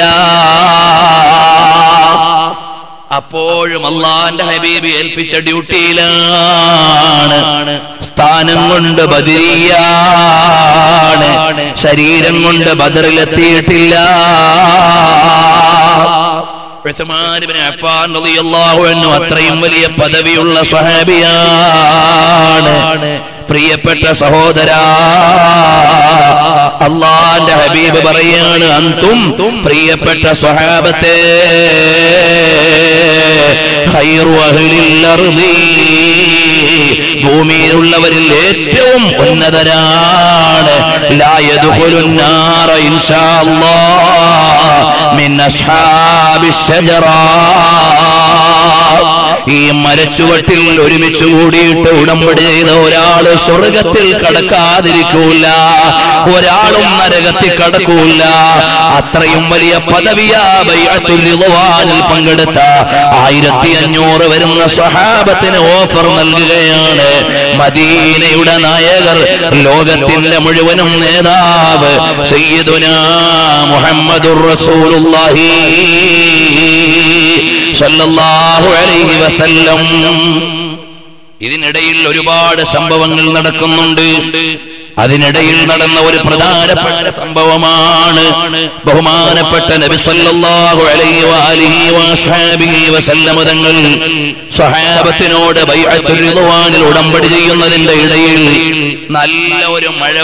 അപ്പോഴും അള്ളാന്റെ ഹബീബ് ഏൽപ്പിച്ച ഡ്യൂട്ടിയിലാണ് സ്ഥാനം കൊണ്ട് ബദിരിയാണ് ശരീരം കൊണ്ട് ബദറിലെത്തിയിട്ടില്ല ഉസ്മാനിബ്നു അഫ്ഫാൻ റളിയല്ലാഹു അൻഹു അത്രയും വലിയ പദവിയുള്ള സ്വഹാബിയാണ് പ്രിയപ്പെട്ട സഹോദര അള്ളാന്റെ ഹബീബ് പറയാണ് അന്തും പ്രിയപ്പെട്ട സ്വഹാബത്തെ ഖൈറു അഹ്ലിൽ അർദി ഭൂമിയിലുള്ളവരിൽ ഏറ്റവും ഉന്നതരാണ് ലാ യദ്ഖുലുൻ നാറ ഇൻഷാ അല്ലാഹ് മിൻ അസ്ഹാബിശ് ഷജറ ഈ മരച്ചുവട്ടിൽ ഒരുമിച്ച് കൂടിയിട്ട് ഉടമ്പടി ചെയ്ത ഒരാള് സ്വർഗത്തിൽ കടക്കാതിരിക്കൂല ഒരാളും നരകത്തിൽ കടക്കൂല അത്രയും വലിയ പദവിയാ ബൈഅത്തുൽ റിദ്വാനിൽ പങ്കെടുത്ത ആയിരത്തി അഞ്ഞൂറ് വരുന്ന സ്വഹാബത്തിന് ഓഫർ നൽകുകയാണ് മദീനയുടെ നായകർ ലോകത്തിന്റെ മുഴുവനും നേതാവ് സയ്യിദുനാ മുഹമ്മദുർ റസൂലുള്ളാഹി സല്ലല്ലാഹു അലൈഹി വസല്ലം ഇതിനിടയിൽ ഒരുപാട് സംഭവങ്ങൾ നടക്കുന്നുണ്ട് അതിനിടയിൽ നടന്ന ഒരു പ്രധാനപ്പെട്ട സംഭവമാണ് ബഹുമാനപ്പെട്ട നബി സല്ലല്ലാഹു അലൈഹി വആലിഹി വഅസ്ഹാബിഹി വസല്ലമ തങ്ങൾ സ്വഹാബത്തിനോട് ബൈഅത്തുൽ റിദ്വാനിൽ ഉടമ്പടി ചെയ്യുന്നതിന്റെ ഇടയിൽ നല്ല ഒരു മഴ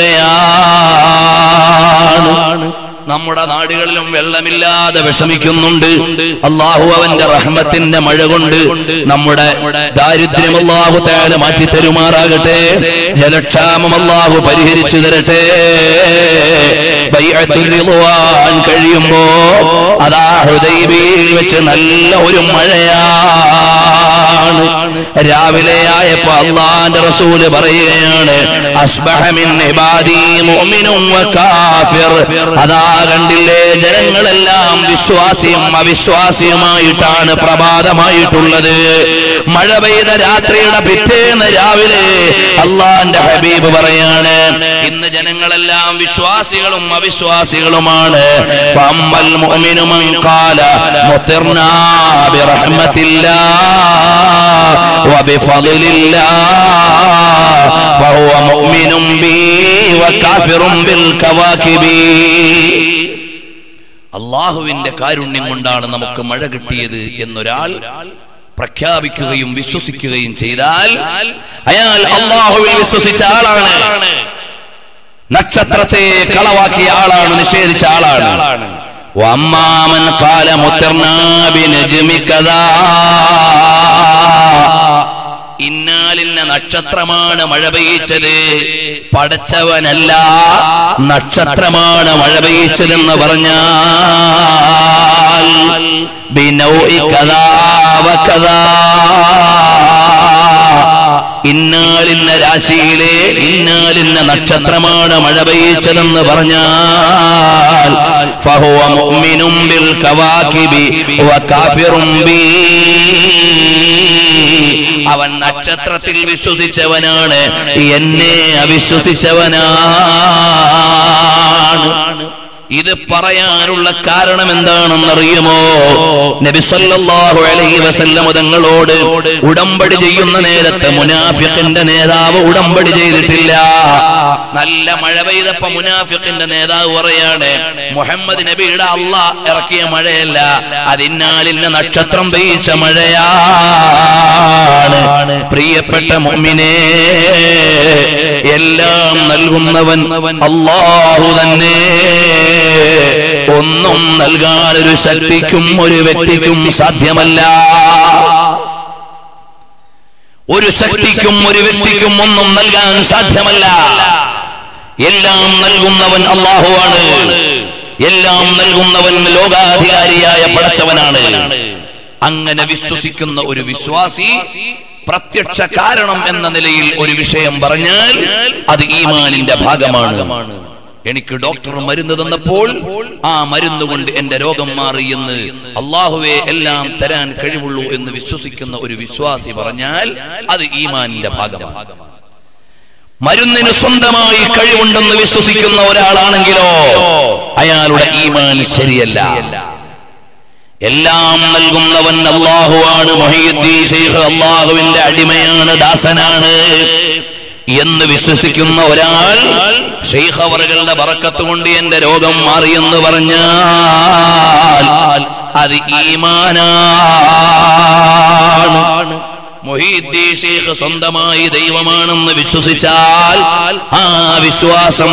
പെയ്യുകയാണ് നമ്മുടെ നാടുകളിലും വെള്ളമില്ലാതെ വിഷമിക്കുന്നുണ്ട് അള്ളാഹു അവന്റെ റഹ്മത്തിന്റെ മഴ കൊണ്ട് നമ്മുടെ ദാരിദ്ര്യം അള്ളാഹു തയാല മാറ്റി തരുമാറാകട്ടെ ജലക്ഷാമം അള്ളാഹു പരിഹരിച്ചു തരട്ടെ ബൈഅത്തുൽ റിദ്വാൻ കഴിയുമ്പോ അതാ ഹുദൈബിയിൽ വെച്ച് നല്ല ഒരു മഴയാണ് രാവിലെ ആയപ്പോ അള്ളാന്റെ റസൂല് പറയുകയാണ് അസ്ബഹ മിൻ ഇബാദി മുഅ്മിനും വകാഫിർ അതാ കണ്ടില്ലേ ജനങ്ങളെല്ലാം വിശ്വാസിയും അവിശ്വാസിയുമായിട്ടാണ് പ്രഭാതമായിട്ടുള്ളത് മഴ പെയ്ത രാത്രിയുടെ പിറ്റേന്ന് രാവിലെ അള്ളാന്റെ ഹബീബ് പറയാണ് ഇന്ന് ജനങ്ങളെല്ലാം വിശ്വാസികളും അവിശ്വാസികളുമാണ് ഫഅമ്മൽ മുഅ്മിനു മൻ ഖാല മുത്തിർനാ ബിറഹ്മത്തില്ലാ وبفضلillah فهو مؤمن بي وكافر بالكواكب അള്ളാഹുവിന്റെ കാരുണ്യം കൊണ്ടാണ് നമുക്ക് മഴ കിട്ടിയത് എന്നൊരാൾ പ്രഖ്യാപിക്കുകയും വിശ്വസിക്കുകയും ചെയ്താൽ അയാൾ അള്ളാഹുവിൽ വിശ്വസിച്ച ആളാണ് നക്ഷത്രത്തെ കളവാക്കിയ ആളാണ് നിഷേധിച്ച ആളാണ് വമ്മാമൻ കാല മുത്തർനാ ബിനജ്മി കദാ ഇന്നാലിന്ന നക്ഷത്രമാണ് മഴ പെയ്യിച്ചത് പടച്ചവനല്ല നക്ഷത്രമാണ് മഴ പെയ്യിച്ചതെന്ന് പറഞ്ഞാൽ ബിനൗഇ കദാ വകദാ. ഇന്നാലിന്ന രാശിയിലെ ഇന്നാലിന്ന നക്ഷത്രമാണ് മഴ പെയ്യിച്ചതെന്ന് പറഞ്ഞാൽ ഫഹുവ മുഅ്മിനും ബിൽ കവാകിബി വകാഫിറും ബി അവൻ നക്ഷത്രത്തിൽ വിശ്വസിച്ചവനാണ് എന്നെ അവിശ്വസിച്ചവനാണ് ഇത് പറയാനുള്ള കാരണം എന്താണെന്നറിയുമോ നബി സല്ലല്ലാഹു അലൈഹി വസല്ലം തങ്ങളോട് ഉടമ്പടി ചെയ്യുന്ന നേരത്ത് മുനാഫിഖിന്റെ നേതാവ് ഉടമ്പടി ചെയ്തിട്ടില്ല നല്ല മഴ പെയ്തപ്പോ മുനാഫിഖിന്റെ നേതാവ് പറയാണ് മുഹമ്മദ് നബിയുടെ അള്ള ഇറക്കിയ മഴയല്ല അതിന്നാലിന്ന നക്ഷത്രം പെയ്ച്ച മഴയാണ് പ്രിയപ്പെട്ട മുഅ്മിനേ എല്ലാം നൽകുന്നവൻ അള്ളാഹു തന്നെ ഒന്നും നൽകാൻ ഒരു ശക്തിക്കും ഒരു വ്യക്തിക്കും സാധ്യമല്ല ഒരു ശക്തിക്കും ഒരു വ്യക്തിക്കും ഒന്നും നൽകാൻ സാധ്യമല്ല എല്ലാം നൽകുന്നവൻ അള്ളാഹുവാണ് എല്ലാം നൽകുന്നവൻ ലോകാധികാരിയായ പടച്ചവനാണ് അങ്ങനെ വിശ്വസിക്കുന്ന ഒരു വിശ്വാസി പ്രത്യക്ഷ കാരണം എന്ന നിലയിൽ ഒരു വിഷയം പറഞ്ഞാൽ അത് ഈമാനിന്റെ ഭാഗമാണ് എനിക്ക് ഡോക്ടർ മരുന്ന് തന്നപ്പോൾ ആ മരുന്ന് കൊണ്ട് എന്റെ രോഗം മാറി എന്ന് അള്ളാഹുവെ എല്ലാം തരാൻ കഴിവുള്ളൂ എന്ന് വിശ്വസിക്കുന്ന ഒരു വിശ്വാസി പറഞ്ഞാൽ അത് ഈമാനിന്റെ ഭാഗമാണ് മരുന്നിന് സ്വന്തമായി കഴിവുണ്ടെന്ന് വിശ്വസിക്കുന്ന ഒരാളാണെങ്കിലോ അയാളുടെ ഈമാൻ ശരിയല്ല എല്ലാം നൽകുന്നവൻ അള്ളാഹുവാണ് മൊഹീദ്ദീൻ ഷെയ്ഖ് അള്ളാഹുവിന്റെ അടിമയാണ് ദാസനാണ് എന്ന് വിശ്വസിക്കുന്ന ഒരാൾ ഷെയ്ഖ് അവറുകളുടെ ബറക്കത്ത് കൊണ്ട് എന്റെ രോഗം മാറിയെന്ന് പറഞ്ഞാൽ അത് ഈമാനാണ് മൊഹീദ്ദീൻ ഷെയ്ഖ് സ്വന്തമായി ദൈവമാണെന്ന് വിശ്വസിച്ചാൽ ആ വിശ്വാസം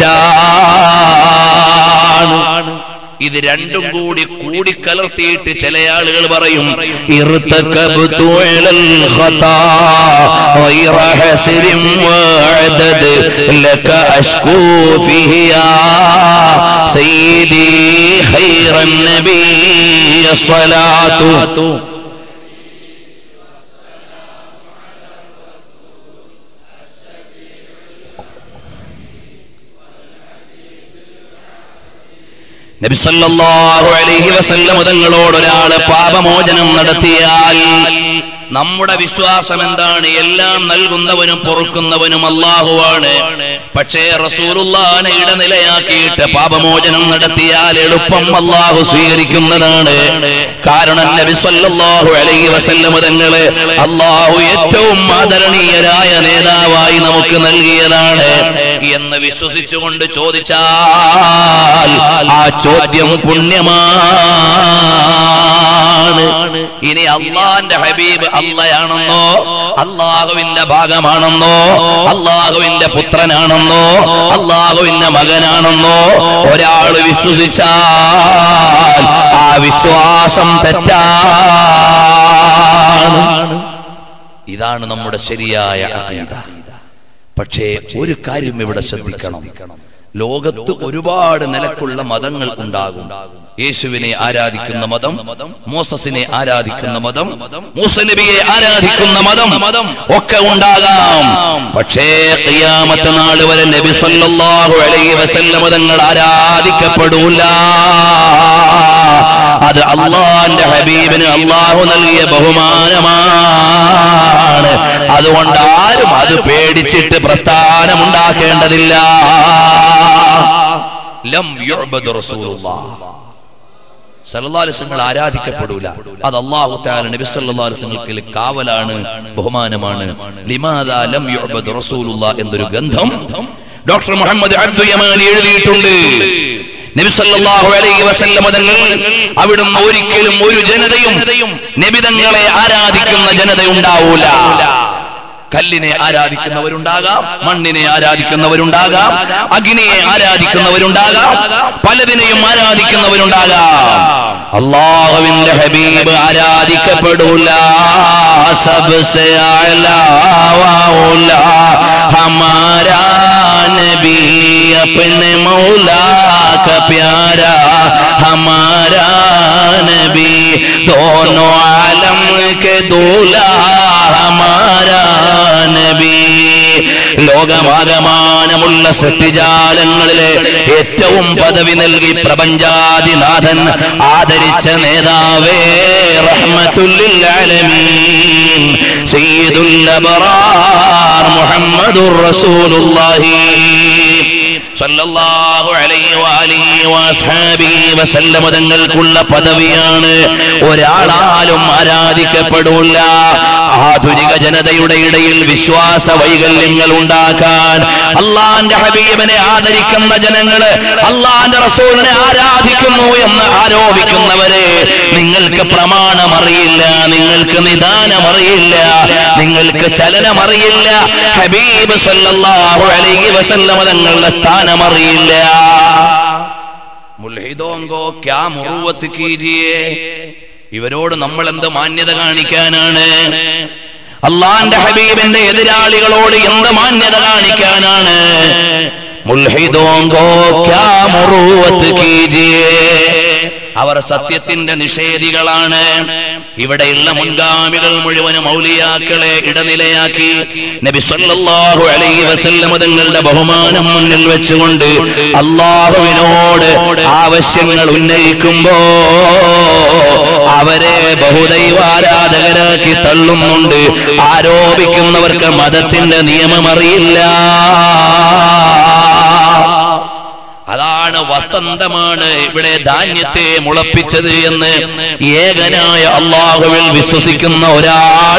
തെറ്റാണ് ഇത് രണ്ടും കൂടി കൂടിക്കലർത്തിയിട്ട് ചില ആളുകൾ പറയും ഇർതകബ്തു അലൽ ഖതാ ഗൈറ ഹസ്രിൻ വഅദദ് ലക അഷ്കൂ ഫിഹി യാ സയ്യിദി ഖൈറൻ നബി സ്വലാത്തു നബി സല്ലല്ലാഹു അലൈഹി വസല്ലം തങ്ങളോട് ഒരാള് പാപമോചനം നടത്തിയാൽ നമ്മുടെ വിശ്വാസം എന്താണ് എല്ലാം നൽകുന്നവനും പൊറുക്കുന്നവനും അള്ളാഹുവാണ് പക്ഷേ റസൂലുള്ളാനെ ഇടനിലയാക്കിയിട്ട് പാപമോചനം നടത്തിയാൽ എളുപ്പം അള്ളാഹു സ്വീകരിക്കുന്നതാണ് കാരണം നബി സല്ലല്ലാഹു അലൈഹി വസല്ലം തങ്ങളെ അള്ളാഹു ഏറ്റവും ആദരണീയരായ നേതാവായി നമുക്ക് നൽകിയതാണ് എന്ന് വിശ്വസിച്ചുകൊണ്ട് ചോദിച്ചാൽ ആ ചോദ്യം പുണ്യമാണ് ഇനി അള്ളാന്റെ ഹബീബ് അള്ളയാണെന്നോ അള്ളാഹുവിന്റെ ഭാഗമാണെന്നോ അള്ളാഹുവിന്റെ പുത്രനാണെന്നോ അള്ളാഹുവിന്റെ മകനാണെന്നോ ഒരാൾ വിശ്വസിച്ചാൽ ആ വിശ്വാസം തെറ്റാണ് ഇതാണ് നമ്മുടെ ശരിയായ അഖീദ പക്ഷേ ഒരു കാര്യം ഇവിടെ ശ്രദ്ധിക്കണം ലോകത്ത് ഒരുപാട് നിലക്കുള്ള മതങ്ങൾ ഉണ്ടാകും യേശുവിനെ ആരാധിക്കുന്ന മതം മോസസിനെ ആരാധിക്കുന്ന മതം മൂസനബിയെ ആരാധിക്കുന്ന മതം മതം ഒക്കെ ഉണ്ടാകാം പക്ഷേ ഖിയാമത്ത് നാൾ വരെ നബി സല്ലല്ലാഹു അലൈഹി വസല്ലം മതങ്ങൾ ആരാധിക്കപ്പെടൂല അത് അള്ളാന്റെ ഹബീബിന് അള്ളാഹു നൽകിയ ബഹുമാനമാണ് അതുകൊണ്ട് ആരും അത് പേടിച്ചിട്ട് പ്രസ്ഥാനമുണ്ടാക്കേണ്ടതില്ല ലം യുഅ്ബദു റസൂലുള്ളാഹ് സല്ലല്ലാഹു അലൈഹി വസല്ലം ആരാധിക്കപ്പെടൂല അത് അല്ലാഹു തആല നബി സല്ലല്ലാഹു അലൈഹി വസല്ലമക്ക് കാവലാണ് ബഹുമാനമാണ് ലിമാദാ ലം യുഅ്ബദു റസൂലുള്ളാഹ് എന്നൊരു ഗന്ധം ഡോക്ടർ മുഹമ്മദ് അബ്ദു യമാനി എഴുതിയിട്ടുണ്ട് നബി സല്ലല്ലാഹു അലൈഹി വസല്ലം തങ്ങൾ അവിടുന്ന് ഒരിക്കലും ഒരു ജനതയും നബിതങ്ങളെ ആരാധിക്കുന്ന ജനത ഉണ്ടാവൂല കല്ലിനെ ആരാധിക്കുന്നവരുണ്ടാകാം മണ്ണിനെ ആരാധിക്കുന്നവരുണ്ടാകാം അഗ്നിയെ ആരാധിക്കുന്നവരുണ്ടാകാം പലതിനെയും ആരാധിക്കുന്നവരുണ്ടാകാം അള്ളാഹുവിന്റെ ഹബീബ് ആരാധിക്കപ്പെടൂല സബ്സെ അഅ്ലാ വൗലാ ഹമാരാ നബി अपने मौला का प्यारा हमारा नबी दोनों आलम के दूल्हा हमारा നബി ലോകമാകമാനമുള്ള സൃഷ്ടിജാലങ്ങളിലെ ഏറ്റവും പദവി നൽകി പ്രപഞ്ചാദിനാഥൻ ആദരിച്ച നേതാവേ റഹ്മത്തുല്ലിൽ ആലമീൻ സയ്യിദുൽ അബ്റാർ മുഹമ്മദുർ റസൂലുള്ളാഹി സല്ലല്ലാഹു അലൈഹി വഅലിഹി വഅസ്ഹാബിഹി വസല്ലമ തങ്ങൾക്കുള്ള പദവിയാണ് ഒരാളാലും ആരാധിക്കപ്പെടില്ല ആധുനിക ജനതയുടെ ഇടയിൽ വിശ്വാസ വൈകല്യങ്ങൾ ഉണ്ടാക്കാൻ അള്ളാന്റെ ഹബീബിനെ ആദരിക്കുന്ന ജനങ്ങള് അള്ളാന്റെ റസൂലിനെ ആരാധിക്കുന്നു എന്ന് ആരോപിക്കുന്നവരെ നിങ്ങൾക്ക് പ്രമാണമറിയില്ല നിങ്ങൾക്ക് നിദാനമറിയില്ല നിങ്ങൾക്ക് ചലനമറിയില്ല ഹബീബ് സല്ലല്ലാഹു അലൈഹി വസല്ലമ തങ്ങളുടെ സ്ഥാനമറിയില്ല മുൽഹിദോങ്കോ ക്യാ മുറുവത്ത് കീജിയേ ഇവരോട് നമ്മൾ എന്ത് മാന്യത കാണിക്കാനാണ് അള്ളാന്റെ ഹബീബിന്റെ എതിരാളികളോട് എന്ത് മാന്യത കാണിക്കാനാണ് മുൽഹിദോങ്കോ ക്യാ മുറുവത്ത് കീജിയേ അവർ സത്യത്തിന്റെ നിഷേധികളാണ് ഇവിടെയുള്ള മുൻഗാമികൾ മുഴുവനും ഔലിയാക്കളെ ഇടനിലയാക്കി നബി സല്ലല്ലാഹു അലൈഹി വസല്ലം തങ്ങളുടെ ബഹുമാനം മുന്നിൽ വെച്ചുകൊണ്ട് അള്ളാഹുവിനോട് ആവശ്യങ്ങൾ ഉന്നയിക്കുമ്പോ അവരെ ബഹുദൈവാരാധകരാക്കി തള്ളുന്നുണ്ട് ആരോപിക്കുന്നവർക്ക് മതത്തിന്റെ നിയമമറിയില്ല അതാണ് വസന്തമാണ് ഇവിടെ ധാന്യത്തെ മുളപ്പിച്ചത് എന്ന് ഏകനായ അള്ളാഹുവിൽ വിശ്വസിക്കുന്ന ഒരാൾ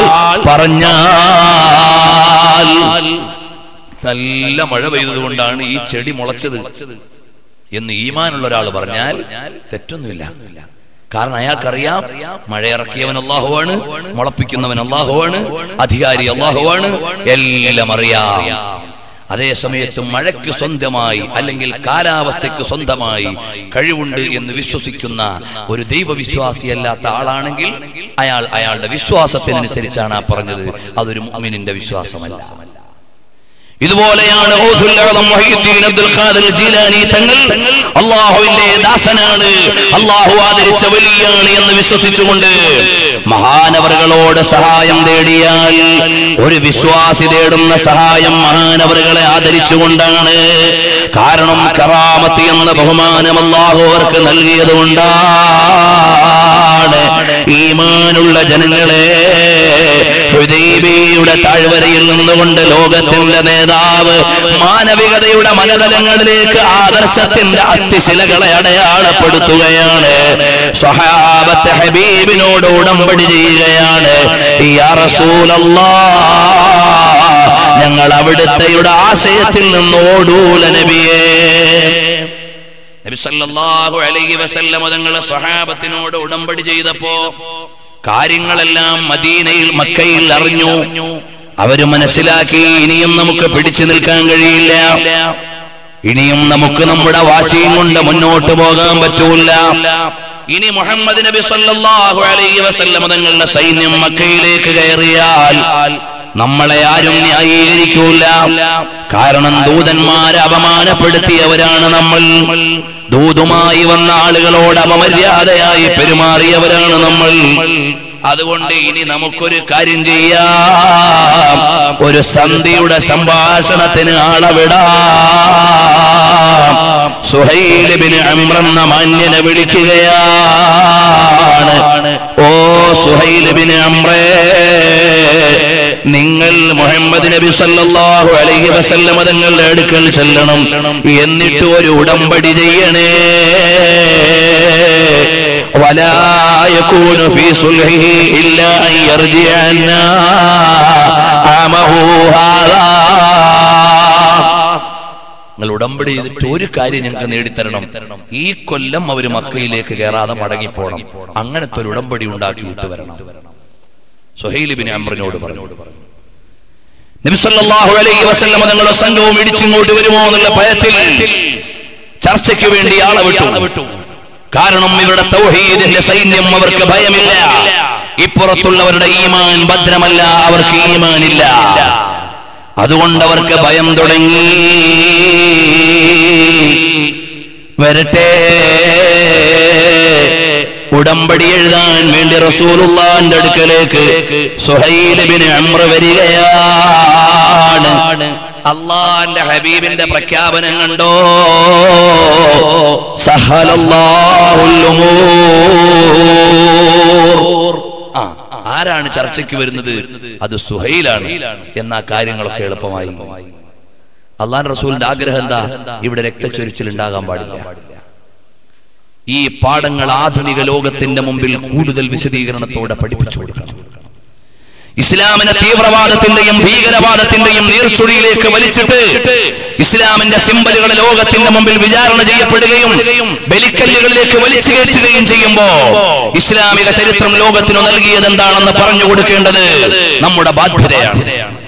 പറഞ്ഞാൽ നല്ല മഴ പെയ്തതുകൊണ്ടാണ് ഈ ചെടി മുളച്ചത് എന്ന് ഈമാനുള്ള ഒരാൾ പറഞ്ഞാൽ തെറ്റൊന്നുമില്ല കാരണം അയാൾക്കറിയാം മഴ ഇറക്കിയവൻ അള്ളാഹുവാണ് മുളപ്പിക്കുന്നവൻ അള്ളാഹുവാണ് അധികാരി അള്ളാഹുവാണ് എല്ലാം അറിയാം അതേ സമയത്ത് മഴയ്ക്ക് സ്വന്തമായി അല്ലെങ്കിൽ കാലാവസ്ഥയ്ക്ക് സ്വന്തമായി കഴിവുണ്ട് എന്ന് വിശ്വസിക്കുന്ന ഒരു ദൈവവിശ്വാസിയല്ലാത്ത ആളാണെങ്കിൽ അയാൾ അയാളുടെ വിശ്വാസത്തിനനുസരിച്ചാണ് ആ പറഞ്ഞത് അതൊരു മുഅ്മിനിന്റെ വിശ്വാസമല്ല ഇതുപോലെയാണ് ഔസുൽ അഅ്ലം മുഹയ്യിദ്ദീൻ അബ്ദുൽ ഖാദിർ ജീലാനി തങ്ങൾ അള്ളാഹുവിന്റെ ദാസനാണ് അള്ളാഹു ആദരിച്ച വലിയാണ് എന്ന് വിശ്വസിച്ചുകൊണ്ട് മഹാനവറുകളോട് സഹായം തേടിയാൽ ഒരു വിശ്വാസി തേടുന്ന സഹായം മഹാനവറുകളെ ആദരിച്ചുകൊണ്ടാണ് കാരണം കറാമത്ത് എന്ന ബഹുമാനം അള്ളാഹു അവർക്ക് നൽകിയതുകൊണ്ടാണ് ഈമാനുള്ള ജനങ്ങളെ ഹുദൈബിയുടെ താഴ്വരയിൽ നിന്നുകൊണ്ട് ലോകത്തിന്റെ നേതാവ് മാനവികതയുടെ മനതലങ്ങളിലേക്ക് ആദർശത്തിന്റെ അത്തിശിലകളെ അടയാളപ്പെടുത്തുകയാണ് സ്വഹാബത്തെ ഹബീബിനോട് ഉടമ്പടി ചെയ്യുകയാണ് യാ റസൂലല്ലാഹ് ഞങ്ങൾ അവിടുത്തെയുടെ ആശയത്തിൽ നിന്ന് ഓടൂല നബിയേ നബി സല്ലല്ലാഹു അലൈഹി വസല്ലം തങ്ങളെ സ്വഹാബത്തിനോട് ഉടമ്പടി ചെയ്തപ്പോ കാര്യങ്ങളെല്ലാം മദീനയിൽ മക്കയിൽ അറിഞ്ഞു അവര് മനസ്സിലാക്കി ഇനിയും നമുക്ക് പിടിച്ചു നിൽക്കാൻ കഴിയില്ല ഇനിയും നമുക്ക് നമ്മുടെ വാശിയും കൊണ്ട് മുന്നോട്ട് പോകാൻ പറ്റൂല ഇനി മുഹമ്മദ് നബി സല്ലല്ലാഹു അലൈഹി വസല്ലം തങ്ങളുടെ സൈന്യം മക്കയിലേക്ക് കയറിയാൽ നമ്മളെ ആരും ന്യായീകരിക്കൂല കാരണം ദൂതന്മാരെ അപമാനപ്പെടുത്തിയവരാണ് നമ്മൾ ദൂതുമായി വന്ന ആളുകളോട് അപമര്യാദയായി പെരുമാറിയവരാണ് നമ്മൾ അതുകൊണ്ട് ഇനി നമുക്കൊരു കാര്യം ചെയ്യാം ഒരു സന്ധിയുടെ സംഭാഷണത്തിന് ആളവിടാം സുഹൈലിബിന് അമ്രെന്ന മാന്യനെ വിളിക്കുകയാണ് ഓ സുഹൈലിബിന് അമ്രേ നിങ്ങൾ മുഹമ്മദ് നബി സല്ലല്ലാഹു അലൈഹി വസല്ലമ തങ്ങളുടെ അടുക്കൽ ചെല്ലണം എന്നിട്ട് ഒരു ഉടമ്പടി ചെയ്യണേ ولا يكون في صلحه إلا أن يرجع عنا عامه هذا നിങ്ങൾ ഉടമ്പടി ചെയ്തിട്ട് ഒരു കാര്യം ഞങ്ങൾക്ക് നേടിത്തരണം ഈ കൊല്ലം അവർ മക്കയിലേക്ക് കയറാതെ മടങ്ങിപ്പോണം അങ്ങനത്തെ ഒരു ഉടമ്പടി ഉണ്ടാക്കിയിട്ട് വരണം സുഹൈലിബിന് അമ്രനോട് പറഞ്ഞു നബി സല്ലല്ലാഹു അലൈഹി വസല്ലം തങ്ങളുടെ സംഘവും ഇടിച്ചിങ്ങോട്ട് വരുമോ എന്നുള്ള ഭയത്തിൽ ചർച്ചയ്ക്ക് വേണ്ടി ആളെ വിട്ടു കാരണം ഇവരുടെ തൗഹീദിന്റെ സൈന്യം അവർക്ക് ഭയമില്ല ഇപ്പുറത്തുള്ളവരുടെ ഈമാൻ ഭദ്രമല്ല അവർക്ക് ഈമാനില്ല അതുകൊണ്ട് അവർക്ക് ഭയം തുടങ്ങി വരട്ടെ ഉടമ്പടി എഴുതാൻ വേണ്ടി റസൂലുള്ളാന്റെ അടുക്കലേക്ക് സുഹൈലിബിന് അമ്ര വരികയാണ് അള്ളാന്റെ ഹബീബിന്റെ പ്രഖ്യാപനം കണ്ടോ സഹലല്ലാഹുൽ ഉമൂർ. ആ, ആരാണ് ചർച്ചയ്ക്ക് വരുന്നത് അത് സുഹൈലാണ് എന്നാ കാര്യങ്ങളൊക്കെ എളുപ്പമായി അള്ളാൻ റസൂലിന്റെ ആഗ്രഹം എന്താ ഇവിടെ രക്തച്ചൊരിച്ചിൽ ഉണ്ടാകാൻ പാടില്ല ഈ പാഠങ്ങൾ ആധുനിക ലോകത്തിന്റെ മുമ്പിൽ കൂടുതൽ വിശദീകരണത്തോടെ പഠിപ്പിച്ചു കൊടുക്കണം ഇസ്ലാമിനെ തീവ്രവാദത്തിന്റെയും ഭീകരവാദത്തിന്റെയും നീർച്ചുഴിയിലേക്ക് വലിച്ചിട്ട് ഇസ്ലാമിന്റെ സിമ്പലുകൾ ലോകത്തിന്റെ മുമ്പിൽ വിചാരണ ചെയ്യപ്പെടുകയും ബലിക്കല്ലുകളിലേക്ക് വലിച്ചു കയറ്റുകയും ചെയ്യുമ്പോ ഇസ്ലാമിക ചരിത്രം ലോകത്തിനു നൽകിയത് എന്താണെന്ന് പറഞ്ഞു കൊടുക്കേണ്ടത് നമ്മുടെ ബാധ്യതയാണ്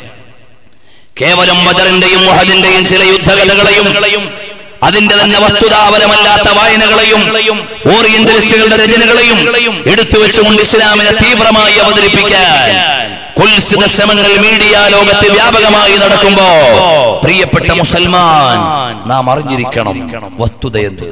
കേവലം ബദറിന്റെയും മുഹദിന്റെയും ചില യുദ്ധകഥകളെയും അതിന്റെ തന്നെ വസ്തുതാപരമല്ലാത്ത വായനകളെയും ഓറിയന്റലിസ്റ്റുകളുടെ രചനകളെയും എടുത്തു വെച്ചുകൊണ്ട് ഇസ്ലാമിനെ തീവ്രമായി അവതരിപ്പിക്കാൻ കുൽസിത ശ്രമങ്ങൾ മീഡിയ ലോകത്ത് വ്യാപകമായി നടക്കുമ്പോ പ്രിയപ്പെട്ട മുസൽമാൻ നാം അറിഞ്ഞിരിക്കണം വസ്തുത എന്ത്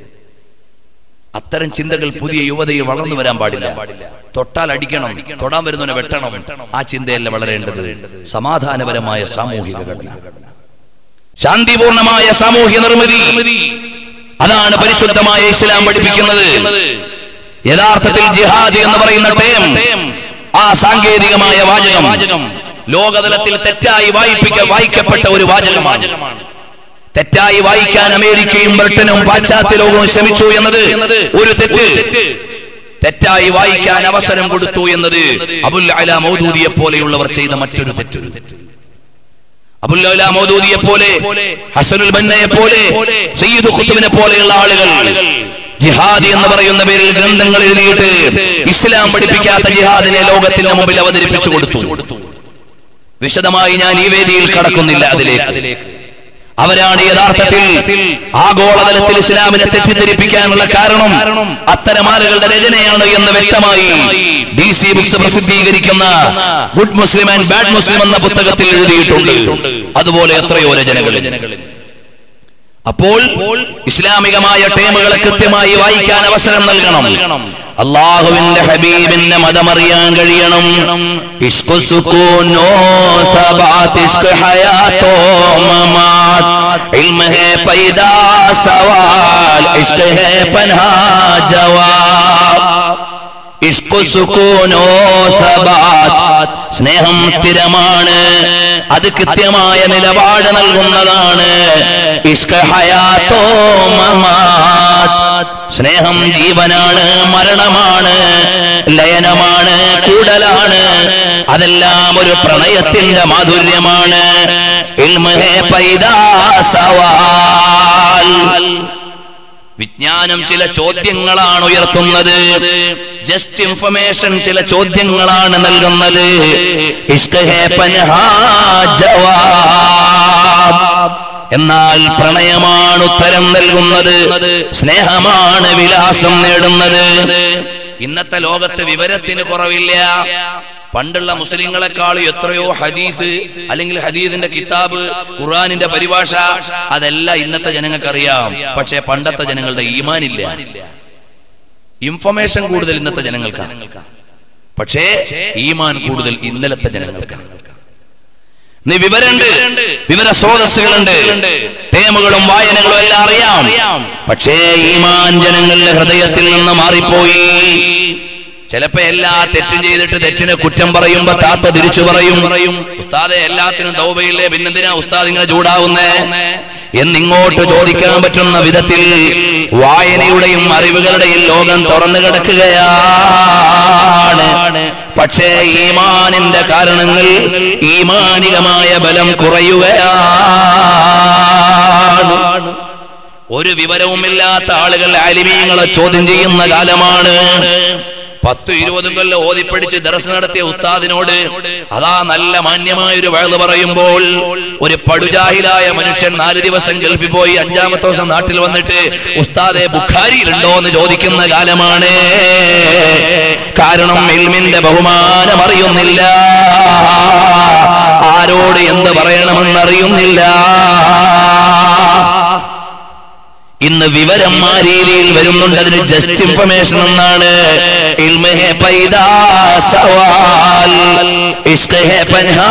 അത്തരം ചിന്തകൾ പുതിയ യുവതയിൽ വളർന്നു വരാൻ പാടില്ല തൊട്ടാൽ അടിക്കണം തൊടാൻ വരുന്നവനെ വെട്ടണം ആ ചിന്തയല്ല വളരേണ്ടത് സമാധാനപരമായ സാമൂഹിക ഘടന ശാന്തിപൂർണമായ സാമൂഹ്യ നിർമ്മിതി അതാണ് പരിശുദ്ധമായ ഇസ്ലാം പഠിപ്പിക്കുന്നത് യഥാർത്ഥത്തിൽ ജിഹാദ് എന്ന് പറയുന്ന ടേം ആ സാങ്കേതികമായ വാചകം ലോകതലത്തിൽ തെറ്റായി വായിപ്പിക്ക വായിക്കപ്പെട്ട ഒരു വാചകമാണ് തെറ്റായി വായിക്കാൻ അമേരിക്കയും ബ്രിട്ടനും പാശ്ചാത്യ ലോകവും ശ്രമിച്ചു എന്നത് ഒരു തെറ്റ് തെറ്റായി വായിക്കാൻ അവസരം കൊടുത്തു എന്നത് അബുൽ അല മൗദൂദിയെ പോലെയുള്ളവർ ചെയ്ത മറ്റൊരു തെറ്റ് അബുല്ല മൗദൂദിയെ പോലെ ഹസനുൽ ബന്നയെ പോലെ സയ്യിദ് ഖുത്തുബിനെ പോലെയുള്ള ആളുകൾ ജിഹാദി എന്ന് പറയുന്ന പേരിൽ ഗ്രന്ഥങ്ങൾ എഴുതിയിട്ട് ഇസ്ലാം പഠിപ്പിക്കാത്ത ജിഹാദിനെ ലോകത്തിന്റെ മുമ്പിൽ അവതരിപ്പിച്ചു കൊടുത്തു വിശദമായി ഞാൻ ഈ വേദിയിൽ കടക്കുന്നില്ല അതിലേക്ക് അവരാണ് യഥാർത്ഥത്തിൽ ആഗോളതലത്തിൽ ഇസ്ലാമിനെ തെറ്റിദ്ധരിപ്പിക്കാനുള്ള കാരണം അത്തരം ആളുകളുടെ രചനയാണ് എന്ന് വ്യക്തമായി ഡി സി ബുക്സ് പ്രസിദ്ധീകരിക്കുന്ന good Muslim and bad Muslim എന്ന പുസ്തകത്തിൽ എഴുതിയിട്ടുണ്ട് അതുപോലെ എത്രയോ രചനകൾ അപ്പോൾ ഇസ്ലാമികമായ ടേമുകളെ കൃത്യമായി വായിക്കാൻ അവസരം നൽകണം അള്ളാഹുവിന്റെ ഹബീബിന്റെ മതമറിയാൻ കഴിയണം ഇഷ്കു സുക്കൂനോ സബാത്ത് ഇഷ്ക് ഹയാത്തോ മമാത് ഇൽമ ഹേ പൈദാ സവാൽ ഇഷ്ക് ഹേ പൻഹാ ജവാബ് ഇഷ്കു സുക്കൂനോ സബാത്ത് സ്നേഹം സ്ഥിരമാണ് അത് കൃത്യമായ നിലപാട് നൽകുന്നതാണ് ഇഷ്ക ഹയാത്തോ മമാത് സ്നേഹം ജീവനാണ് മരണമാണ് ലയനമാണ് കൂടലാണ് അതെല്ലാം ഒരു പ്രണയത്തിന്റെ മാധുര്യമാണ് ഇൽമ് ഹേ പൈദാ സവാൽ വിജ്ഞാനം ചില ചോദ്യങ്ങളാണ് ഉയർത്തുന്നത് ജസ്റ്റ് ഇൻഫർമേഷൻ ചില ചോദ്യങ്ങളാണ് നൽകുന്നത് ഇഷ്ക് ഹേ പൻഹാ ജവാബ് എന്നാൽ പ്രണയമാണ് ഉത്തരം നൽകുന്നത് സ്നേഹമാണ് വിലാസം നേടുന്നത് ഇന്നത്തെ ലോകത്ത് വിവരത്തിന് കുറവില്ല പണ്ടുള്ള മുസ്ലിങ്ങളെക്കാളും എത്രയോ ഹദീസ് അല്ലെങ്കിൽ ഹദീദിന്റെ കിതാബ് ഖുർആനിന്റെ പരിഭാഷ അതെല്ലാം ഇന്നത്തെ ജനങ്ങൾക്ക് അറിയാം പക്ഷേ പണ്ടത്തെ ജനങ്ങളുടെ ഈമാനില്ല ഇൻഫർമേഷൻ കൂടുതൽ ഇന്നത്തെ ജനങ്ങൾക്കാണ് പക്ഷേ ഈമാൻ കൂടുതൽ ഇന്നലത്തെ ജനങ്ങൾക്കാണ് നീ വിവരമുണ്ട് വിവര സ്രോതസ്സുകളുണ്ട് തേമുകളും വായനകളും എല്ലാം അറിയാം പക്ഷേ ഈമാൻ ജനങ്ങളുടെ ഹൃദയത്തിൽ നിന്ന് മാറിപ്പോയി ചിലപ്പോ എല്ലാ തെറ്റും ചെയ്തിട്ട് തെറ്റിനെ കുറ്റം പറയുമ്പോ താത്ത തിരിച്ചു പറയും ഉസ്താദെ എല്ലാത്തിനും തൗബയില്ലേ പിന്നെന്തിനാ ഉസ്താദ് ഇങ്ങനെ ചൂടാവുന്നേ എന്നിങ്ങോട്ട് ചോദിക്കാൻ പറ്റുന്ന വിധത്തിൽ വായനയുടെയും അറിവുകളുടെയും ലോകം തുറന്നു കിടക്കുകയാണ് പക്ഷേ ഈമാനിന്റെ കാരണങ്ങൾ ഈമാനികമായ ബലം കുറയുകയാണ് ഒരു വിവരവുമില്ലാത്ത ആളുകൾ ആലിമീങ്ങളെ ചോദ്യം ചെയ്യുന്ന കാലമാണ് പത്ത് ഇരുപതും കൊല്ലം ഓതിപ്പടിച്ച് ദർശ നടത്തിയ ഉസ്താദിനോട് അതാ നല്ല മാന്യമായ ഒരു വഴുത് പറയുമ്പോൾ ഒരു പടുജാഹിലായ മനുഷ്യൻ നാല് ദിവസം ഗൾഫിൽ പോയി അഞ്ചാമത്തെ ദിവസം നാട്ടിൽ വന്നിട്ട് ഉസ്താദെ ബുഖാരിയിലുണ്ടോ എന്ന് ചോദിക്കുന്ന കാലമാണ് കാരണം ഇൽമിന്റെ ബഹുമാനം അറിയുന്നില്ല ആരോട് എന്ത് പറയണമെന്നറിയുന്നില്ല ഇന്ന് വിവരം ആ രീതിയിൽ വരുന്നുണ്ട് അതിന് ജസ്റ്റ് ഇൻഫർമേഷൻ എന്നാണ് ഇൽമ ഹേ പൈദാ സവാൽ ഇഷ്ക് ഹേ പൻഹാ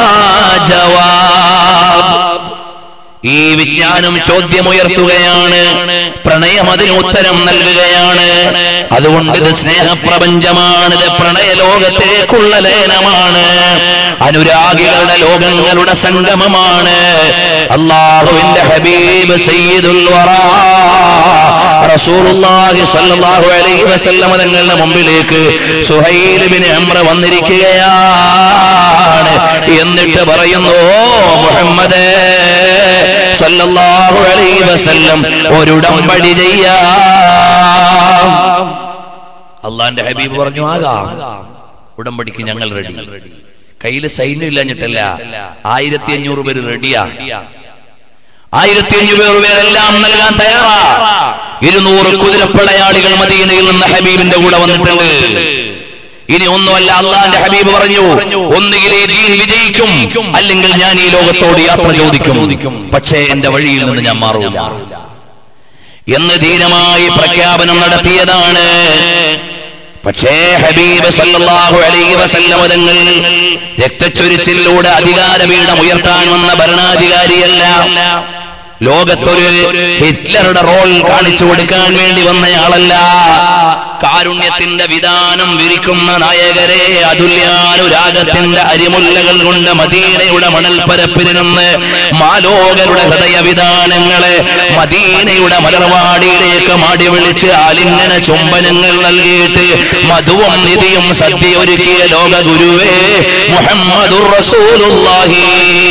ജവാബ് ഈ വിജ്ഞാനം ചോദ്യമുയർത്തുകയാണ് പ്രണയം അതിന് ഉത്തരം നൽകുകയാണ് അതുകൊണ്ട് ഇത് സ്നേഹപ്രപഞ്ചമാണ് ഇത് പ്രണയലോകത്തേക്കുള്ള ലയനമാണ് അനുരാഗികളുടെ ലോകങ്ങളുടെ സംഗമമാണ് അള്ളാഹുവിന്റെ ഹബീബ് സയ്യിദുൽ വറാ റസൂലുള്ളാഹി സ്വല്ലല്ലാഹു അലൈഹി വസല്ലമ തങ്ങളുടെ മുമ്പിലേക്ക് സുഹൈൽ ബിൻ അംറ വന്നിരിക്കുകയാണ് എന്നിട്ട് പറയുന്നു "ഓ മുഹമ്മദേ സല്ലല്ലാഹു അലൈഹി വസല്ലം ഒരുടമ്പടി ചെയ്യാം അള്ളാന്റെ ഹബീബ് പറഞ്ഞു ആകാം ഉടമ്പടിക്ക് ഞങ്ങൾ റെഡി കയ്യിൽ സൈന്യം ഇല്ലഞ്ഞിട്ടല്ല ആയിരത്തി അഞ്ഞൂറ് പേര് റെഡിയാ ആയിരത്തി അഞ്ഞൂറ് പേരെല്ലാം നൽകാൻ തയ്യാറാ ഇരുന്നൂറ് കുതിരപ്പടയാളികൾ മദീനയിൽ നിന്ന് ഹബീബിന്റെ കൂടെ വന്നിട്ടുണ്ട് ഇനി ഒന്നുമല്ല അള്ളാന്റെ ഹബീബ് പറഞ്ഞു ഒന്നുകിൽ ഈ ദീൻ വിജയിക്കും അല്ലെങ്കിൽ ഞാൻ ഈ ലോകത്തോട് യാത്ര ചോദിക്കും പക്ഷേ എന്റെ വഴിയിൽ നിന്ന് ഞാൻ മാറൂല എന്ന് ധീരമായി പ്രഖ്യാപനം നടത്തിയതാണ് പക്ഷേ ഹബീബ് സല്ലല്ലാഹു അലൈഹി വസല്ലമ തങ്ങൾ രക്തച്ചൊരിച്ചിലൂടെ അധികാരപീഠം ഉയർത്താൻ വന്ന ഭരണാധികാരിയല്ല ലോകത്തൊരു ഹിറ്റ്ലറുടെ റോൾ കാണിച്ചു കൊടുക്കാൻ വേണ്ടി വന്നയാളല്ല കാരുണ്യത്തിന്റെ വിധാനം വിരിക്കുന്ന നായകരെ അതുല്യാനുരാഗത്തിന്റെ അരിമുല്ലകൾ കൊണ്ട് മദീനയുടെ മണൽപ്പരപ്പിൽ നിന്ന് മാലോകരുടെ ഹൃദയ വിധാനങ്ങളെ മദീനയുടെ മലർവാടിയിലേക്ക് മാടി വിളിച്ച് ആലിംഗന ചുംബനങ്ങൾ നൽകിയിട്ട് മധുവും നിധിയും സദ്യ ഒരുക്കിയ ലോക ഗുരുവേ മുഹമ്മദുർ റസൂലുള്ളാഹി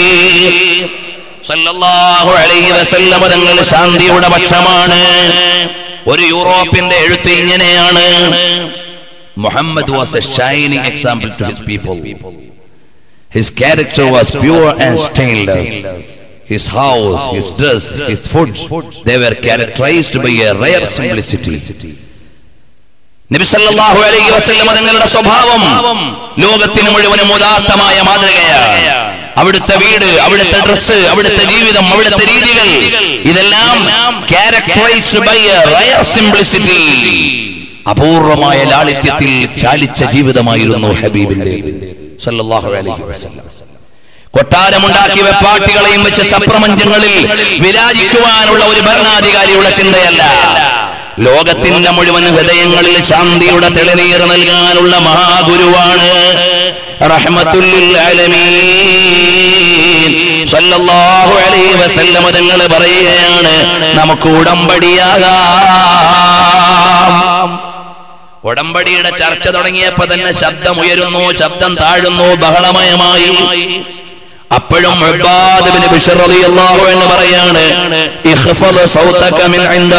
സല്ലല്ലാഹു അലൈഹി വസല്ലമ തങ്ങൾ ശാന്തിയുടെ പക്ഷമാണ് ഒരു യൂറോപ്പിന്റെ എഴുത്ത് ഇങ്ങനെയാണ് Muhammad was a shining example to his people his character was pure and stainless His house, his dress, his food, they were characterized by a rare simplicity. നബി സല്ലല്ലാഹു അലൈഹി വസല്ലമ തങ്ങളുടെ സ്വഭാവം ലോകത്തിന് മുഴുവനും ഉദാത്തമായ മാതൃകയാണ് അവിടുത്തെ വീട് അവിടുത്തെ ഡ്രസ്സ് അവിടുത്തെ ജീവിതം അവിടുത്തെ രീതികൾ ഇതെല്ലാം characterised by a rare simplicity അപൂർവമായ ലാളിത്യത്തിൽ ചാലിച്ച ജീവിതമായിരുന്നു ഹബീബിന്റെ സല്ലല്ലാഹു അലൈഹി വസല്ലം കൊട്ടാരമുണ്ടാക്കി വെപ്പാട്ടികളെയും വെച്ച് സപ്രപഞ്ചങ്ങളിൽ വിരാജിക്കുവാനുള്ള ഒരു ഭരണാധികാരിയുടെ ചിന്തയല്ല ലോകത്തിന്റെ മുഴുവൻ ഹൃദയങ്ങളിൽ ശാന്തിയുടെ തെളിനീർ നൽകാനുള്ള മഹാഗുരുവാണ് റഹ്മത്തുല്ലിൽ ആലമീൻ സല്ലല്ലാഹു അലൈഹി വസല്ലമ തങ്ങൾ പറയുകയാണ് നമുക്ക് ഉടമ്പടിയാകാം ഉടമ്പടിയുടെ ചർച്ച തുടങ്ങിയപ്പോ തന്നെ ശബ്ദം ഉയരുന്നു ശബ്ദം താഴുന്നു ബഹളമയമായി അപ്പോഴും ഉബ്ബാദ് ഇബ്നു ബിശ്ർ റളിയല്ലാഹു എന്ന് പറയാണ് ഇഖ്ഫദ് സൗതക മിൻ ഇൻദ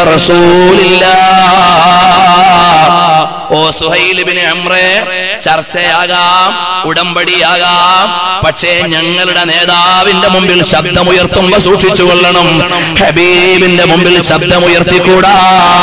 റസൂലില്ലാഹ് ഓ സുഹൈൽ ഇബ്നു അംറേ ചർച്ചയാകാം ഉടമ്പടിയാകാം പക്ഷേ ഞങ്ങളുടെ നേതാവിന്റെ മുമ്പിൽ ശബ്ദമുയർത്തുമ്പോ സൂക്ഷിച്ചു കൊള്ളണം ഹബീബിന്റെ മുമ്പിൽ ശബ്ദമുയർത്തിക്കൂടാ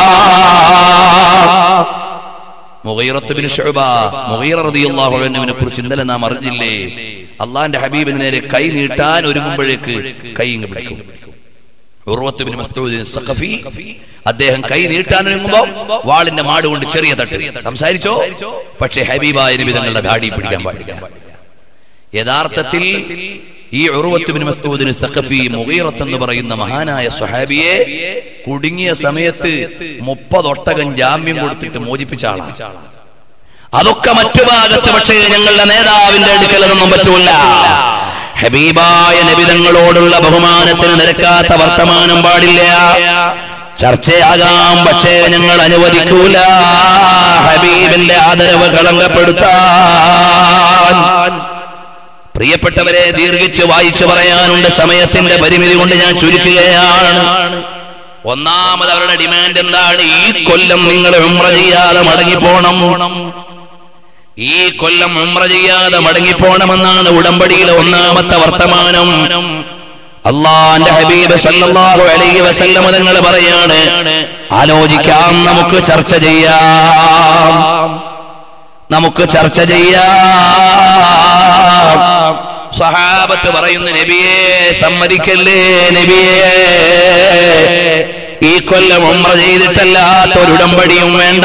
മുഗീറത്ത് ബിൻ ശുഅബ മുഗീറ റളിയല്ലാഹു അൻഹുവിനെ കുറിച്ച് ഇന്നലെ നാം അറിഞ്ഞില്ലേ അള്ളാന്റെ ഹബീബിന് നേരെ കൈ നീട്ടാൻ ഒരുങ്ങുമ്പോഴേക്ക് കൈ ഇങ്ങ് പിടിക്കും ഉർവത്ത് ബിൻ മസ്ഊദ് സഖഫി അദ്ദേഹം കൈ നീട്ടാൻ ഒരുങ്ങുമ്പോൾ വാളിന്റെ മാട് കൊണ്ട് ചെറിയ തട്ട് സംസാരിച്ചോ പക്ഷേ ഹബീബായ നബി തങ്ങളുടെ ധാടി പിടിക്കാൻ പാടില്ല യഥാർത്ഥത്തിൽ ഈ ഉറുവത്ത് ബിൻ മസ്ഊദിന് സഖഫി മുഗീറത്ത് എന്ന് പറയുന്ന മഹാനായ സ്വഹാബിയെ കുടുങ്ങിയ സമയത്ത് മുപ്പതൊട്ടകം ജാമ്യം കൊടുത്തിട്ട് മോചിപ്പിച്ച ആളാണ് അതൊക്കെ മറ്റു ഭാഗത്ത് പക്ഷേ ഞങ്ങളുടെ നേതാവിന്റെ അടുക്കൽ അതൊന്നും പറ്റൂല ഹബീബായ നബിതങ്ങളോടുള്ള ബഹുമാനത്തിന് നിരക്കാത്ത വർത്തമാനം പാടില്ല ചർച്ചയാകാം പക്ഷേ ഞങ്ങൾ അനുവദിക്കൂല ഹബീബിന്റെ ആദരവ് കളങ്കപ്പെടുത്താൻ പ്രിയപ്പെട്ടവരെ ദീർഘിച്ച് വായിച്ചു പറയാനുണ്ട് സമയത്തിന്റെ പരിമിതി കൊണ്ട് ഞാൻ ചുരുക്കുകയാണ് ഒന്നാമത് അവരുടെ ഡിമാൻഡ് എന്താണ് ഈ കൊല്ലം നിങ്ങൾ ഉമ്ര ചെയ്യാതെ മടങ്ങിപ്പോണം ഈ കൊല്ലം ഉമ്ര ചെയ്യാതെ മടങ്ങിപ്പോണമെന്നാണ് ഉടമ്പടിയിലെ ഒന്നാമത്തെ വർത്തമാനം അള്ളാന്റെ ഹബീബ് സല്ലല്ലാഹു അലൈഹി വസല്ലം തങ്ങൾ പറയാണ് ആലോചിക്കാം നമുക്ക് ചർച്ച ചെയ്യാം നമുക്ക് ചർച്ച ചെയ്യാം സഹാബത്ത് പറയുന്നു നബിയെ സമ്മതിക്കല്ലേ നബിയെ ഈ കൊല്ലം ഉമ്ര ചെയ്തിട്ടല്ലാത്ത ഒരു ഉടമ്പടിയും വേണ്ട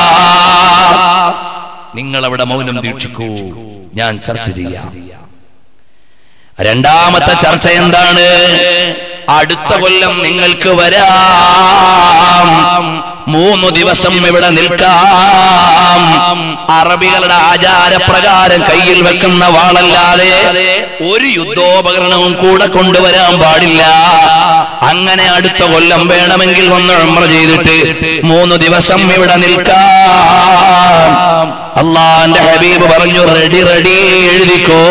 നിങ്ങൾ അവിടെ മൗനം ദീക്ഷിക്കൂ ഞാൻ ചർച്ച ചെയ്യാം രണ്ടാമത്തെ ചർച്ച എന്താണ് അടുത്ത കൊല്ലം നിങ്ങൾക്ക് വരാം മൂന്നു ദിവസം ഇവിടെ നിൽക്കാം അറബികളുടെ ആചാരപ്രകാരം കയ്യിൽ വെക്കുന്ന വാളല്ലാതെ ഒരു യുദ്ധോപകരണവും കൂടെ കൊണ്ടുവരാൻ പാടില്ല അങ്ങനെ അടുത്ത കൊല്ലം വേണമെങ്കിൽ ഒന്ന് ഉംറ ചെയ്തിട്ട് മൂന്ന് ദിവസം ഇവിടെ നിൽക്കാം അള്ളാന്റെ ഹബീബ് പറഞ്ഞു റെഡി റെഡി എഴുതിക്കോ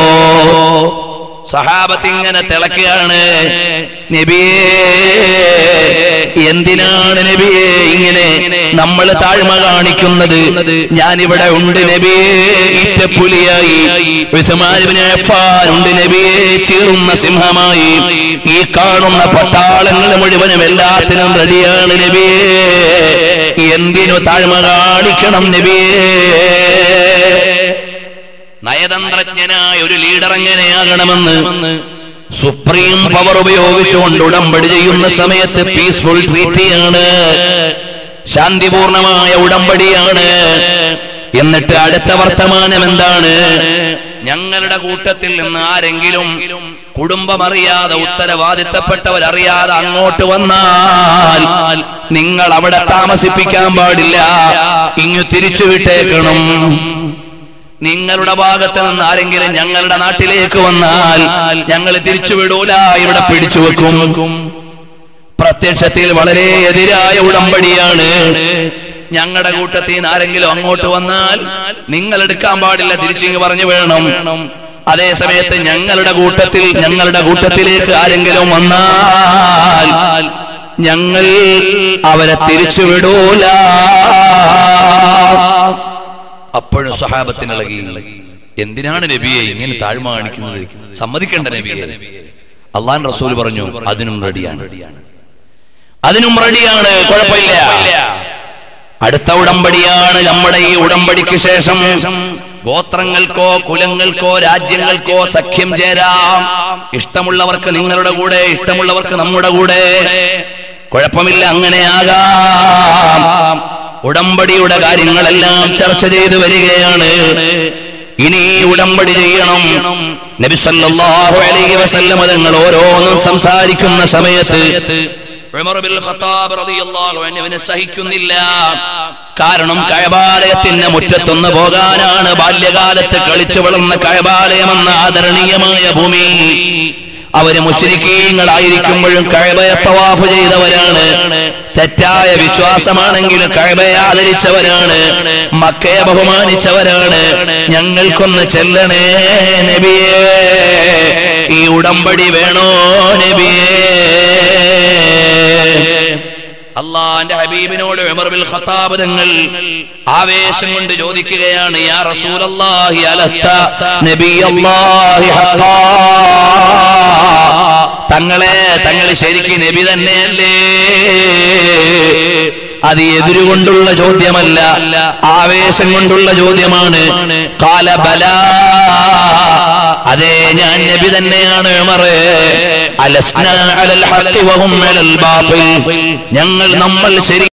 സഹാബത്ത് ഇങ്ങനെ തിളക്കുകയാണ് നബിയേ എന്തിനാണ് നബിയെ ഇങ്ങനെ നമ്മൾ താഴ്മ കാണിക്കുന്നത് ഞാൻ ഇവിടെ ഉണ്ട് നബിയെ ഇറ്റപ്പുലിയായി ഉസ്മാൻ അഫ്ഫാൻ ഉണ്ട് നബിയെ ചീറുന്ന സിംഹമായി ഈ കാണുന്ന പട്ടാളങ്ങൾ മുഴുവനും എല്ലാത്തിനും റെഡിയാണ് നബിയെ എന്തിനു താഴ്മ കാണിക്കണം നബിയേ നയതന്ത്രജ്ഞനായ ഒരു ലീഡർ എങ്ങനെയാകണമെന്ന് സുപ്രീം പവർ ഉപയോഗിച്ചുകൊണ്ട് ഉടമ്പടി ചെയ്യുന്ന സമയത്ത് പീസ്ഫുൾ ട്രീറ്റിയാണ് ശാന്തിപൂർണമായ ഉടമ്പടിയാണ് എന്നിട്ട് അടുത്ത വർത്തമാനം എന്താണ് ഞങ്ങളുടെ കൂട്ടത്തിൽ നിന്ന് ആരെങ്കിലും കുടുംബമറിയാതെ ഉത്തരവാദിത്തപ്പെട്ടവരറിയാതെ അങ്ങോട്ട് വന്നാൽ നിങ്ങൾ അവിടെ താമസിപ്പിക്കാൻ പാടില്ല ഇങ്ങു തിരിച്ചു വിട്ടേക്കണം നിങ്ങളുടെ ഭാഗത്ത് നിന്ന് ആരെങ്കിലും ഞങ്ങളുടെ നാട്ടിലേക്ക് വന്നാൽ ഞങ്ങൾ തിരിച്ചുവിടൂല ഇവിടെ പിടിച്ചു വെക്കും പ്രത്യക്ഷത്തിൽ വളരെ എതിരായ ഉടമ്പടിയാണ് ഞങ്ങളുടെ കൂട്ടത്തിൽ നിന്ന് ആരെങ്കിലും അങ്ങോട്ട് വന്നാൽ നിങ്ങൾ എടുക്കാൻ പാടില്ല തിരിച്ചിങ്ങ് പറഞ്ഞു വേണം അതേ സമയത്ത് ഞങ്ങളുടെ കൂട്ടത്തിൽ ഞങ്ങളുടെ കൂട്ടത്തിലേക്ക് ആരെങ്കിലും വന്നാൽ ഞങ്ങൾ അവരെ തിരിച്ചുവിടൂല അപ്പോഴും സഹാബത്തിന് ഇളകി എന്തിനാണ് നബിയെ ഇങ്ങനെ താഴ്മ കാണിക്കുന്നത് സമ്മതിക്കേണ്ട നബിയെ അള്ളാൻ റസൂൽ പറഞ്ഞു അതിനും റെഡിയാണ് അതിനും റെഡിയാണ് കുഴപ്പമില്ല അടുത്ത ഉടമ്പടിയാണ് നമ്മുടെ ഈ ഉടമ്പടിക്ക് ശേഷം ഗോത്രങ്ങൾക്കോ കുലങ്ങൾക്കോ രാജ്യങ്ങൾക്കോ സഖ്യം ചേരാം ഇഷ്ടമുള്ളവർക്ക് നിങ്ങളുടെ കൂടെ ഇഷ്ടമുള്ളവർക്ക് നമ്മുടെ കൂടെ കുഴപ്പമില്ല അങ്ങനെയാകാം ഉടമ്പടിയുടെ കാര്യങ്ങളെല്ലാം ചർച്ച ചെയ്തു വരികയാണ് ഇനി ഈ ഉടമ്പടി ചെയ്യണം നബി സല്ലല്ലാഹു അലൈഹി വസല്ലം തങ്ങൾ ഓരോന്നും സംസാരിക്കുന്ന സമയത്ത് ഉമർ ബിൻ ഖത്താബ് റളിയല്ലാഹു അൻഹുവിനെ സഹിക്കുന്നില്ല കാരണം കഴബാലയത്തിന്റെ മുറ്റത്തൊന്ന് പോകാനാണ് ബാല്യകാലത്ത് കളിച്ചു വളർന്ന കഴബാലയമെന്ന ആദരണീയമായ ഭൂമി അവര് മുശ്രിക്കീങ്ങളായിരിക്കുമ്പോഴും കഴബയെ തവാഫ് ചെയ്തവരാണ് തെറ്റായ വിശ്വാസമാണെങ്കിലും കഴബയെ ആദരിച്ചവരാണ് മക്കയെ ബഹുമാനിച്ചവരാണ് ഞങ്ങൾക്കൊന്ന് ചെല്ലണേ നബിയേ ഈ ഉടമ്പടി വേണോ നബിയേ അള്ളാന്റെ ഹബീബിനോട് ഉമർ ബിൽ ഖത്താബ് തങ്ങൾ ആവേശം കൊണ്ട് ചോദിക്കുകയാണ് യാ റസൂലല്ലാഹി അലസ്ത നബിയല്ലാഹി ഹഖാ തങ്ങളെ തങ്ങൾ ശരിക്കും നബി തന്നെയല്ലേ അത് എതിരുകൊണ്ടുള്ള ചോദ്യമല്ല ആവേശം കൊണ്ടുള്ള ചോദ്യമാണ് കാലബല അതെ ഞാൻ നബി തന്നെയാണ് ഉമറേ അലസ്ന അലൽ ഹഖി വഹും അലൽ ബാത്തിൽ ഞങ്ങൾ നമ്മൾ ശരി